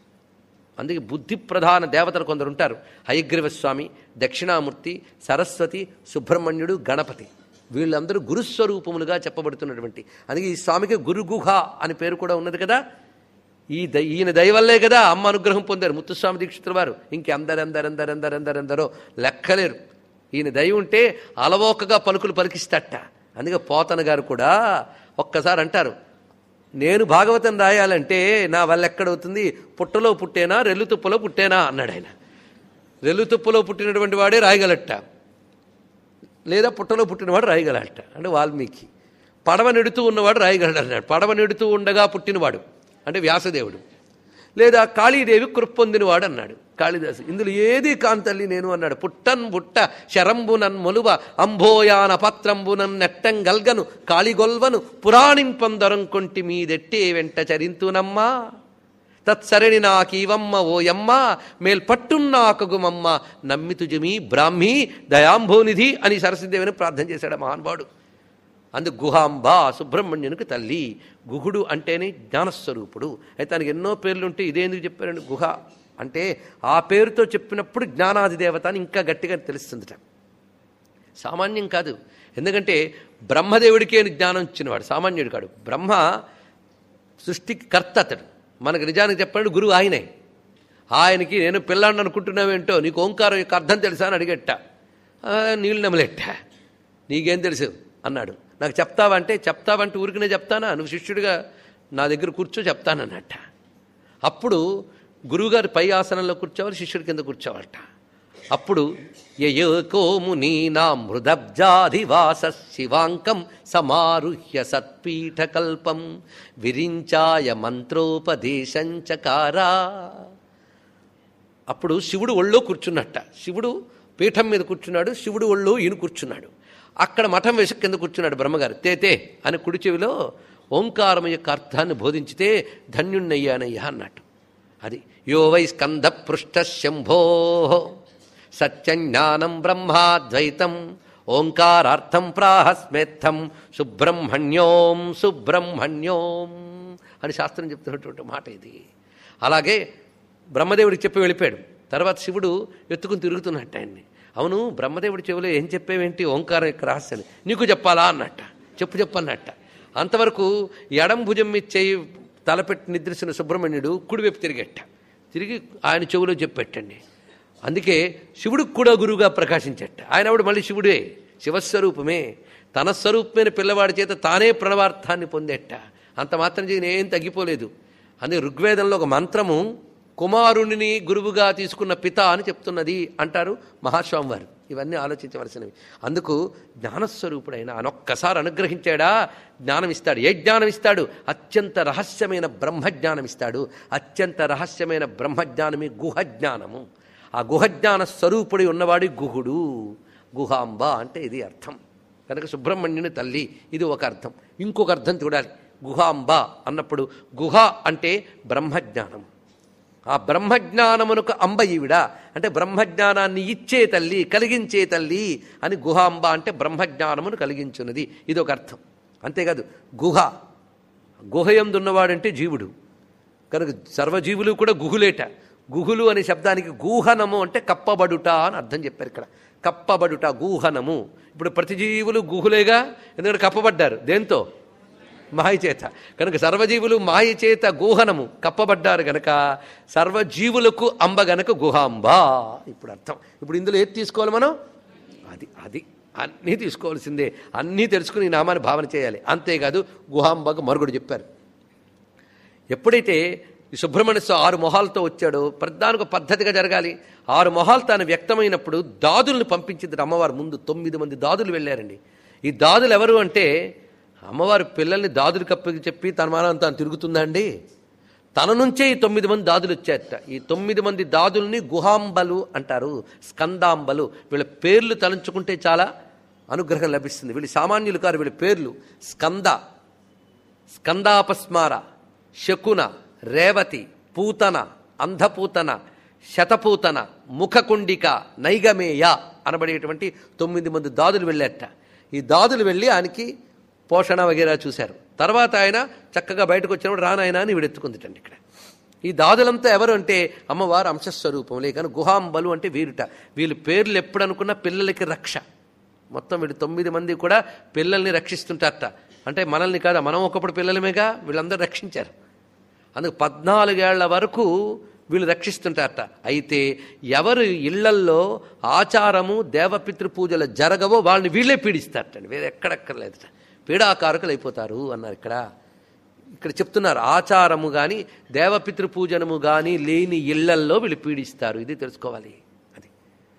అందుకే బుద్ధి ప్రధాన దేవతలు కొందరు ఉంటారు హయగ్రీవ స్వామి దక్షిణామూర్తి సరస్వతి సుబ్రహ్మణ్యుడు గణపతి వీళ్ళందరూ గురుస్వరూపములుగా చెప్పబడుతున్నటువంటి అందుకే ఈ స్వామికి గురుగుహ అని పేరు కూడా ఉన్నది కదా ఈ ద ఈయన దయవల్లే కదా అమ్మ అనుగ్రహం పొందారు ముత్తుస్వామి దీక్షితుల వారు ఇంకెందరెందరెందరెందరెందరెందరో లెక్కలేరు ఈయన దయ ఉంటే అలవోకగా పలుకులు పలికిస్తట అందుకే పోతన గారు కూడా ఒక్కసారి అంటారు నేను భాగవతం రాయాలంటే నా వల్ల ఎక్కడవుతుంది పుట్టలో పుట్టేనా రెల్లు తుప్పలో పుట్టేనా అన్నాడు ఆయన రెల్లు తుప్పలో పుట్టినటువంటి వాడే రాయగలట లేదా పుట్టలో పుట్టినవాడు రాయగలట అంటే వాల్మీకి పడవ నెడుతూ ఉన్నవాడు రాయగలడు అన్నాడు పడవ నెడుతూ ఉండగా పుట్టినవాడు అంటే వ్యాసదేవుడు లేదా కాళీదేవి కృప్పొందినవాడు అన్నాడు కాళిదాసు ఇందులో ఏది కాంతల్లి నేను అన్నాడు పుట్టన్ పుట్ట శరంబునన్ మొలువ అంభోయాన పత్రంబునన్ నెట్టం గల్గను కాళిగొల్వను పురాణింపొందరం కొంటి మీదెట్టే వెంట చరింతునమ్మా తత్సరణి నాకీవమ్మ ఓయమ్మ మేల్పట్టున్నాకగుమమ్మ నమ్మితుజమి బ్రాహ్మీ దయాంభోనిధి అని సరస్వతిదేవిని ప్రార్థన చేశాడు ఆ మహానుభావుడు అందు గుహాంబ సుబ్రహ్మణ్యునికి తల్లి గుహుడు అంటేనే జ్ఞానస్వరూపుడు అయితే తనకి ఎన్నో పేర్లు ఉంటే ఇదేందుకు చెప్పారండి గుహ అంటే ఆ పేరుతో చెప్పినప్పుడు జ్ఞానాది దేవత అని ఇంకా గట్టిగా తెలుస్తుందిట సామాన్యం కాదు ఎందుకంటే బ్రహ్మదేవుడికే జ్ఞానం ఇచ్చినవాడు సామాన్యుడు కాడు బ్రహ్మ సృష్టికి కర్త అతడు మనకు నిజానికి చెప్పండి గురువు ఆయనే ఆయనకి నేను పిల్లాడిని అనుకుంటున్నావేంటో నీకు ఓంకారం యొక్క అర్థం తెలుసా అని అడిగట్ట "ఆ, నీళ్ళు నమ్మలేట నీకేం తెలుసు అన్నాడు నాకు చెప్తావంటే చెప్తావంటే ఊరికనే చెప్తానా నువ్వు శిష్యుడిగా నా దగ్గర కూర్చో చెప్తానన్నట్ట అప్పుడు గురువుగారు పై ఆసనంలో కూర్చోవాలి శిష్యుడి కింద కూర్చోవాలట అప్పుడు యయోకోమునీనా మృదబ్జాధివాస శివాంకం సమారుహ్య సత్పీఠకల్పం విరించాయ మంత్రోపదేశంచకారా అప్పుడు శివుడు ఒళ్ళో కూర్చున్నట్ట శివుడు పీఠం మీద కూర్చున్నాడు శివుడు ఒళ్ళో ఈయన కూర్చున్నాడు అక్కడ మఠం వేసి కింద కూర్చున్నాడు బ్రహ్మగారు తేతే అని కుడి చెవిలో ఓంకారం యొక్క అర్థాన్ని బోధించితే ధన్యుణ్ణయ్యానయ్యా అన్నట్టు అది యో వై స్కంద పృష్ఠ శంభో సత్యజ్ఞానం బ్రహ్మాద్వైతం ఓంకారార్థం ప్రాహస్మేత్థం సుబ్రహ్మణ్యోం సుబ్రహ్మణ్యోం అని శాస్త్రం చెప్తున్నటువంటి మాట ఇది అలాగే బ్రహ్మదేవుడికి చెప్పి వెళ్ళిపోయాడు తర్వాత శివుడు ఎత్తుకుని తిరుగుతున్నట్ట ఆయన్ని అవును బ్రహ్మదేవుడి చెవిలో ఏం చెప్పేవేంటి ఓంకారం యొక్క రహస్యాన్ని నీకు చెప్పాలా అన్నట్ట చెప్పు చెప్పన్నట్ట అంతవరకు ఎడం భుజం మీద చేయి తలపెట్టి నిద్రిస్తున్న సుబ్రహ్మణ్యుడు కుడివైపు తిరిగెట్ట తిరిగి ఆయన చెవిలో చెప్పెట్టండి అందుకే శివుడికి కూడా గురువుగా ప్రకాశించట ఆయన ఆవిడ మళ్ళీ శివుడే శివస్వరూపమే తన స్వరూపమైన పిల్లవాడి చేత తానే ప్రణవార్థాన్ని పొందేట అంత మాత్రం చేసి ఏం తగ్గిపోలేదు అందుకే ఋగ్వేదంలో ఒక మంత్రము కుమారుణ్ణి గురువుగా తీసుకున్న పిత అని చెప్తున్నది అంటారు మహాస్వామి వారు ఇవన్నీ ఆలోచించవలసినవి అందుకు జ్ఞానస్వరూపుడైన అనొక్కసారి అనుగ్రహించాడా జ్ఞానం ఇస్తాడు ఏ జ్ఞానం ఇస్తాడు అత్యంత రహస్యమైన బ్రహ్మజ్ఞానం ఇస్తాడు అత్యంత రహస్యమైన బ్రహ్మజ్ఞానమే గుహజ్ఞానము ఆ గుహజ్ఞాన స్వరూపుడి ఉన్నవాడి గుహుడు గుహాంబ అంటే ఇది అర్థం కనుక సుబ్రహ్మణ్యుని తల్లి ఇది ఒక అర్థం ఇంకొక అర్థం చూడాలి గుహాంబ అన్నప్పుడు గుహ అంటే బ్రహ్మజ్ఞానం ఆ బ్రహ్మజ్ఞానమునకు అంబ ఈవిడ అంటే బ్రహ్మజ్ఞానాన్ని ఇచ్చే తల్లి కలిగించే తల్లి అని గుహాంబ అంటే బ్రహ్మజ్ఞానమును కలిగించున్నది ఇది ఒక అర్థం అంతేకాదు గుహ గుహయందున్నవాడంటే జీవుడు కనుక సర్వజీవులు కూడా గుహులేట గుహులు అనే శబ్దానికి గూహనము అంటే కప్పబడుట అని అర్థం చెప్పారు ఇక్కడ కప్పబడుట గూహనము ఇప్పుడు ప్రతి జీవులు గుహులేగా ఎందుకంటే కప్పబడ్డారు దేంతో మాయ చేత కనుక సర్వజీవులు మాయ చేత గుహనము కప్పబడ్డారు గనక సర్వజీవులకు అంబ గనక గుహాంబ ఇప్పుడు అర్థం ఇప్పుడు ఇందులో ఏది తీసుకోవాలి మనం అది అది అన్నీ తీసుకోవాల్సిందే అన్నీ తెలుసుకుని ఈ నామాన్ని భావన చేయాలి అంతేకాదు గుహాంబకు మరుగుడు చెప్పారు ఎప్పుడైతే ఈ సుబ్రహ్మణ్య స్వామి ఆరు మొహాలతో వచ్చాడో ప్రధానికి పద్ధతిగా జరగాలి ఆరు మొహాలు తాను వ్యక్తమైనప్పుడు దాదుల్ని పంపించింది అమ్మవారు ముందు తొమ్మిది మంది దాదులు వెళ్ళారండి ఈ దాదులు ఎవరు అంటే అమ్మవారు పిల్లల్ని దాదులు కప్పకి చెప్పి తన మానం తాను తిరుగుతుందా అండి తన నుంచే ఈ తొమ్మిది మంది దాదులు వచ్చారట ఈ తొమ్మిది మంది దాదుల్ని గుహాంబలు అంటారు స్కందాంబలు వీళ్ళ పేర్లు తలంచుకుంటే చాలా అనుగ్రహం లభిస్తుంది వీళ్ళు సామాన్యులు కారు వీళ్ళ పేర్లు స్కంద స్కందాపస్మార శకున రేవతి పూతన అంధపూతన శతపూతన ముఖకుండిక నైగమేయ అనబడేటువంటి తొమ్మిది మంది దాదులు వెళ్ళారట ఈ దాదులు వెళ్ళి ఆయనకి పోషణ వగేరా చూశారు తర్వాత ఆయన చక్కగా బయటకు వచ్చినప్పుడు రానాయన అని వీడెత్తుకుందిటండి ఇక్కడ ఈ దాదులంతా ఎవరు అంటే అమ్మవారు అంశస్వరూపం లేకని గుహాంబలు అంటే వీరుట వీళ్ళ పేర్లు ఎప్పుడు అనుకున్నా పిల్లలకి రక్ష మొత్తం వీళ్ళు తొమ్మిది మంది కూడా పిల్లల్ని రక్షిస్తుంటారట అంటే మనల్ని కాదా మనం ఒకప్పుడు పిల్లలమేగా వీళ్ళందరూ రక్షించారు అందుకు పద్నాలుగేళ్ల వరకు వీళ్ళు రక్షిస్తుంటారట అయితే ఎవరు ఇళ్లల్లో ఆచారము దేవపితృ పూజలు జరగవో వాళ్ళని వీళ్ళే పీడిస్తారటండి వేరే ఎక్కడెక్కర్లేదట పీడాకారకులు అయిపోతారు అన్నారు ఇక్కడ ఇక్కడ చెప్తున్నారు ఆచారము కానీ దేవపితృ పూజనము కానీ లేని ఇళ్లల్లో వీళ్ళు పీడిస్తారు ఇది తెలుసుకోవాలి అది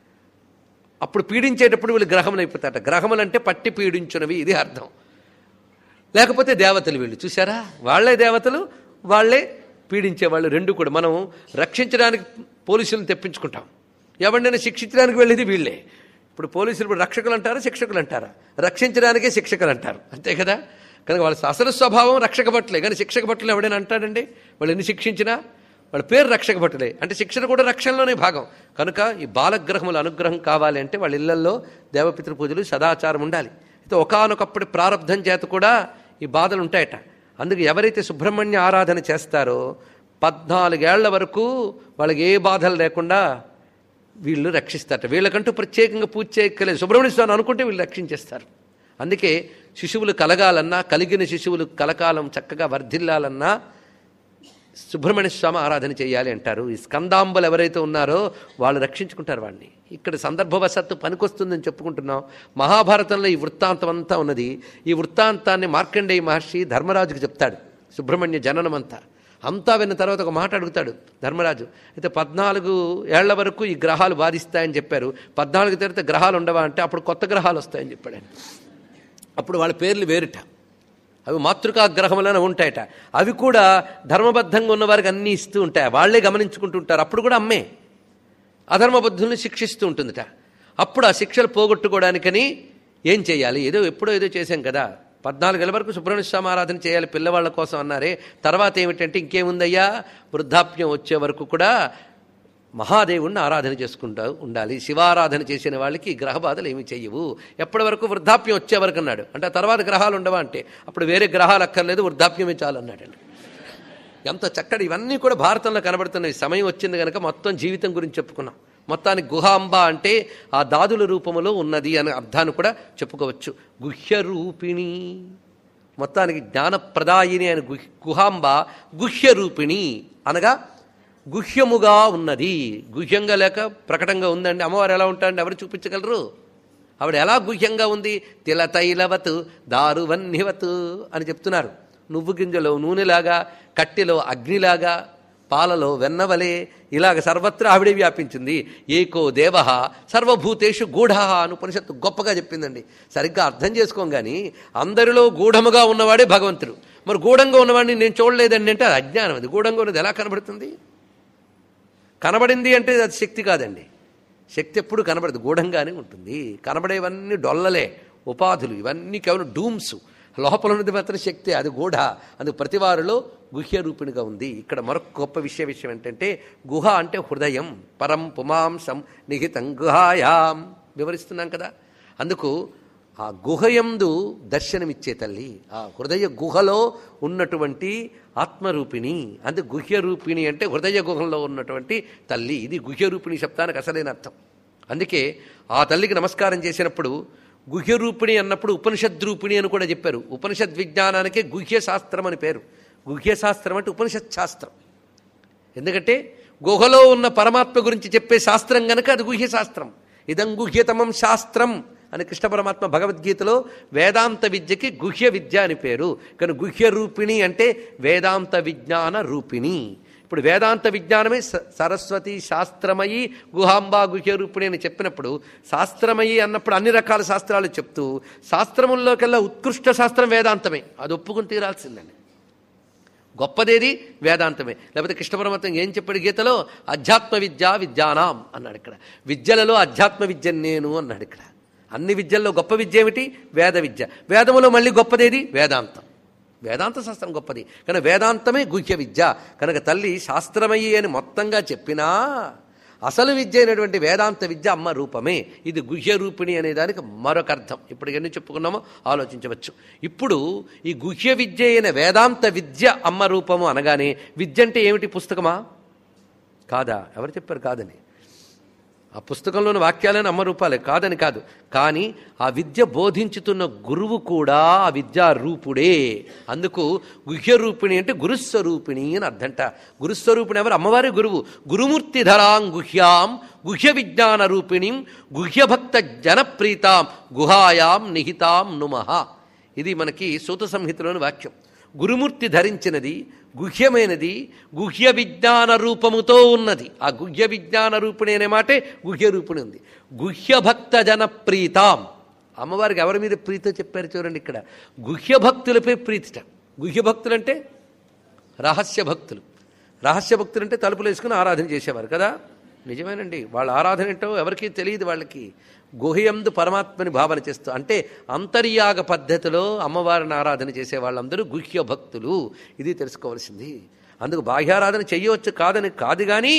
అప్పుడు పీడించేటప్పుడు వీళ్ళు గ్రహములు అయిపోతారట గ్రహములు అంటే పట్టి పీడించునవి ఇది అర్థం లేకపోతే దేవతలు వీళ్ళు చూసారా వాళ్ళే దేవతలు వాళ్ళే పీడించేవాళ్ళు రెండు కూడా మనం రక్షించడానికి పోలీసులను తెప్పించుకుంటాం ఎవరినైనా శిక్షించడానికి వెళ్ళేది వీళ్ళే ఇప్పుడు పోలీసులు ఇప్పుడు రక్షకులు అంటారా శిక్షకులు అంటారా రక్షించడానికే శిక్షకులు అంటారు అంతే కదా కనుక వాళ్ళ అసలు స్వభావం రక్షక భటులే కానీ శిక్షక భటులు ఎవడైనా అంటాడండి వాళ్ళు ఎన్ని శిక్షించినా వాళ్ళ పేరు రక్షక భటులే అంటే శిక్షణ కూడా రక్షణలోనే భాగం కనుక ఈ బాలగ్రహముల అనుగ్రహం కావాలి అంటే వాళ్ళ ఇళ్లల్లో దేవపితృ పూజలు సదాచారం ఉండాలి అయితే ఒకనొకప్పటి ప్రారంధం చేత కూడా ఈ బాధలు ఉంటాయట అందుకు ఎవరైతే సుబ్రహ్మణ్య ఆరాధన చేస్తారో పద్నాలుగేళ్ల వరకు వాళ్ళకి ఏ బాధలు లేకుండా వీళ్ళు రక్షిస్తారట వీళ్ళకంటూ ప్రత్యేకంగా పూజ చేయక్కలేదు సుబ్రహ్మణ్య స్వామి అనుకుంటే వీళ్ళు రక్షించేస్తారు అందుకే శిశువులు కలగాలన్నా కలిగిన శిశువులు కలకాలం చక్కగా వర్ధిల్లాలన్నా సుబ్రహ్మణ్య స్వామి ఆరాధన చేయాలి అంటారు ఈ స్కందాంబలు ఎవరైతే ఉన్నారో వాళ్ళు రక్షించుకుంటారు వాడిని ఇక్కడ సందర్భవశత్తు పనికొస్తుందని చెప్పుకుంటున్నాం మహాభారతంలో ఈ వృత్తాంతం అంతా ఉన్నది ఈ వృత్తాంతాన్ని మార్కండేయ మహర్షి ధర్మరాజుకు చెప్తాడు సుబ్రహ్మణ్య జననం అంతా అంతా విన్న తర్వాత ఒక మాట అడుగుతాడు ధర్మరాజు అయితే పద్నాలుగు ఏళ్ల వరకు ఈ గ్రహాలు బాధిస్తాయని చెప్పారు పద్నాలుగు తర్వాత గ్రహాలు ఉండవా అంటే అప్పుడు కొత్త గ్రహాలు వస్తాయని చెప్పాడు ఆయన అప్పుడు వాళ్ళ పేర్లు వేరుట అవి మాతృకా గ్రహములను ఉంటాయట అవి కూడా ధర్మబద్ధంగా ఉన్న వారికి అన్నీ ఇస్తూ ఉంటాయి వాళ్లే గమనించుకుంటూ ఉంటారు అప్పుడు కూడా అమ్మే అధర్మబద్ధుల్ని శిక్షిస్తూ ఉంటుందిట అప్పుడు ఆ శిక్షలు పోగొట్టుకోవడానికని ఏం చేయాలి ఏదో ఎప్పుడో ఏదో చేశాం కదా పద్నాలుగేళ్ల వరకు సుబ్రహ్మణ్య స్వామి ఆరాధన చేయాలి పిల్లవాళ్ళ కోసం అన్నారే తర్వాత ఏమిటంటే ఇంకేముందయ్యా వృద్ధాప్యం వచ్చే వరకు కూడా మహాదేవుణ్ణి ఆరాధన చేసుకుంటూ ఉండాలి శివారాధన చేసిన వాళ్ళకి ఈ గ్రహ బాధలు ఏమి చెయ్యవు ఎప్పటి వరకు వృద్ధాప్యం వచ్చే వరకు అన్నాడు అంటే ఆ తర్వాత గ్రహాలు ఉండవా అంటే అప్పుడు వేరే గ్రహాలు అక్కర్లేదు వృద్ధాప్యమే చాలు అన్నాడండి ఎంత చక్కటి ఇవన్నీ కూడా భారతంలో కనబడుతున్నాయి సమయం వచ్చింది కనుక మొత్తం జీవితం గురించి చెప్పుకున్నాం మొత్తానికి గుహాంబ అంటే ఆ దాదుల రూపములో ఉన్నది అనే అర్థాన్ని కూడా చెప్పుకోవచ్చు గుహ్య రూపిణి మొత్తానికి జ్ఞానప్రదాయిని అని గుహ్ గుహాంబ గుహ్య రూపిణి అనగా గుహ్యముగా ఉన్నది గుహ్యంగా లేక ప్రకటంగా ఉందండి అమ్మవారు ఎలా ఉంటారండి ఎవరు చూపించగలరు ఆవిడ ఎలా గుహ్యంగా ఉంది తిల తైలవత్ దారువన్నివత్ అని చెప్తున్నారు నువ్వు గింజలో నూనెలాగా కట్టెలో అగ్నిలాగా పాలలో వెన్నవలే ఇలాగ సర్వత్రా ఆవిడే వ్యాపించింది ఏకో దేవ సర్వభూతేషు గూఢ అని ఉపనిషత్తు గొప్పగా చెప్పిందండి సరిగ్గా అర్థం చేసుకోం కానీ అందరిలో గూఢముగా ఉన్నవాడే భగవంతుడు మరి గూఢంగా ఉన్నవాడిని నేను చూడలేదండి అంటే అది అజ్ఞానం అది గూఢంగా ఉన్నది ఎలా కనబడుతుంది కనబడింది అంటే అది శక్తి కాదండి శక్తి ఎప్పుడు కనబడదు గూఢంగానే ఉంటుంది కనబడేవన్నీ డొల్లలే ఉపాధులు ఇవన్నీ కేవలం డూమ్స్ లోపల ఉన్నది మాత్రం శక్తి అది గూఢ అది ప్రతివారిలో గుహ్య రూపిణిగా ఉంది ఇక్కడ మరొక గొప్ప విషయ విషయం ఏంటంటే గుహ అంటే హృదయం పరం పుమాంసం నిహితం గుహాయాం వివరిస్తున్నాం కదా అందుకు ఆ గుహయందు దర్శనమిచ్చే తల్లి ఆ హృదయ గుహలో ఉన్నటువంటి ఆత్మరూపిణి అంటే గుహ్య రూపిణి అంటే హృదయ గుహంలో ఉన్నటువంటి తల్లి ఇది గుహ్య రూపిణి శబ్దానికి అసలైన అర్థం అందుకే ఆ తల్లికి నమస్కారం చేసినప్పుడు గుహ్య రూపిణి అన్నప్పుడు ఉపనిషద్ రూపిణి అని కూడా చెప్పారు ఉపనిషద్ విజ్ఞానానికే గుహ్య శాస్త్రం అని పేరు గుహ్య శాస్త్రం అంటే ఉపనిషత్ శాస్త్రం ఎందుకంటే గుహలో ఉన్న పరమాత్మ గురించి చెప్పే శాస్త్రం గనక అది గుహ్య శాస్త్రం ఇదం గుహ్యతమం శాస్త్రం అని కృష్ణ పరమాత్మ భగవద్గీతలో వేదాంత విద్యకి గుహ్య విద్య అని పేరు కానీ గుహ్య రూపిణి అంటే వేదాంత విజ్ఞాన రూపిణి ఇప్పుడు వేదాంత విజ్ఞానమే స- సరస్వతి శాస్త్రమయి గుహాంబా గుహ్య రూపిణి అని చెప్పినప్పుడు శాస్త్రమయి అన్నప్పుడు అన్ని రకాల శాస్త్రాలు చెప్తూ శాస్త్రముల్లోకెల్లా ఉత్కృష్ట శాస్త్రం వేదాంతమే అది ఒప్పుకుని తీరాల్సిందండి గొప్పదేది వేదాంతమే లేకపోతే కృష్ణ పరమాత్మ ఏం చెప్పాడు గీతలో అధ్యాత్మ విద్య విద్యానాం అన్నాడు ఇక్కడ విద్యలలో అధ్యాత్మ విద్య నేను అన్నాడు ఇక్కడ అన్ని విద్యల్లో గొప్ప విద్య ఏమిటి వేద విద్య వేదములో మళ్ళీ గొప్పదేది వేదాంతం వేదాంత శాస్త్రం గొప్పది కానీ వేదాంతమే గుహ్య విద్య కనుక తల్లి శాస్త్రమయ్యి అని మొత్తంగా చెప్పినా అసలు విద్య అయినటువంటి వేదాంత విద్య అమ్మ రూపమే ఇది గుహ్య రూపిణి అనే దానికి మరొక అర్థం ఇప్పుడు ఎన్ని చెప్పుకున్నామో ఆలోచించవచ్చు ఇప్పుడు ఈ గుహ్య విద్య అయిన వేదాంత విద్య అమ్మ రూపము అనగానే విద్య అంటే ఏమిటి పుస్తకమా కాదా ఎవరు చెప్పారు కాదని ఆ పుస్తకంలోని వాక్యాలను అమ్మ రూపాలే కాదని కాదు కానీ ఆ విద్య బోధించుతున్న గురువు కూడా ఆ విద్యా రూపుడే అందుకు గుహ్య రూపిణి అంటే గురుస్వరూపిణి అని అర్థంట గురుస్వరూపిణి ఎవరు అమ్మవారి గురువు గురుమూర్తి ధరాం గుహ్యాం గుహ్య విజ్ఞాన రూపిణిం గుహ్యభక్త జనప్రీతాం గుహాయాం నిహితాం నుమః ఇది మనకి సూత సంహితలోని వాక్యం గురుమూర్తి ధరించినది గుహ్యమైనది గుహ్య విజ్ఞాన రూపముతో ఉన్నది ఆ గుహ్య విజ్ఞాన రూపిణి అనే మాటే గుహ్య రూపిణి ఉంది గుహ్య భక్త జన ప్రీతాం అమ్మవారికి ఎవరి మీద ప్రీతో చెప్పారు చూడండి ఇక్కడ గుహ్య భక్తులపై ప్రీతిట గుహ్య భక్తులు అంటే రహస్య భక్తులు రహస్య భక్తులు అంటే తలుపులు వేసుకుని ఆరాధన చేసేవారు కదా నిజమేనండి వాళ్ళ ఆరాధన ఏంటో ఎవరికీ తెలియదు వాళ్ళకి గుహయందు పరమాత్మని భావన చేస్తూ అంటే అంతర్యాగ పద్ధతిలో అమ్మవారిని ఆరాధన చేసే వాళ్ళందరూ గుహ్య భక్తులు ఇది తెలుసుకోవాల్సింది అందుకు బాహ్యారాధన చెయ్యవచ్చు కాదని కాదు కానీ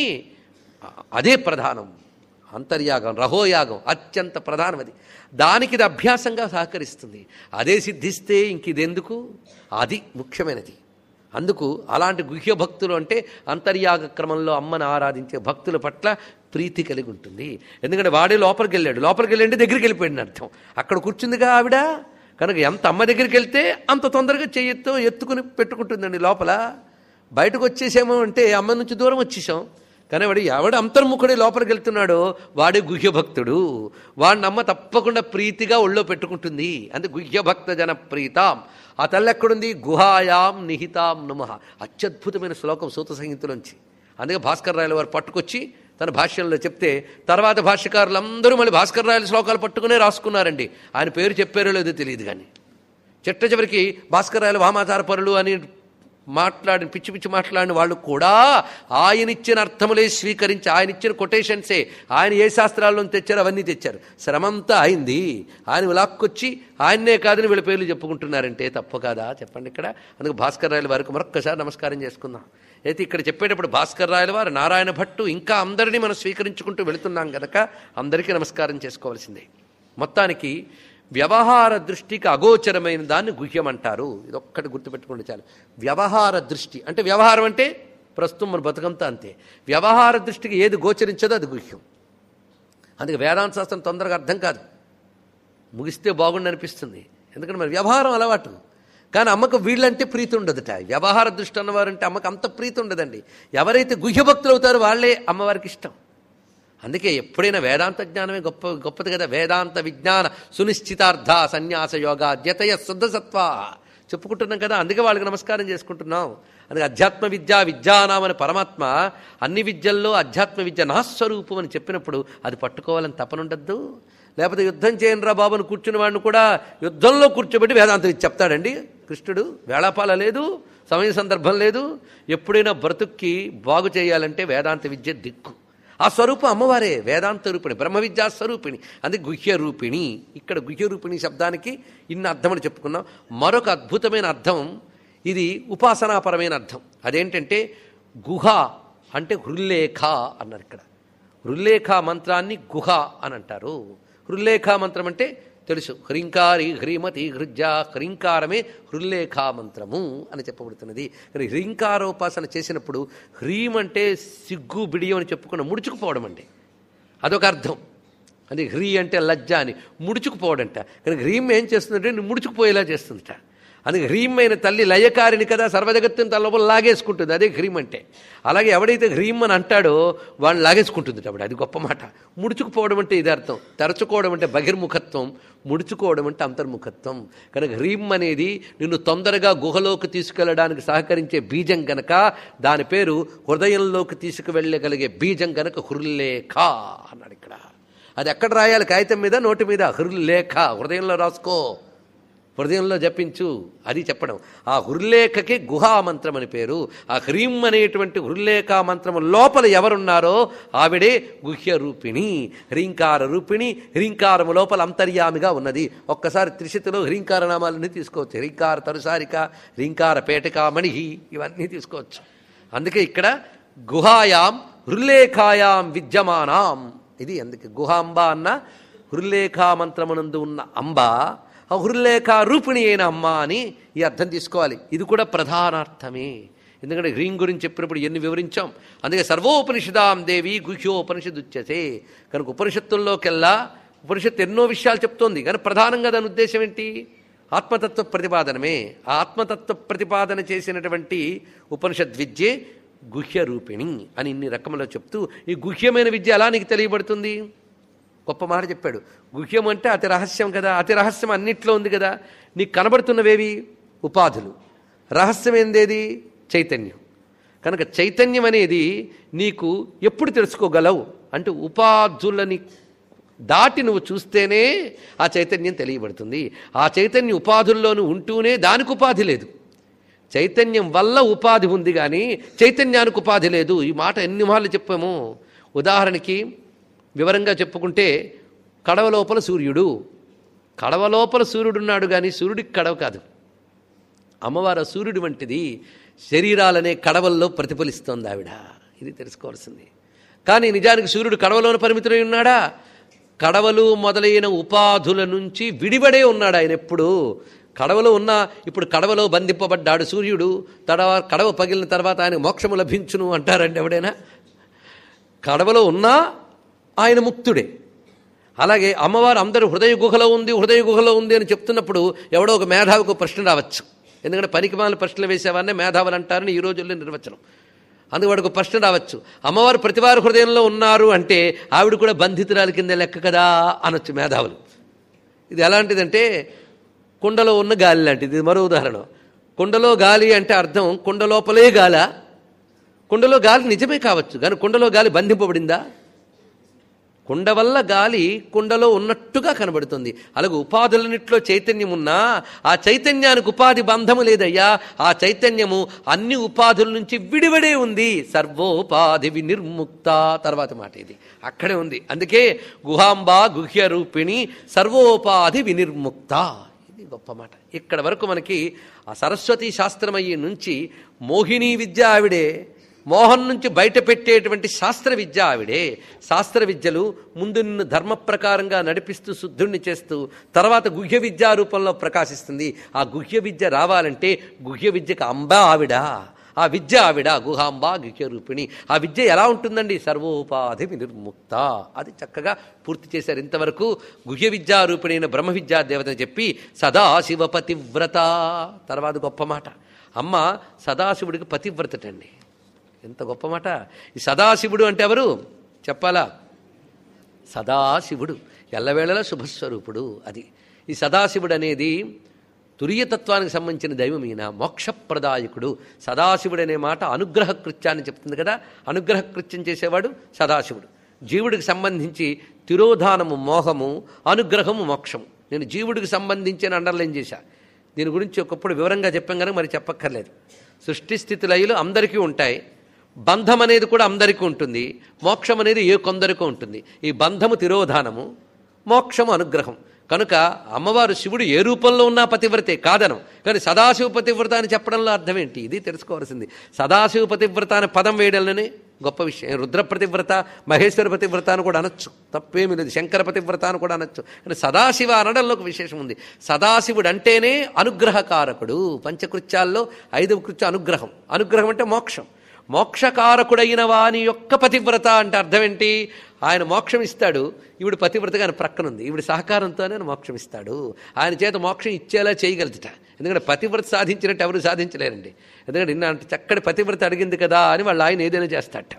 అదే ప్రధానం అంతర్యాగం రహోయాగం అత్యంత ప్రధానం అది దానికి ఇది అభ్యాసంగా సహకరిస్తుంది అదే సిద్ధిస్తే ఇంక ఇదెందుకు అది ముఖ్యమైనది అందుకు అలాంటి గుహ్య భక్తులు అంటే అంతర్యాగ క్రమంలో అమ్మను ఆరాధించే భక్తుల పట్ల ప్రీతి కలిగి ఉంటుంది ఎందుకంటే వాడే లోపలికి వెళ్ళాడు లోపలికి వెళ్ళండి దగ్గరికి వెళ్ళిపోయాడు అర్థం అక్కడ కూర్చుందిగా ఆవిడ కనుక ఎంత అమ్మ దగ్గరికి వెళ్తే అంత తొందరగా చేయెత్తో ఎత్తుకుని పెట్టుకుంటుందండి లోపల బయటకు వచ్చేసాము అంటే అమ్మ నుంచి దూరం వచ్చేసాం కానీ వాడు ఎవడు అంతర్ముఖుడే లోపలికి వెళ్తున్నాడో వాడే గుహ్యభక్తుడు వాడిని అమ్మ తప్పకుండా ప్రీతిగా ఒళ్ళో పెట్టుకుంటుంది అందుకే గుహ్యభక్త జన ప్రీతాం ఆ తల్లి ఎక్కడుంది గుహాయాం నిహితాం నమ అత్యద్భుతమైన శ్లోకం సూత సంహితలోంచి అందుకే భాస్కర్ రాయల వారు పట్టుకొచ్చి తన భాష్యంలో చెప్తే తర్వాత భాష్యకారులందరూ మళ్ళీ భాస్కర్ రాయల శ్లోకాలు పట్టుకునే రాసుకున్నారండి ఆయన పేరు చెప్పారో లేదో తెలియదు కానీ చిట్ట చివరికి భాస్కర్ రాయల వామాచార పరులు అని మాట్లాడిన పిచ్చి పిచ్చి మాట్లాడిన వాళ్ళు కూడా ఆయన ఇచ్చిన అర్థములే స్వీకరించి ఆయన ఇచ్చిన కొటేషన్సే ఆయన ఏ శాస్త్రాల్లో తెచ్చారో అవన్నీ తెచ్చారు శ్రమంతా అయింది ఆయన లాక్కొచ్చి ఆయన్నే కాదని వీళ్ళ పేర్లు చెప్పుకుంటున్నారంటే తప్పు కాదా చెప్పండి ఇక్కడ అందుకు భాస్కర్ రాయల వారికి మరొక్కసారి నమస్కారం చేసుకుందాం అయితే ఇక్కడ చెప్పేటప్పుడు భాస్కర్ రాయల వారు నారాయణ భట్టు ఇంకా అందరినీ మనం స్వీకరించుకుంటూ వెళుతున్నాం గనక అందరికీ నమస్కారం చేసుకోవాల్సిందే మొత్తానికి వ్యవహార దృష్టికి అగోచరమైన దాన్ని గుహ్యం అంటారు ఇదొక్కటి గుర్తుపెట్టుకుంటే చాలు వ్యవహార దృష్టి అంటే వ్యవహారం అంటే ప్రస్తుతం మన బతుకంతా అంతే వ్యవహార దృష్టికి ఏది గోచరించదో అది గుహ్యం అందుకే వేదాంత శాస్త్రం తొందరగా అర్థం కాదు ముగిస్తే బాగుండి అనిపిస్తుంది ఎందుకంటే మరి వ్యవహారం అలవాటు కానీ అమ్మకు వీళ్ళంటే ప్రీతి ఉండదుట వ్యవహార దృష్టి అన్నవారంటే అమ్మకు అంత ప్రీతి ఉండదండి ఎవరైతే గుహ్యభక్తులు అవుతారో వాళ్ళే అమ్మవారికి ఇష్టం అందుకే ఎప్పుడైనా వేదాంత జ్ఞానమే గొప్ప గొప్పది కదా వేదాంత విజ్ఞాన సునిశ్చితార్థ సన్యాస యోగ ద్యతయ శుద్ధ సత్వ చెప్పుకుంటున్నాం కదా అందుకే వాళ్ళకి నమస్కారం చేసుకుంటున్నాం అందుకే అధ్యాత్మ విద్య విద్యానామని పరమాత్మ అన్ని విద్యల్లో అధ్యాత్మ విద్య నాస్వరూపం అని చెప్పినప్పుడు అది పట్టుకోవాలని తపనుండద్దు లేకపోతే యుద్ధం చేయనరా బాబుని కూర్చున్న వాడిని కూడా యుద్ధంలో కూర్చోబెట్టి వేదాంత విద్య చెప్తాడండి కృష్ణుడు వేళాపాల లేదు సమయ సందర్భం లేదు ఎప్పుడైనా బ్రతుక్కి బాగు చేయాలంటే వేదాంత విద్య దిక్కు ఆ స్వరూపం అమ్మవారే వేదాంత రూపిణి బ్రహ్మ విద్యా స్వరూపిణి అది గుహ్య రూపిణి ఇక్కడ గుహ్య రూపిణి శబ్దానికి ఇన్ని అర్థములు చెప్పుకున్నాం మరొక అద్భుతమైన అర్థం ఇది ఉపాసనాపరమైన అర్థం అదేంటంటే గుహ అంటే హృల్లేఖ అన్నారు ఇక్కడ హృల్లేఖ మంత్రాన్ని గుహ అని అంటారు హృల్లేఖ మంత్రం అంటే తెలుసు హ్రీంకారి హ్రీమతి హృజ హ్రీంకారమే హృల్లేఖా మంత్రము అని చెప్పబడుతున్నది కానీ హ్రీంకారోపాసన చేసినప్పుడు హ్రీం అంటే సిగ్గు బిడియం అని చెప్పుకున్న ముడుచుకుపోవడం అండి అదొక అర్థం అది హ్రీ అంటే లజ్జ అని ముడుచుకుపోవడంట కానీ హ్రీం ఏం చేస్తుందంటే నువ్వు ముడుచుకుపోయేలా చేస్తుందట అందుకే హ్రీం అయిన తల్లి లయకారిని కదా సర్వజగత్తుని తన లోపల లాగేసుకుంటుంది అదే హ్రీం అంటే అలాగే ఎవడైతే హ్రీం అని అంటాడో వాడిని లాగేసుకుంటుంది అప్పుడు అది గొప్ప మాట ముడుచుకుపోవడం అంటే ఇది అర్థం తరచుకోవడం అంటే బహిర్ముఖత్వం ముడుచుకోవడం అంటే అంతర్ముఖత్వం కనుక హ్రీం అనేది నిన్ను తొందరగా గుహలోకి తీసుకెళ్ళడానికి సహకరించే బీజం గనక దాని పేరు హృదయంలోకి తీసుకువెళ్ళగలిగే బీజం గనక హృల్లేఖ అన్నాడు ఇక్కడ అది ఎక్కడ రాయాలి కాగితం మీద నోటి మీద హృల్లేఖ హృదయంలో రాసుకో హృదయంలో జపించు అది చెప్పడం ఆ హృల్లేఖకి గుహా మంత్రం అని పేరు ఆ హ్రీం అనేటువంటి హృల్లేఖ మంత్రం లోపల ఎవరున్నారో ఆవిడే గుహ్య రూపిణి హ్రీంకార రూపిణి హ్రీంకారము లోపల అంతర్యామిగా ఉన్నది ఒక్కసారి త్రిశతిలో హ్రీంకార నామాలన్నీ తీసుకోవచ్చు హ్రీంకార తరుసారిక హ్రీంకార పేటక మణి ఇవన్నీ తీసుకోవచ్చు అందుకే ఇక్కడ గుహాయాం హృల్లేఖాయాం విద్యమానాం ఇది అందుకే గుహాంబ అన్న హృల్లేఖా మంత్రమునందు ఉన్న అంబ హృల్లేఖ రూపిణి అయిన అమ్మ అని ఈ అర్థం తీసుకోవాలి ఇది కూడా ప్రధానార్థమే ఎందుకంటే హ్రీం గురించి చెప్పినప్పుడు ఎన్ని వివరించాం అందుకే సర్వోపనిషదాం దేవి గుహ్యోపనిషదుచ్యతే కనుక ఉపనిషత్తుల్లోకెల్లా ఉపనిషత్తు ఎన్నో విషయాలు చెప్తోంది కానీ ప్రధానంగా దాని ఉద్దేశం ఏంటి ఆత్మతత్వ ప్రతిపాదనమే ఆ ఆత్మతత్వ ప్రతిపాదన చేసినటువంటి ఉపనిషద్ విద్యే గుహ్య రూపిణి అని ఇన్ని రకములో చెప్తూ ఈ గుహ్యమైన విద్య ఎలా నీకు తెలియబడుతుంది గొప్ప మాట చెప్పాడు గుహ్యం అంటే అతి రహస్యం కదా అతి రహస్యం అన్నిట్లో ఉంది కదా నీకు కనబడుతున్నవేవి ఉపాధులు రహస్యం ఏందేది చైతన్యం కనుక చైతన్యం అనేది నీకు ఎప్పుడు తెలుసుకోగలవు అంటే ఉపాధులని దాటి నువ్వు చూస్తేనే ఆ చైతన్యం తెలియబడుతుంది ఆ చైతన్య ఉపాధుల్లోనూ ఉంటూనే దానికి ఉపాధి లేదు చైతన్యం వల్ల ఉపాధి ఉంది కానీ చైతన్యానికి ఉపాధి లేదు ఈ మాట ఎన్ని మార్లు చెప్పాము ఉదాహరణకి వివరంగా చెప్పుకుంటే కడవ లోపల సూర్యుడు కడవ లోపల సూర్యుడున్నాడు కానీ సూర్యుడికి కడవ కాదు అమ్మవారు ఆ సూర్యుడి వంటిది శరీరాలనే కడవల్లో ప్రతిఫలిస్తోంది ఆవిడ ఇది తెలుసుకోవాల్సింది కానీ నిజానికి సూర్యుడు కడవలోన పరిమితులై ఉన్నాడా కడవలు మొదలైన ఉపాధుల నుంచి విడివడే ఉన్నాడు ఆయన ఎప్పుడు కడవలో ఉన్న ఇప్పుడు కడవలో బంధింపబడ్డాడు సూర్యుడు తడవ కడవ పగిలిన తర్వాత ఆయన మోక్షము లభించును అంటారండి ఎవడైనా కడవలో ఉన్నా ఆయన ముక్తుడే అలాగే అమ్మవారు అందరూ హృదయ గుహలో ఉంది హృదయ గుహలో ఉంది అని చెప్తున్నప్పుడు ఎవడో ఒక మేధావికి ప్రశ్న రావచ్చు ఎందుకంటే పనికిమాల ప్రశ్నలు వేసేవారినే మేధావులు అంటారని ఈ రోజుల్లో నిర్వచనం అందుకు వాడికి ఒక ప్రశ్న రావచ్చు అమ్మవారు ప్రతివారు హృదయంలో ఉన్నారు అంటే ఆవిడ కూడా బంధితురాలి కింద లెక్క కదా అనొచ్చు మేధావులు ఇది ఎలాంటిదంటే కుండలో ఉన్న గాలి లాంటిది ఇది మరో ఉదాహరణ కుండలో గాలి అంటే అర్థం కుండ లోపలే గాల కుండలో గాలి నిజమే కావచ్చు కానీ కుండలో గాలి బంధింపబడిందా కుండ వల్ల గాలి కుండలో ఉన్నట్టుగా కనబడుతుంది అలాగే ఉపాధులన్నిట్లో చైతన్యం ఉన్నా ఆ చైతన్యానికి ఉపాధి బంధము లేదయ్యా ఆ చైతన్యము అన్ని ఉపాధుల నుంచి విడివడే ఉంది సర్వోపాధి వినిర్ముక్త తర్వాత మాట ఇది అక్కడే ఉంది అందుకే గుహాంబ గుహ్య రూపిణి సర్వోపాధి వినిర్ముక్త ఇది గొప్ప మాట ఇక్కడ వరకు మనకి ఆ సరస్వతి శాస్త్రమయ్యి నుంచి మోహిని విద్య ఆవిడే మోహన్ నుంచి బయట పెట్టేటువంటి శాస్త్ర విద్య ఆవిడే శాస్త్ర విద్యలు ముందు నిన్ను ధర్మ ప్రకారంగా నడిపిస్తూ శుద్ధుణ్ణి చేస్తూ తర్వాత గుహ్య విద్యా రూపంలో ప్రకాశిస్తుంది ఆ గుహ్య విద్య రావాలంటే గుహ్య విద్యకు అంబ ఆవిడ ఆ విద్య ఆవిడ గుహాంబ గుహ్య రూపిణి ఆ విద్య ఎలా ఉంటుందండి సర్వోపాధి వినిర్ముక్త అది చక్కగా పూర్తి చేశారు ఇంతవరకు గుహ్య విద్యా రూపిణైన బ్రహ్మ విద్యా దేవతని చెప్పి సదాశివ పతివ్రత తర్వాత గొప్ప మాట అమ్మ సదాశివుడికి పతివ్రతటండి ఎంత గొప్ప మాట ఈ సదాశివుడు అంటే ఎవరు చెప్పాలా సదాశివుడు ఎల్లవేళలా శుభస్వరూపుడు అది ఈ సదాశివుడు అనేది తురియతత్వానికి సంబంధించిన దైవం ఈయన మోక్షప్రదాయకుడు సదాశివుడు అనే మాట అనుగ్రహ కృత్యాన్ని చెప్తుంది కదా అనుగ్రహ కృత్యం చేసేవాడు సదాశివుడు జీవుడికి సంబంధించి తిరోధానము మోహము అనుగ్రహము మోక్షము నేను జీవుడికి సంబంధించి అని అండర్లైన్ చేశా దీని గురించి ఒకప్పుడు వివరంగా చెప్పాం కనుక మరి చెప్పక్కర్లేదు సృష్టి స్థితి లయలు అందరికీ ఉంటాయి బంధం అనేది కూడా అందరికీ ఉంటుంది మోక్షం అనేది ఏ కొందరికో ఉంటుంది ఈ బంధము తిరోధానము మోక్షము అనుగ్రహం కనుక అమ్మవారు శివుడు ఏ రూపంలో ఉన్నా పతివ్రతే కాదనం కానీ సదాశివ పతివ్రత అని చెప్పడంలో అర్థం ఏంటి ఇది తెలుసుకోవాల్సింది సదాశివ పతివ్రత అనే పదం వేయడంలోనే గొప్ప విషయం రుద్ర పతివ్రత మహేశ్వర పతివ్రత అని కూడా అనొచ్చు తప్పేమీ లేదు శంకర పతివ్రత అని కూడా అనొచ్చు కానీ సదాశివ అనడంలో ఒక విశేషం ఉంది సదాశివుడు అంటేనే అనుగ్రహకారకుడు పంచకృత్యాల్లో ఐదవ కృత్య అనుగ్రహం అనుగ్రహం అంటే మోక్షం మోక్షకారకుడైన వాని యొక్క పతివ్రత అంటే అర్థం ఏంటి ఆయన మోక్షం ఇస్తాడు ఈవిడ పతివ్రతగా ఆయన ప్రక్కనుంది ఈవిడ సహకారంతోనే ఆయన మోక్షం ఇస్తాడు ఆయన చేత మోక్షం ఇచ్చేలా చేయగలుగుతా ఎందుకంటే పతివ్రత సాధించినట్టు ఎవరు సాధించలేరండి ఎందుకంటే నిన్న అంత చక్కటి పతివ్రత అడిగింది కదా అని వాళ్ళు ఆయన ఏదైనా చేస్తాడట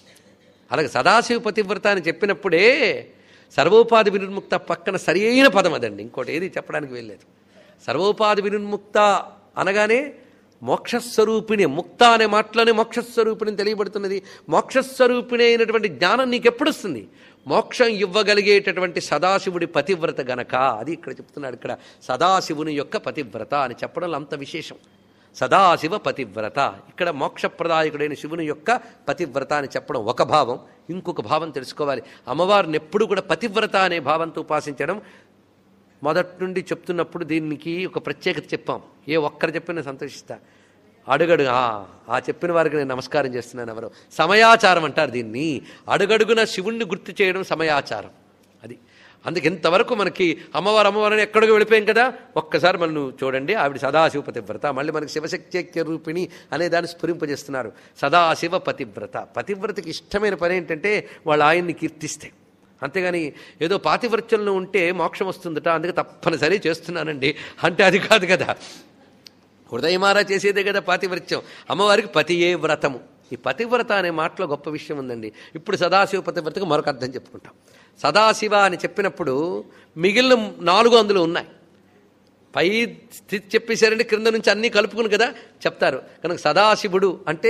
అలాగే సదాశివ పతివ్రత అని చెప్పినప్పుడే సర్వోపాధి వినిర్ముక్త పక్కన సరి అయిన పదం అదండి ఇంకోటి ఏది చెప్పడానికి వెళ్ళలేదు సర్వోపాధి వినిర్ముక్త అనగానే మోక్షస్వరూపిణి ముక్త అనే మాటలోనే మోక్షస్వరూపిణి తెలియబడుతున్నది మోక్షస్వరూపిణి అయినటువంటి జ్ఞానం నీకు ఎప్పుడు వస్తుంది మోక్షం ఇవ్వగలిగేటటువంటి సదాశివుడి పతివ్రత గనక అది ఇక్కడ చెప్తున్నాడు ఇక్కడ సదాశివుని యొక్క పతివ్రత అని చెప్పడంలో అంత విశేషం సదాశివ పతివ్రత ఇక్కడ మోక్షప్రదాయకుడైన శివుని యొక్క పతివ్రత అని చెప్పడం ఒక భావం ఇంకొక భావం తెలుసుకోవాలి అమ్మవారిని ఎప్పుడు కూడా పతివ్రత అనే భావంతో ఉపాసించడం మొదటి నుండి చెప్తున్నప్పుడు దీనికి ఒక ప్రత్యేకత చెప్పాం ఏ ఒక్కరు చెప్పినా సంతోషిస్తా అడుగడు ఆ ఆ చెప్పిన వారికి నేను నమస్కారం చేస్తున్నాను ఎవరు సమయాచారం అంటారు దీన్ని అడుగడుగున శివుణ్ణి గుర్తు చేయడం సమయాచారం అది అందుకే ఇంతవరకు మనకి అమ్మవారు అమ్మవారిని ఎక్కడికి వెళ్ళిపోయాం కదా ఒక్కసారి మనం చూడండి ఆవిడ సదాశివ పతివ్రత మళ్ళీ మనకి శివశక్త్యక్య రూపిణి అనే దాన్ని స్ఫురింపజేస్తున్నారు సదాశివ పతివ్రత పతివ్రతకి ఇష్టమైన పని ఏంటంటే వాళ్ళు ఆయన్ని కీర్తిస్తే అంతేగాని ఏదో పాతివ్రత్యంలో ఉంటే మోక్షం వస్తుందట అందుకే తప్పనిసరి చేస్తున్నానండి అంటే అది కాదు కదా హృదయమారా చేసేదే కదా పాతివ్రత్యం అమ్మవారికి పతియే వ్రతము ఈ పతివ్రత అనే మాటలో గొప్ప విషయం ఉందండి ఇప్పుడు సదాశివ పతివ్రతకు మరొక అర్థం చెప్పుకుంటాం సదాశివ అని చెప్పినప్పుడు మిగిలిన నాలుగు అందులో ఉన్నాయి పై స్థితి చెప్పేశారంటే క్రింద నుంచి అన్నీ కలుపుకుని కదా చెప్తారు కనుక సదాశివుడు అంటే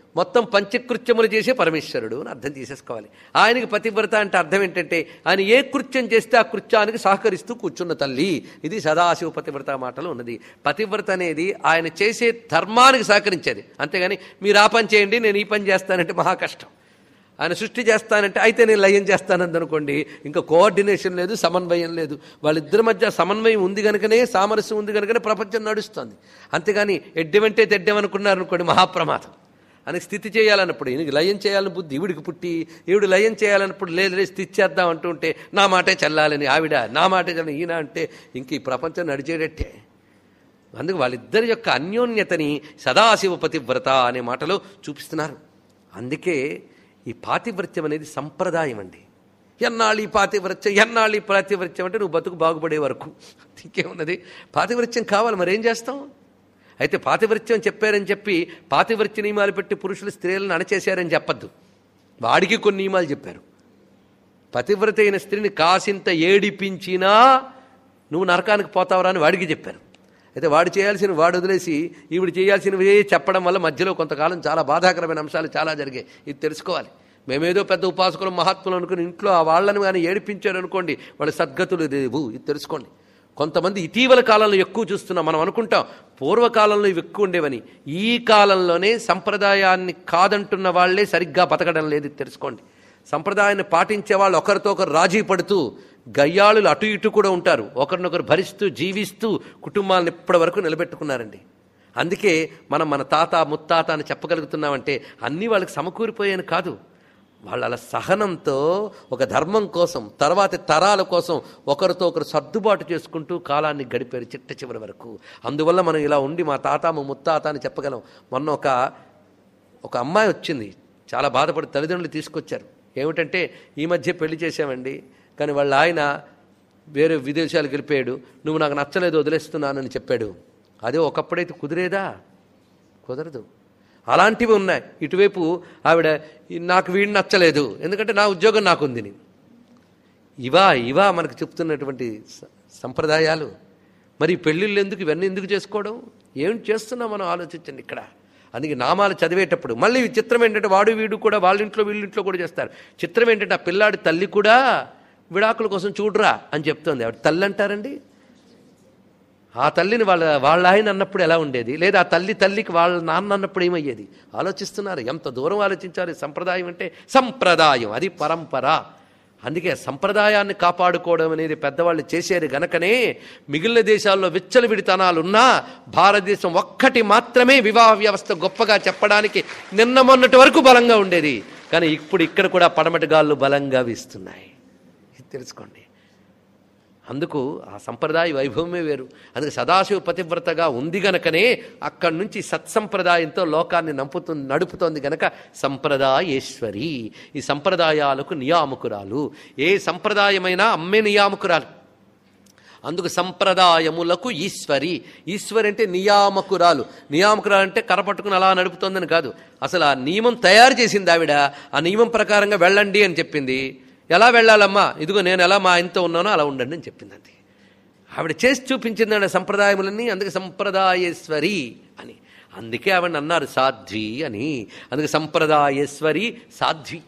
మొత్తం పంచకృత్యములు చేసే పరమేశ్వరుడు అని అర్థం చేసేసుకోవాలి ఆయనకి పతివ్రత అంటే అర్థం ఏంటంటే ఆయన ఏ కృత్యం చేస్తే ఆ కృత్యానికి సహకరిస్తూ కూర్చున్న తల్లి ఇది సదాశివ పతివ్రత మాటలు ఉన్నది పతివ్రత అనేది ఆయన చేసే ధర్మానికి సహకరించేది అంతేగాని మీరు ఆ పని చేయండి నేను ఈ పని చేస్తానంటే మహా కష్టం ఆయన సృష్టి చేస్తానంటే అయితే నేను లయం చేస్తానంది అనుకోండి ఇంకా కోఆర్డినేషన్ లేదు సమన్వయం లేదు వాళ్ళిద్దరి మధ్య సమన్వయం ఉంది కనుకనే సామరస్యం ఉంది కనుకనే ప్రపంచం నడుస్తుంది అంతేగాని ఎడ్డెమంటే తెడ్డెమనుకున్నారు అనుకోండి మహాప్రమాదం అని స్థితి చేయాలన్నప్పుడు ఈయనకి లయం చేయాలని బుద్ధి ఈవిడికి పుట్టి ఈవిడ లయం చేయాలన్నప్పుడు లేదు లేదు స్థితి చేద్దాం అంటూ ఉంటే నా మాటే చల్లాలని ఆవిడ నా మాటే చల్లని ఈయన అంటే ఇంక ఈ ప్రపంచం నడిచేటట్టే అందుకు వాళ్ళిద్దరి యొక్క అన్యోన్యతని సదాశివ పతివ్రత అనే మాటలో చూపిస్తున్నారు అందుకే ఈ పాతివ్రత్యం అనేది సంప్రదాయం అండి ఎన్నాళ్ళు ఈ పాతివ్రత్యం ఎన్నాళ్ళు ఈ పాతివ్రత్యం అంటే నువ్వు బతుకు బాగుపడే వరకు ఇంకేమున్నది పాతివ్రత్యం కావాలి మరి ఏం చేస్తాం అయితే పాతివ్రత్యం చెప్పారని చెప్పి పాతివ్రత్య నియమాలు పెట్టి పురుషులు స్త్రీలను అణచేశారని చెప్పద్దు వాడికి కొన్ని నియమాలు చెప్పారు పతివ్రత అయిన స్త్రీని కాసింత ఏడిపించినా నువ్వు నరకానికి పోతావరా అని వాడికి చెప్పారు అయితే వాడు చేయాల్సిన వాడు వదిలేసి ఈవిడ చేయాల్సినవి చెప్పడం వల్ల మధ్యలో కొంతకాలం చాలా బాధాకరమైన అంశాలు చాలా జరిగాయి ఇది తెలుసుకోవాలి మేమేదో పెద్ద ఉపాసకులు మహాత్ములు అనుకుని ఇంట్లో ఆ వాళ్ళని కానీ ఏడిపించారు అనుకోండి వాళ్ళ సద్గతులు లేవు ఇది తెలుసుకోండి కొంతమంది ఇటీవల కాలంలో ఎక్కువ చూస్తున్నాం మనం అనుకుంటాం పూర్వకాలంలో ఇవి ఎక్కువ ఉండేవని ఈ కాలంలోనే సంప్రదాయాన్ని కాదంటున్న వాళ్ళే సరిగ్గా బతకడం లేదు ఇది తెలుసుకోండి సంప్రదాయాన్ని పాటించే వాళ్ళు ఒకరితో ఒకరు రాజీ పడుతూ గయ్యాళులు అటు ఇటు కూడా ఉంటారు ఒకరినొకరు భరిస్తూ జీవిస్తూ కుటుంబాలను ఇప్పటి వరకు నిలబెట్టుకున్నారండి అందుకే మనం మన తాత ముత్తాత అని చెప్పగలుగుతున్నామంటే అన్నీ వాళ్ళకి సమకూరిపోయాను కాదు వాళ్ళ అలా సహనంతో ఒక ధర్మం కోసం తర్వాతి తరాల కోసం ఒకరితో ఒకరు సర్దుబాటు చేసుకుంటూ కాలాన్ని గడిపారు చిట్ట చివరి వరకు అందువల్ల మనం ఇలా ఉండి మా తాత మా ముత్తాత అని చెప్పగలం మొన్న ఒక ఒక అమ్మాయి వచ్చింది చాలా బాధపడి తల్లిదండ్రులు తీసుకొచ్చారు ఏమిటంటే ఈ మధ్య పెళ్లి చేసామండి కానీ వాళ్ళ ఆయన వేరే విదేశాలకు వెళ్ళిపోయాడు నువ్వు నాకు నచ్చలేదు వదిలేస్తున్నానని చెప్పాడు అదే ఒకప్పుడైతే కుదిరేదా కుదరదు అలాంటివి ఉన్నాయి ఇటువైపు ఆవిడ "ఈ- నాకు వీడిని నచ్చలేదు ఎందుకంటే నా ఉద్యోగం నాకుంది ఇవా ఇవా మనకు చెప్తున్నటువంటి స- సంప్రదాయాలు మరి ఈ పెళ్ళిళ్ళు ఎందుకు ఇవన్నీ ఎందుకు చేసుకోవడం ఏం చేస్తున్నాం మనం ఆలోచించండి ఇక్కడ అందుకే నామాలు చదివేటప్పుడు మళ్ళీ చిత్రం ఏంటంటే వాడు వీడు కూడా వాళ్ళ ఇంట్లో వీళ్ళ ఇంట్లో కూడా చేస్తారు చిత్రం ఏంటంటే ఆ పిల్లాడి తల్లి కూడా విడాకుల కోసం చూడరా అని చెప్తోంది ఆవిడ తల్లి అంటారండి ఆ తల్లిని వాళ్ళ వాళ్ళ ఆయన అన్నప్పుడు ఎలా ఉండేది లేదా ఆ తల్లి తల్లికి వాళ్ళ నాన్న అన్నప్పుడు ఏమయ్యేది ఆలోచిస్తున్నారు ఎంత దూరం ఆలోచించాలి సంప్రదాయం అంటే సంప్రదాయం అది పరంపర అందుకే సంప్రదాయాన్ని కాపాడుకోవడం అనేది పెద్దవాళ్ళు చేసేది గనకనే మిగిలిన దేశాల్లో విచ్చలవిడితనాలున్నా భారతదేశం ఒక్కటి మాత్రమే వివాహ వ్యవస్థ గొప్పగా చెప్పడానికి నిన్న మొన్నటి వరకు బలంగా ఉండేది కానీ ఇప్పుడు ఇక్కడ కూడా పడమటి గాళ్ళు బలంగా వీస్తున్నాయి ఇది తెలుసుకోండి అందుకు ఆ సంప్రదాయ వైభవమే వేరు అందుకే సదాశివ పతివ్రతగా ఉంది గనకనే అక్కడి నుంచి సత్సంప్రదాయంతో లోకాన్ని నంపుతు నడుపుతోంది గనక సంప్రదాయేశ్వరి ఈ సంప్రదాయాలకు నియామకురాలు ఏ సంప్రదాయమైనా అమ్మే నియామకురాలు అందుకు సంప్రదాయములకు ఈశ్వరి ఈశ్వరి అంటే నియామకురాలు నియామకురాలు అంటే కరపట్టుకుని అలా నడుపుతోందని కాదు అసలు ఆ నియమం తయారు చేసింది ఆవిడ ఆ నియమం ప్రకారంగా వెళ్ళండి అని చెప్పింది ఎలా వెళ్ళాలమ్మా ఇదిగో నేను ఎలా మా ఆయనతో ఉన్నానో అలా ఉండండి అని చెప్పిందండి ఆవిడ చేసి చూపించిందండి సంప్రదాయములన్నీ అందుకే సంప్రదాయేశ్వరి అని అందుకే ఆవిడ అన్నారు సాధ్వి అని అందుకే సంప్రదాయేశ్వరి సాధ్వి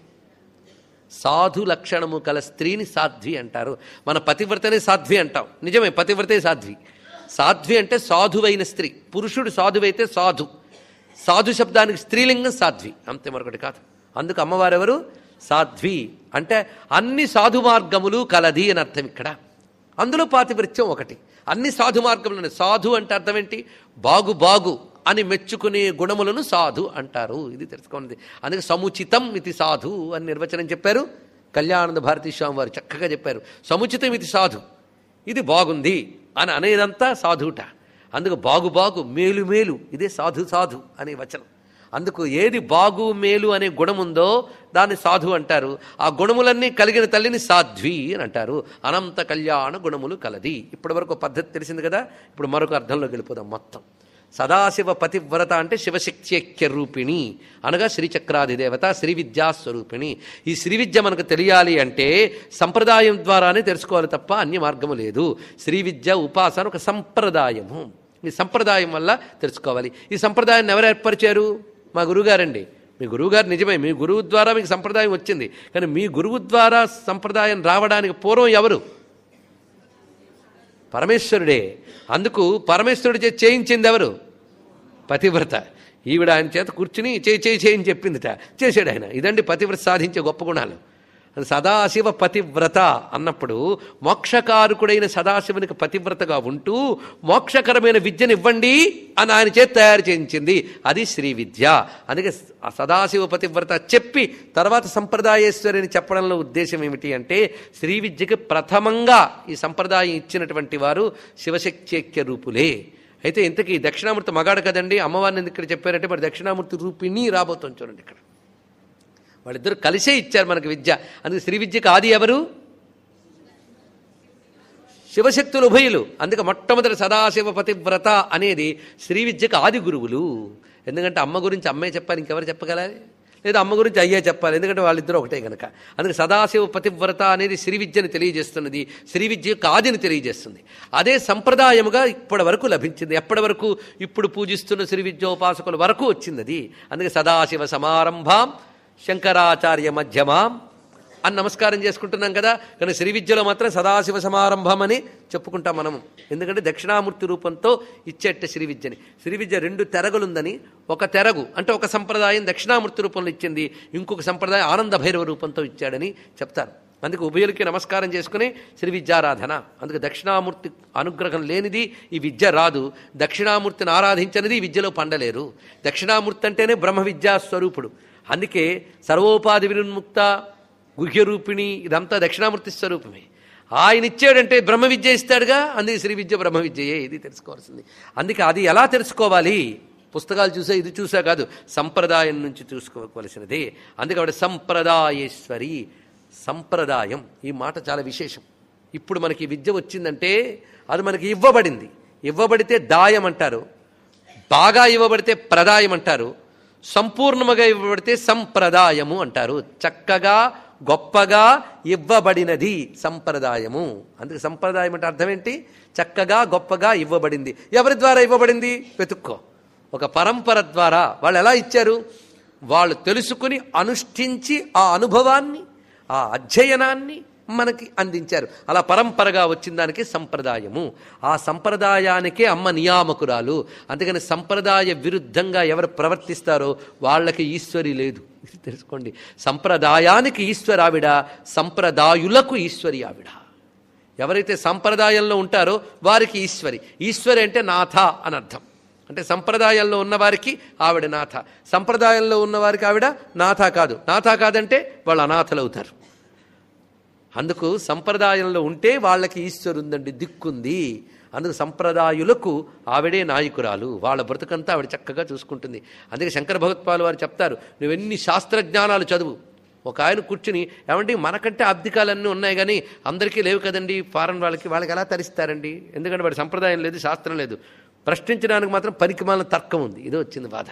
సాధు లక్షణము కల స్త్రీని సాధ్వి అంటారు మన పతివ్రతనే సాధ్వి అంటాం నిజమే పతివ్రతే సాధ్వి సాధ్వి అంటే సాధువైన స్త్రీ పురుషుడు సాధువైతే సాధు సాధు శబ్దానికి స్త్రీలింగం సాధ్వి అంతే మరొకటి కాదు అందుకు అమ్మవారు ఎవరు సాధ్వి అంటే అన్ని సాధు మార్గములు కలది అని అర్థం ఇక్కడ అందులో పాతివృత్యం ఒకటి అన్ని సాధు మార్గములు సాధు అంటే అర్థం ఏంటి బాగు బాగు అని మెచ్చుకునే గుణములను సాధు అంటారు ఇది తెలుసుకోండి అందుకే సముచితం ఇది సాధు అని నిర్వచనం చెప్పారు కళ్యాణానంద భారతీ స్వామి వారు చక్కగా చెప్పారు సముచితం ఇది సాధు ఇది బాగుంది అని అనేదంతా సాధుట అందుకు బాగు బాగు మేలు మేలు ఇదే సాధు సాధు అనే వచనం అందుకు ఏది బాగు మేలు అనే గుణం ఉందో దాన్ని సాధు అంటారు ఆ గుణములన్నీ కలిగిన తల్లిని సాధ్వి అని అంటారు అనంత కళ్యాణ గుణములు కలది ఇప్పటి వరకు పద్ధతి తెలిసింది కదా ఇప్పుడు మరొక అర్థంలోకి వెళ్ళిపోదాం మొత్తం సదాశివ పతివ్రత అంటే శివశక్త్యైక్య రూపిణి అనగా శ్రీచక్రాది దేవత శ్రీ విద్యా స్వరూపిణి ఈ శ్రీ విద్య మనకు తెలియాలి అంటే సంప్రదాయం ద్వారానే తెలుసుకోవాలి తప్ప అన్య మార్గము లేదు శ్రీ విద్య ఉపాసన ఒక సంప్రదాయము ఈ సంప్రదాయం వల్ల తెలుసుకోవాలి ఈ సంప్రదాయాన్ని ఎవరు ఏర్పరిచారు మా గురుగారండి మీ గురువుగారు నిజమే మీ గురువు ద్వారా మీకు సంప్రదాయం వచ్చింది కానీ మీ గురువు ద్వారా సంప్రదాయం రావడానికి పూర్వం ఎవరు పరమేశ్వరుడే అందుకు పరమేశ్వరుడి చేత చేయించింది ఎవరు పతివ్రత ఈవిడ ఆయన చేత కూర్చుని చేయి చేయి చేయని చెప్పిందిట చేశాడు ఆయన ఇదండి పతివ్రత సాధించే గొప్ప గుణాలు అది సదాశివ పతివ్రత అన్నప్పుడు మోక్షకారుకుడైన సదాశివునికి పతివ్రతగా ఉంటూ మోక్షకరమైన విద్యను ఇవ్వండి అని ఆయన చేత తయారు చేయించింది అది శ్రీ విద్య అందుకే ఆ సదాశివ పతివ్రత చెప్పి తర్వాత సంప్రదాయేశ్వరిని చెప్పడంలో ఉద్దేశం ఏమిటి అంటే శ్రీ విద్యకి ప్రథమంగా ఈ సంప్రదాయం ఇచ్చినటువంటి వారు శివశక్త్యైక్య రూపులే అయితే ఇంతకీ దక్షిణామూర్తి మగాడు కదండి అమ్మవారిని ఎందుకు ఇక్కడ చెప్పారంటే మరి దక్షిణామూర్తి రూపిణి రాబోతుంది చూడండి ఇక్కడ వాళ్ళిద్దరు కలిసే ఇచ్చారు మనకు విద్య అందుకే శ్రీ విద్యకు ఆది ఎవరు శివశక్తులు ఉభయులు అందుకే మొట్టమొదటి సదాశివ పతివ్రత అనేది శ్రీ విద్యకు ఆది గురువులు ఎందుకంటే అమ్మ గురించి అమ్మే చెప్పాలి ఇంకెవరు చెప్పగలాలి లేదా అమ్మ గురించి అయ్యే చెప్పాలి ఎందుకంటే వాళ్ళిద్దరూ ఒకటే కనుక అందుకే సదాశివ పతివ్రత అనేది శ్రీ విద్యను తెలియజేస్తున్నది శ్రీ విద్య యొక్క ఆదిని తెలియజేస్తుంది అదే సంప్రదాయముగా ఇప్పటి వరకు లభించింది ఎప్పటి వరకు ఇప్పుడు పూజిస్తున్న శ్రీ విద్యోపాసకుల వరకు వచ్చింది అది అందుకే సదాశివ సమారంభాం శంకరాచార్య మధ్యమాం అని నమస్కారం చేసుకుంటున్నాం కదా కానీ శ్రీ విద్యలో మాత్రం సదాశివ సమారంభం అని చెప్పుకుంటాం మనం ఎందుకంటే దక్షిణామూర్తి రూపంతో ఇచ్చేట శ్రీ విద్యని శ్రీ విద్య రెండు తెరగులుందని ఒక తెరగు అంటే ఒక సంప్రదాయం దక్షిణామూర్తి రూపంలో ఇచ్చింది ఇంకొక సంప్రదాయం ఆనంద భైరవ రూపంతో ఇచ్చాడని చెప్తారు అందుకే ఉభయులకి నమస్కారం చేసుకుని శ్రీ విద్యారాధన అందుకే దక్షిణామూర్తి అనుగ్రహం లేనిది ఈ విద్య రాదు దక్షిణామూర్తిని ఆరాధించనిది ఈ విద్యలో పండలేరు దక్షిణామూర్తి అంటేనే బ్రహ్మ విద్యా స్వరూపుడు అందుకే సర్వోపాధి వినున్ముక్త గుహ్యరూపిణి ఇదంతా దక్షిణామూర్తి స్వరూపమే ఆయన ఇచ్చాడంటే బ్రహ్మ విద్య ఇస్తాడుగా అందుకే శ్రీ విద్య బ్రహ్మ విద్యయే ఇది తెలుసుకోవాల్సింది అందుకే అది ఎలా తెలుసుకోవాలి పుస్తకాలు చూసా ఇది చూసా కాదు సంప్రదాయం నుంచి చూసుకోవలసినదే అందుకే ఆవిడ సంప్రదాయేశ్వరి సంప్రదాయం ఈ మాట చాలా విశేషం ఇప్పుడు మనకి విద్య వచ్చిందంటే అది మనకి ఇవ్వబడింది ఇవ్వబడితే దాయం అంటారు బాగా ఇవ్వబడితే ప్రదాయం అంటారు సంపూర్ణముగా ఇవ్వబడితే సంప్రదాయము అంటారు చక్కగా గొప్పగా ఇవ్వబడినది సంప్రదాయము అందుకే సంప్రదాయం అంటే అర్థం ఏంటి చక్కగా గొప్పగా ఇవ్వబడింది ఎవరి ద్వారా ఇవ్వబడింది వెతుక్కో ఒక పరంపర ద్వారా వాళ్ళు ఎలా ఇచ్చారు వాళ్ళు తెలుసుకుని అనుష్ఠించి ఆ అనుభవాన్ని ఆ అధ్యయనాన్ని మనకి అందించారు అలా పరంపరగా వచ్చిన దానికి సంప్రదాయము ఆ సంప్రదాయానికే అమ్మ నియామకురాలు అందుకని సంప్రదాయ విరుద్ధంగా ఎవరు ప్రవర్తిస్తారో వాళ్ళకి ఈశ్వరి లేదు ఇది తెలుసుకోండి సంప్రదాయానికి ఈశ్వరి ఆవిడ సంప్రదాయులకు ఈశ్వరి ఆవిడ ఎవరైతే సంప్రదాయంలో ఉంటారో వారికి ఈశ్వరి ఈశ్వరి అంటే నాథ అని అర్థం అంటే సంప్రదాయంలో ఉన్నవారికి ఆవిడ నాథ సంప్రదాయంలో ఉన్నవారికి ఆవిడ నాథ కాదు నాథ కాదంటే వాళ్ళు అనాథలు అవుతారు అందుకు సంప్రదాయంలో ఉంటే వాళ్ళకి ఈశ్వరు ఉందండి దిక్కుంది అందుకు సంప్రదాయులకు ఆవిడే నాయకురాలు వాళ్ళ బ్రతుకంతా ఆవిడ చక్కగా చూసుకుంటుంది అందుకే శంకర భగవత్పాలు వారు చెప్తారు నువ్వెన్ని శాస్త్రజ్ఞానాలు చదువు ఒక ఆయన కూర్చుని ఏమంటే మనకంటే అబ్దికాలన్నీ ఉన్నాయి కానీ అందరికీ లేవు కదండి ఫారెన్ వాళ్ళకి వాళ్ళకి ఎలా తరిస్తారండి ఎందుకంటే వాడి సంప్రదాయం లేదు శాస్త్రం లేదు ప్రశ్నించడానికి మాత్రం పరికమాల తర్కం ఉంది ఇదే వచ్చింది బాధ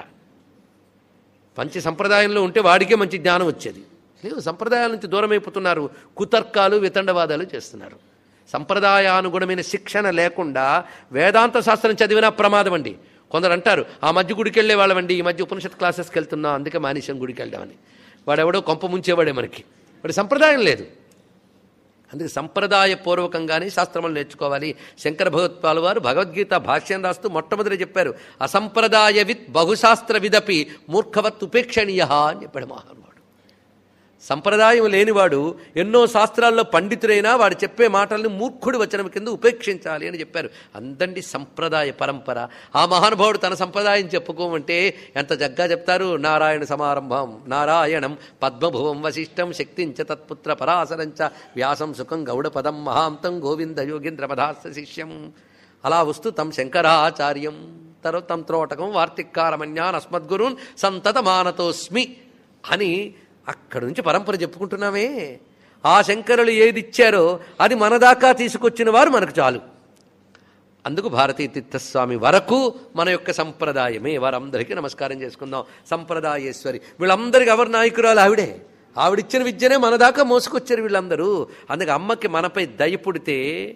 మంచి సంప్రదాయంలో ఉంటే వాడికే మంచి జ్ఞానం వచ్చేది లేదు సంప్రదాయాల నుంచి దూరం అయిపోతున్నారు కుతర్కాలు వితండవాదాలు చేస్తున్నారు సంప్రదాయానుగుణమైన శిక్షణ లేకుండా వేదాంత శాస్త్రం చదివినా ప్రమాదం అండి కొందరు అంటారు ఆ మధ్య గుడికి వెళ్ళే వాళ్ళమండి ఈ మధ్య ఉపనిషత్ క్లాసెస్కి వెళ్తున్నాం అందుకే మానేశాం గుడికి వెళ్దామని వాడెవడో కొంప ముంచేవాడే మనకి వాడి సంప్రదాయం లేదు అందుకే సంప్రదాయపూర్వకంగానే శాస్త్రములు నేర్చుకోవాలి శంకర భగవత్పాలు వారు భగవద్గీత భాష్యం రాస్తూ మొట్టమొదటి చెప్పారు అసంప్రదాయ విత్ బహుశాస్త్ర విదపి మూర్ఖవత్ ఉపేక్షణీయ అని చెప్పాడు మహానుభావుడు సంప్రదాయం లేనివాడు ఎన్నో శాస్త్రాల్లో పండితుడైనా వాడు చెప్పే మాటల్ని మూర్ఖుడి వచనం కింద ఉపేక్షించాలి అని చెప్పారు అందండి సంప్రదాయ పరంపర ఆ మహానుభావుడు తన సంప్రదాయం చెప్పుకోమంటే ఎంత జగ్గా చెప్తారు నారాయణ సమారంభం నారాయణం పద్మభువం వశిష్టం శక్తించ తత్పుత్ర పరాశరంచ వ్యాసం సుఖం గౌడపదం మహాంతం గోవింద యోగేంద్ర పదాస్త శిష్యం అలా వస్తూ తం శంకరాచార్యం తర్వాత తం త్రోటకం వార్తికారమన్యాన్ అస్మద్గురున్ సంతత మానతోస్మి అని అక్కడి నుంచి పరంపర చెప్పుకుంటున్నామే ఆ శంకరులు ఏది ఇచ్చారో అది మన దాకా తీసుకొచ్చిన వారు మనకు చాలు అందుకు భారతీ తీర్థస్వామి వరకు మన యొక్క సంప్రదాయమే వారందరికీ నమస్కారం చేసుకుందాం సంప్రదాయేశ్వరి వీళ్ళందరికీ ఎవరు నాయకురాలు ఆవిడే ఆవిడిచ్చిన విద్యనే మన దాకా మోసుకొచ్చారు వీళ్ళందరూ అందుకే అమ్మకి మనపై దయ పుడితే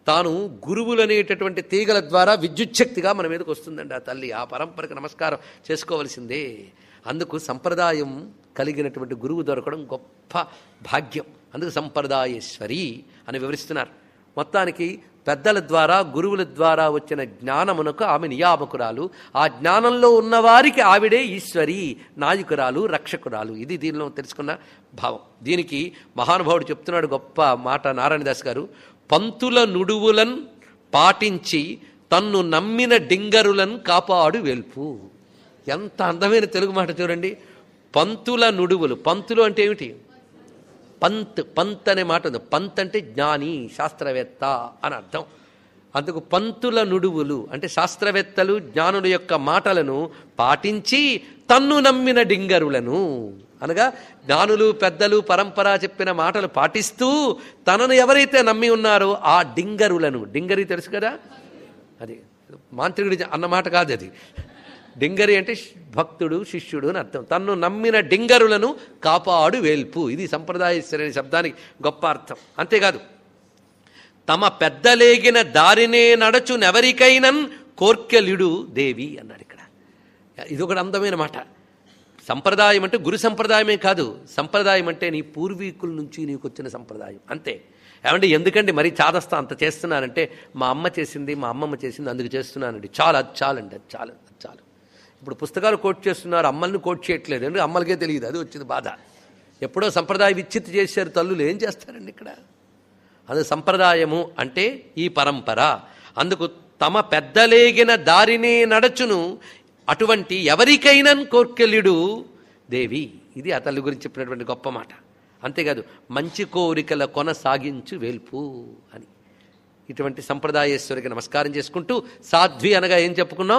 తాను గురువులు అనేటటువంటి తీగల ద్వారా విద్యుచ్ఛక్తిగా మన మీదకి వస్తుందండి ఆ తల్లి ఆ పరంపరకు నమస్కారం చేసుకోవలసిందే అందుకు సంప్రదాయం కలిగినటువంటి గురువు దొరకడం గొప్ప భాగ్యం అందుకు సంప్రదాయేశ్వరి అని వివరిస్తున్నారు మొత్తానికి పెద్దల ద్వారా గురువుల ద్వారా వచ్చిన జ్ఞానమునకు ఆమె నియామకురాలు ఆ జ్ఞానంలో ఉన్నవారికి ఆవిడే ఈశ్వరి నాయకురాలు రక్షకురాలు ఇది దీనిలో తెలుసుకున్న భావం దీనికి మహానుభావుడు చెప్తున్నాడు గొప్ప మాట నారాయణదాస్ గారు పంతుల నుడువులన్ పాటించి తన్ను నమ్మిన డింగరులను కాపాడు వెల్పు ఎంత అందమైన తెలుగు మాట చూడండి పంతుల నుడువులు పంతులు అంటే ఏమిటి పంత్ పంత్ అనే మాట ఉంది పంత్ అంటే జ్ఞాని శాస్త్రవేత్త అని అర్థం అందుకు పంతుల నుడువులు అంటే శాస్త్రవేత్తలు జ్ఞానుల యొక్క మాటలను పాటించి తన్ను నమ్మిన డింగరులను అనగా జ్ఞానులు పెద్దలు పరంపర చెప్పిన మాటలు పాటిస్తూ తనను ఎవరైతే నమ్మి ఉన్నారో ఆ డింగరులను డింగరి తెలుసు కదా అది మాంత్రికుడి అన్న మాట కాదు అది డింగరి అంటే భక్తుడు శిష్యుడు అని అర్థం తన్ను నమ్మిన డింగరులను కాపాడు వేల్పు ఇది సంప్రదాయేశ్వరి అనే శబ్దానికి గొప్ప అర్థం అంతేకాదు తమ పెద్దలేగిన దారినే నడచునెవరికైనన్ కోర్కెలుడు దేవి అన్నాడు ఇక్కడ ఇది ఒకటి అందమైన మాట సంప్రదాయం అంటే గురు సంప్రదాయమే కాదు సంప్రదాయం అంటే నీ పూర్వీకుల నుంచి నీకు వచ్చిన సంప్రదాయం అంతే ఏమంటే ఎందుకండి మరి చాదస్తా అంత చేస్తున్నానంటే మా అమ్మ చేసింది మా అమ్మమ్మ చేసింది అందుకు చేస్తున్నానండి చాలు అది చాలండి అది చాలు అది చాలు ఇప్పుడు పుస్తకాలు కోట్ చేస్తున్నారు అమ్మల్ని కోట్ చేయట్లేదు అంటే అమ్మలకే తెలియదు అది వచ్చింది బాధ ఎప్పుడో సంప్రదాయ విచ్చిత్తి చేశారు తల్లులు ఏం చేస్తారండి ఇక్కడ అది సంప్రదాయము అంటే ఈ పరంపర అందుకు తమ పెద్దలేగిన దారినే నడచును అటువంటి ఎవరికైనా కోర్కెలుడు దేవి ఇది ఆ తల్లి గురించి చెప్పినటువంటి గొప్ప మాట అంతేకాదు మంచి కోరికల కొనసాగించు వేల్పు అని ఇటువంటి సంప్రదాయేశ్వరికి నమస్కారం చేసుకుంటూ సాధ్వి అనగా ఏం చెప్పుకున్నాం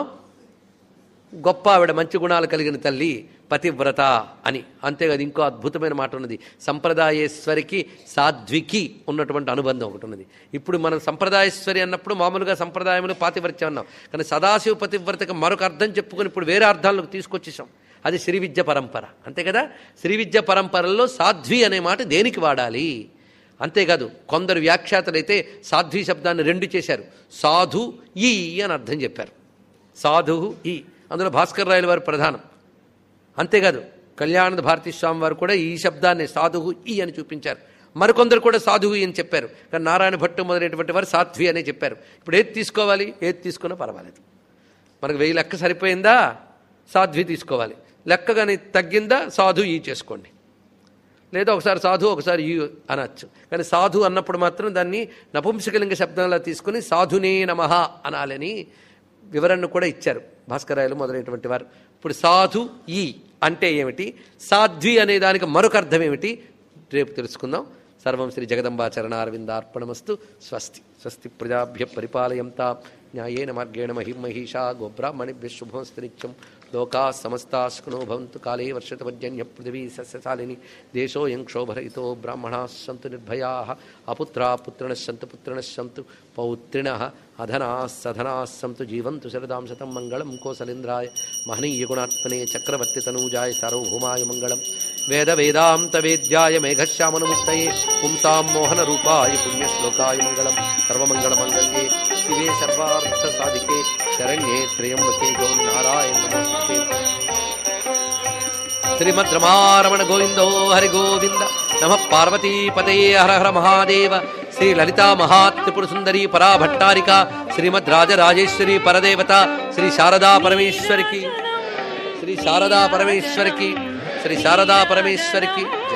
గొప్ప ఆవిడ మంచి గుణాలు కలిగిన తల్లి పతివ్రత అని అంతేకాదు ఇంకో అద్భుతమైన మాట ఉన్నది సంప్రదాయేశ్వరికి సాధ్వికి ఉన్నటువంటి అనుబంధం ఒకటి ఉన్నది ఇప్పుడు మనం సంప్రదాయేశ్వరి అన్నప్పుడు మామూలుగా సంప్రదాయములు పాతివ్రత్యం అన్నాం కానీ సదాశివ పతివ్రతకి మరొక అర్థం చెప్పుకొని ఇప్పుడు వేరే అర్థాలకు తీసుకొచ్చేసాం అది శ్రీ విద్య పరంపర అంతే కదా శ్రీ విద్య పరంపరలో సాధ్వి అనే మాట దేనికి వాడాలి అంతేకాదు కొందరు వ్యాఖ్యాతలైతే సాధ్వి శబ్దాన్ని రెండు చేశారు సాధు ఈ అని అర్థం చెప్పారు సాధు ఈ అందులో భాస్కర్ రాయల వారు ప్రధానం అంతేకాదు కళ్యాణ భారతీ స్వామి వారు కూడా ఈ శబ్దాన్ని సాధువు ఈ అని చూపించారు మరికొందరు కూడా సాధువు అని చెప్పారు కానీ నారాయణ భట్టు మొదలైనటువంటి వారు సాధ్వి అనే చెప్పారు ఇప్పుడు ఏది తీసుకోవాలి ఏది తీసుకున్నా పర్వాలేదు మనకు వెయ్యి లెక్క సరిపోయిందా సాధ్వి తీసుకోవాలి లెక్క కానీ తగ్గిందా సాధు ఈ చేసుకోండి లేదా ఒకసారి సాధు ఒకసారి ఈ అనొచ్చు కానీ సాధు అన్నప్పుడు మాత్రం దాన్ని నపుంసకలింగ శబ్దంలా తీసుకుని సాధునే నమః అనాలని వివరణ కూడా ఇచ్చారు భాస్కరాయలు మొదలైనటువంటి వారు ఇప్పుడు సాధు ఈ అంటే ఏమిటి సాధ్వి అనే దానికి మరొక అర్థం ఏమిటి రేపు తెలుసుకుందాం సర్వం శ్రీ జగదంబాచరణారవిందార్పణమస్తు స్వస్తి స్వస్తి ప్రజాభ్య పరిపాలయంతా న్యాయేన మార్గేణ మహిమహిషా గోబ్రాహ్మణిభ్య శుభమస్తు నిత్యం లోకా సమస్తా సుఖనో భవంతు కాలే వర్షతవజన్య పృథివీ సస్యశాలిని దేశోయం క్షోభరహితో బ్రాహ్మణా సంతు నిర్భయా అపుత్రా పుత్రిణ సంతు పుత్రిణ సంతు పౌత్రిణ అధనా సధనా సంతు జీవంతు శరదాం శతం మంగళం కోసలేంద్రాయ మహనీయ గుణాత్మనే చక్రవర్తి తనూజాయ సార్వభౌమాయ మంగళం వేద వేదాంత వేద్యాయ మేఘశ్యామనుముక్తయే పుంసాం మోహన రూపాయ పుణ్యశ్లోకాయ మంగళం సర్వమంగళ మంగళ్యే శివే సర్వార్థ సాధికే శరణ్యే త్రయంబకే గౌరి నారాయణ నమస్తే శ్రీమద్రమారమణ గోవిందో హరి గోవింద నమ పార్వతీపతే హర హర మహాదేవ శ్రీ లలితా మహాత్రిపుర సుందరి పరాభట్టారిక శ్రీమద్ రాజరాజేశ్వరి పరదేవత శ్రీ శారదా పరమేశ్వరికి శ్రీ శారదా పరమేశ్వరికి శ్రీ శారదా పరమేశ్వరికి జయ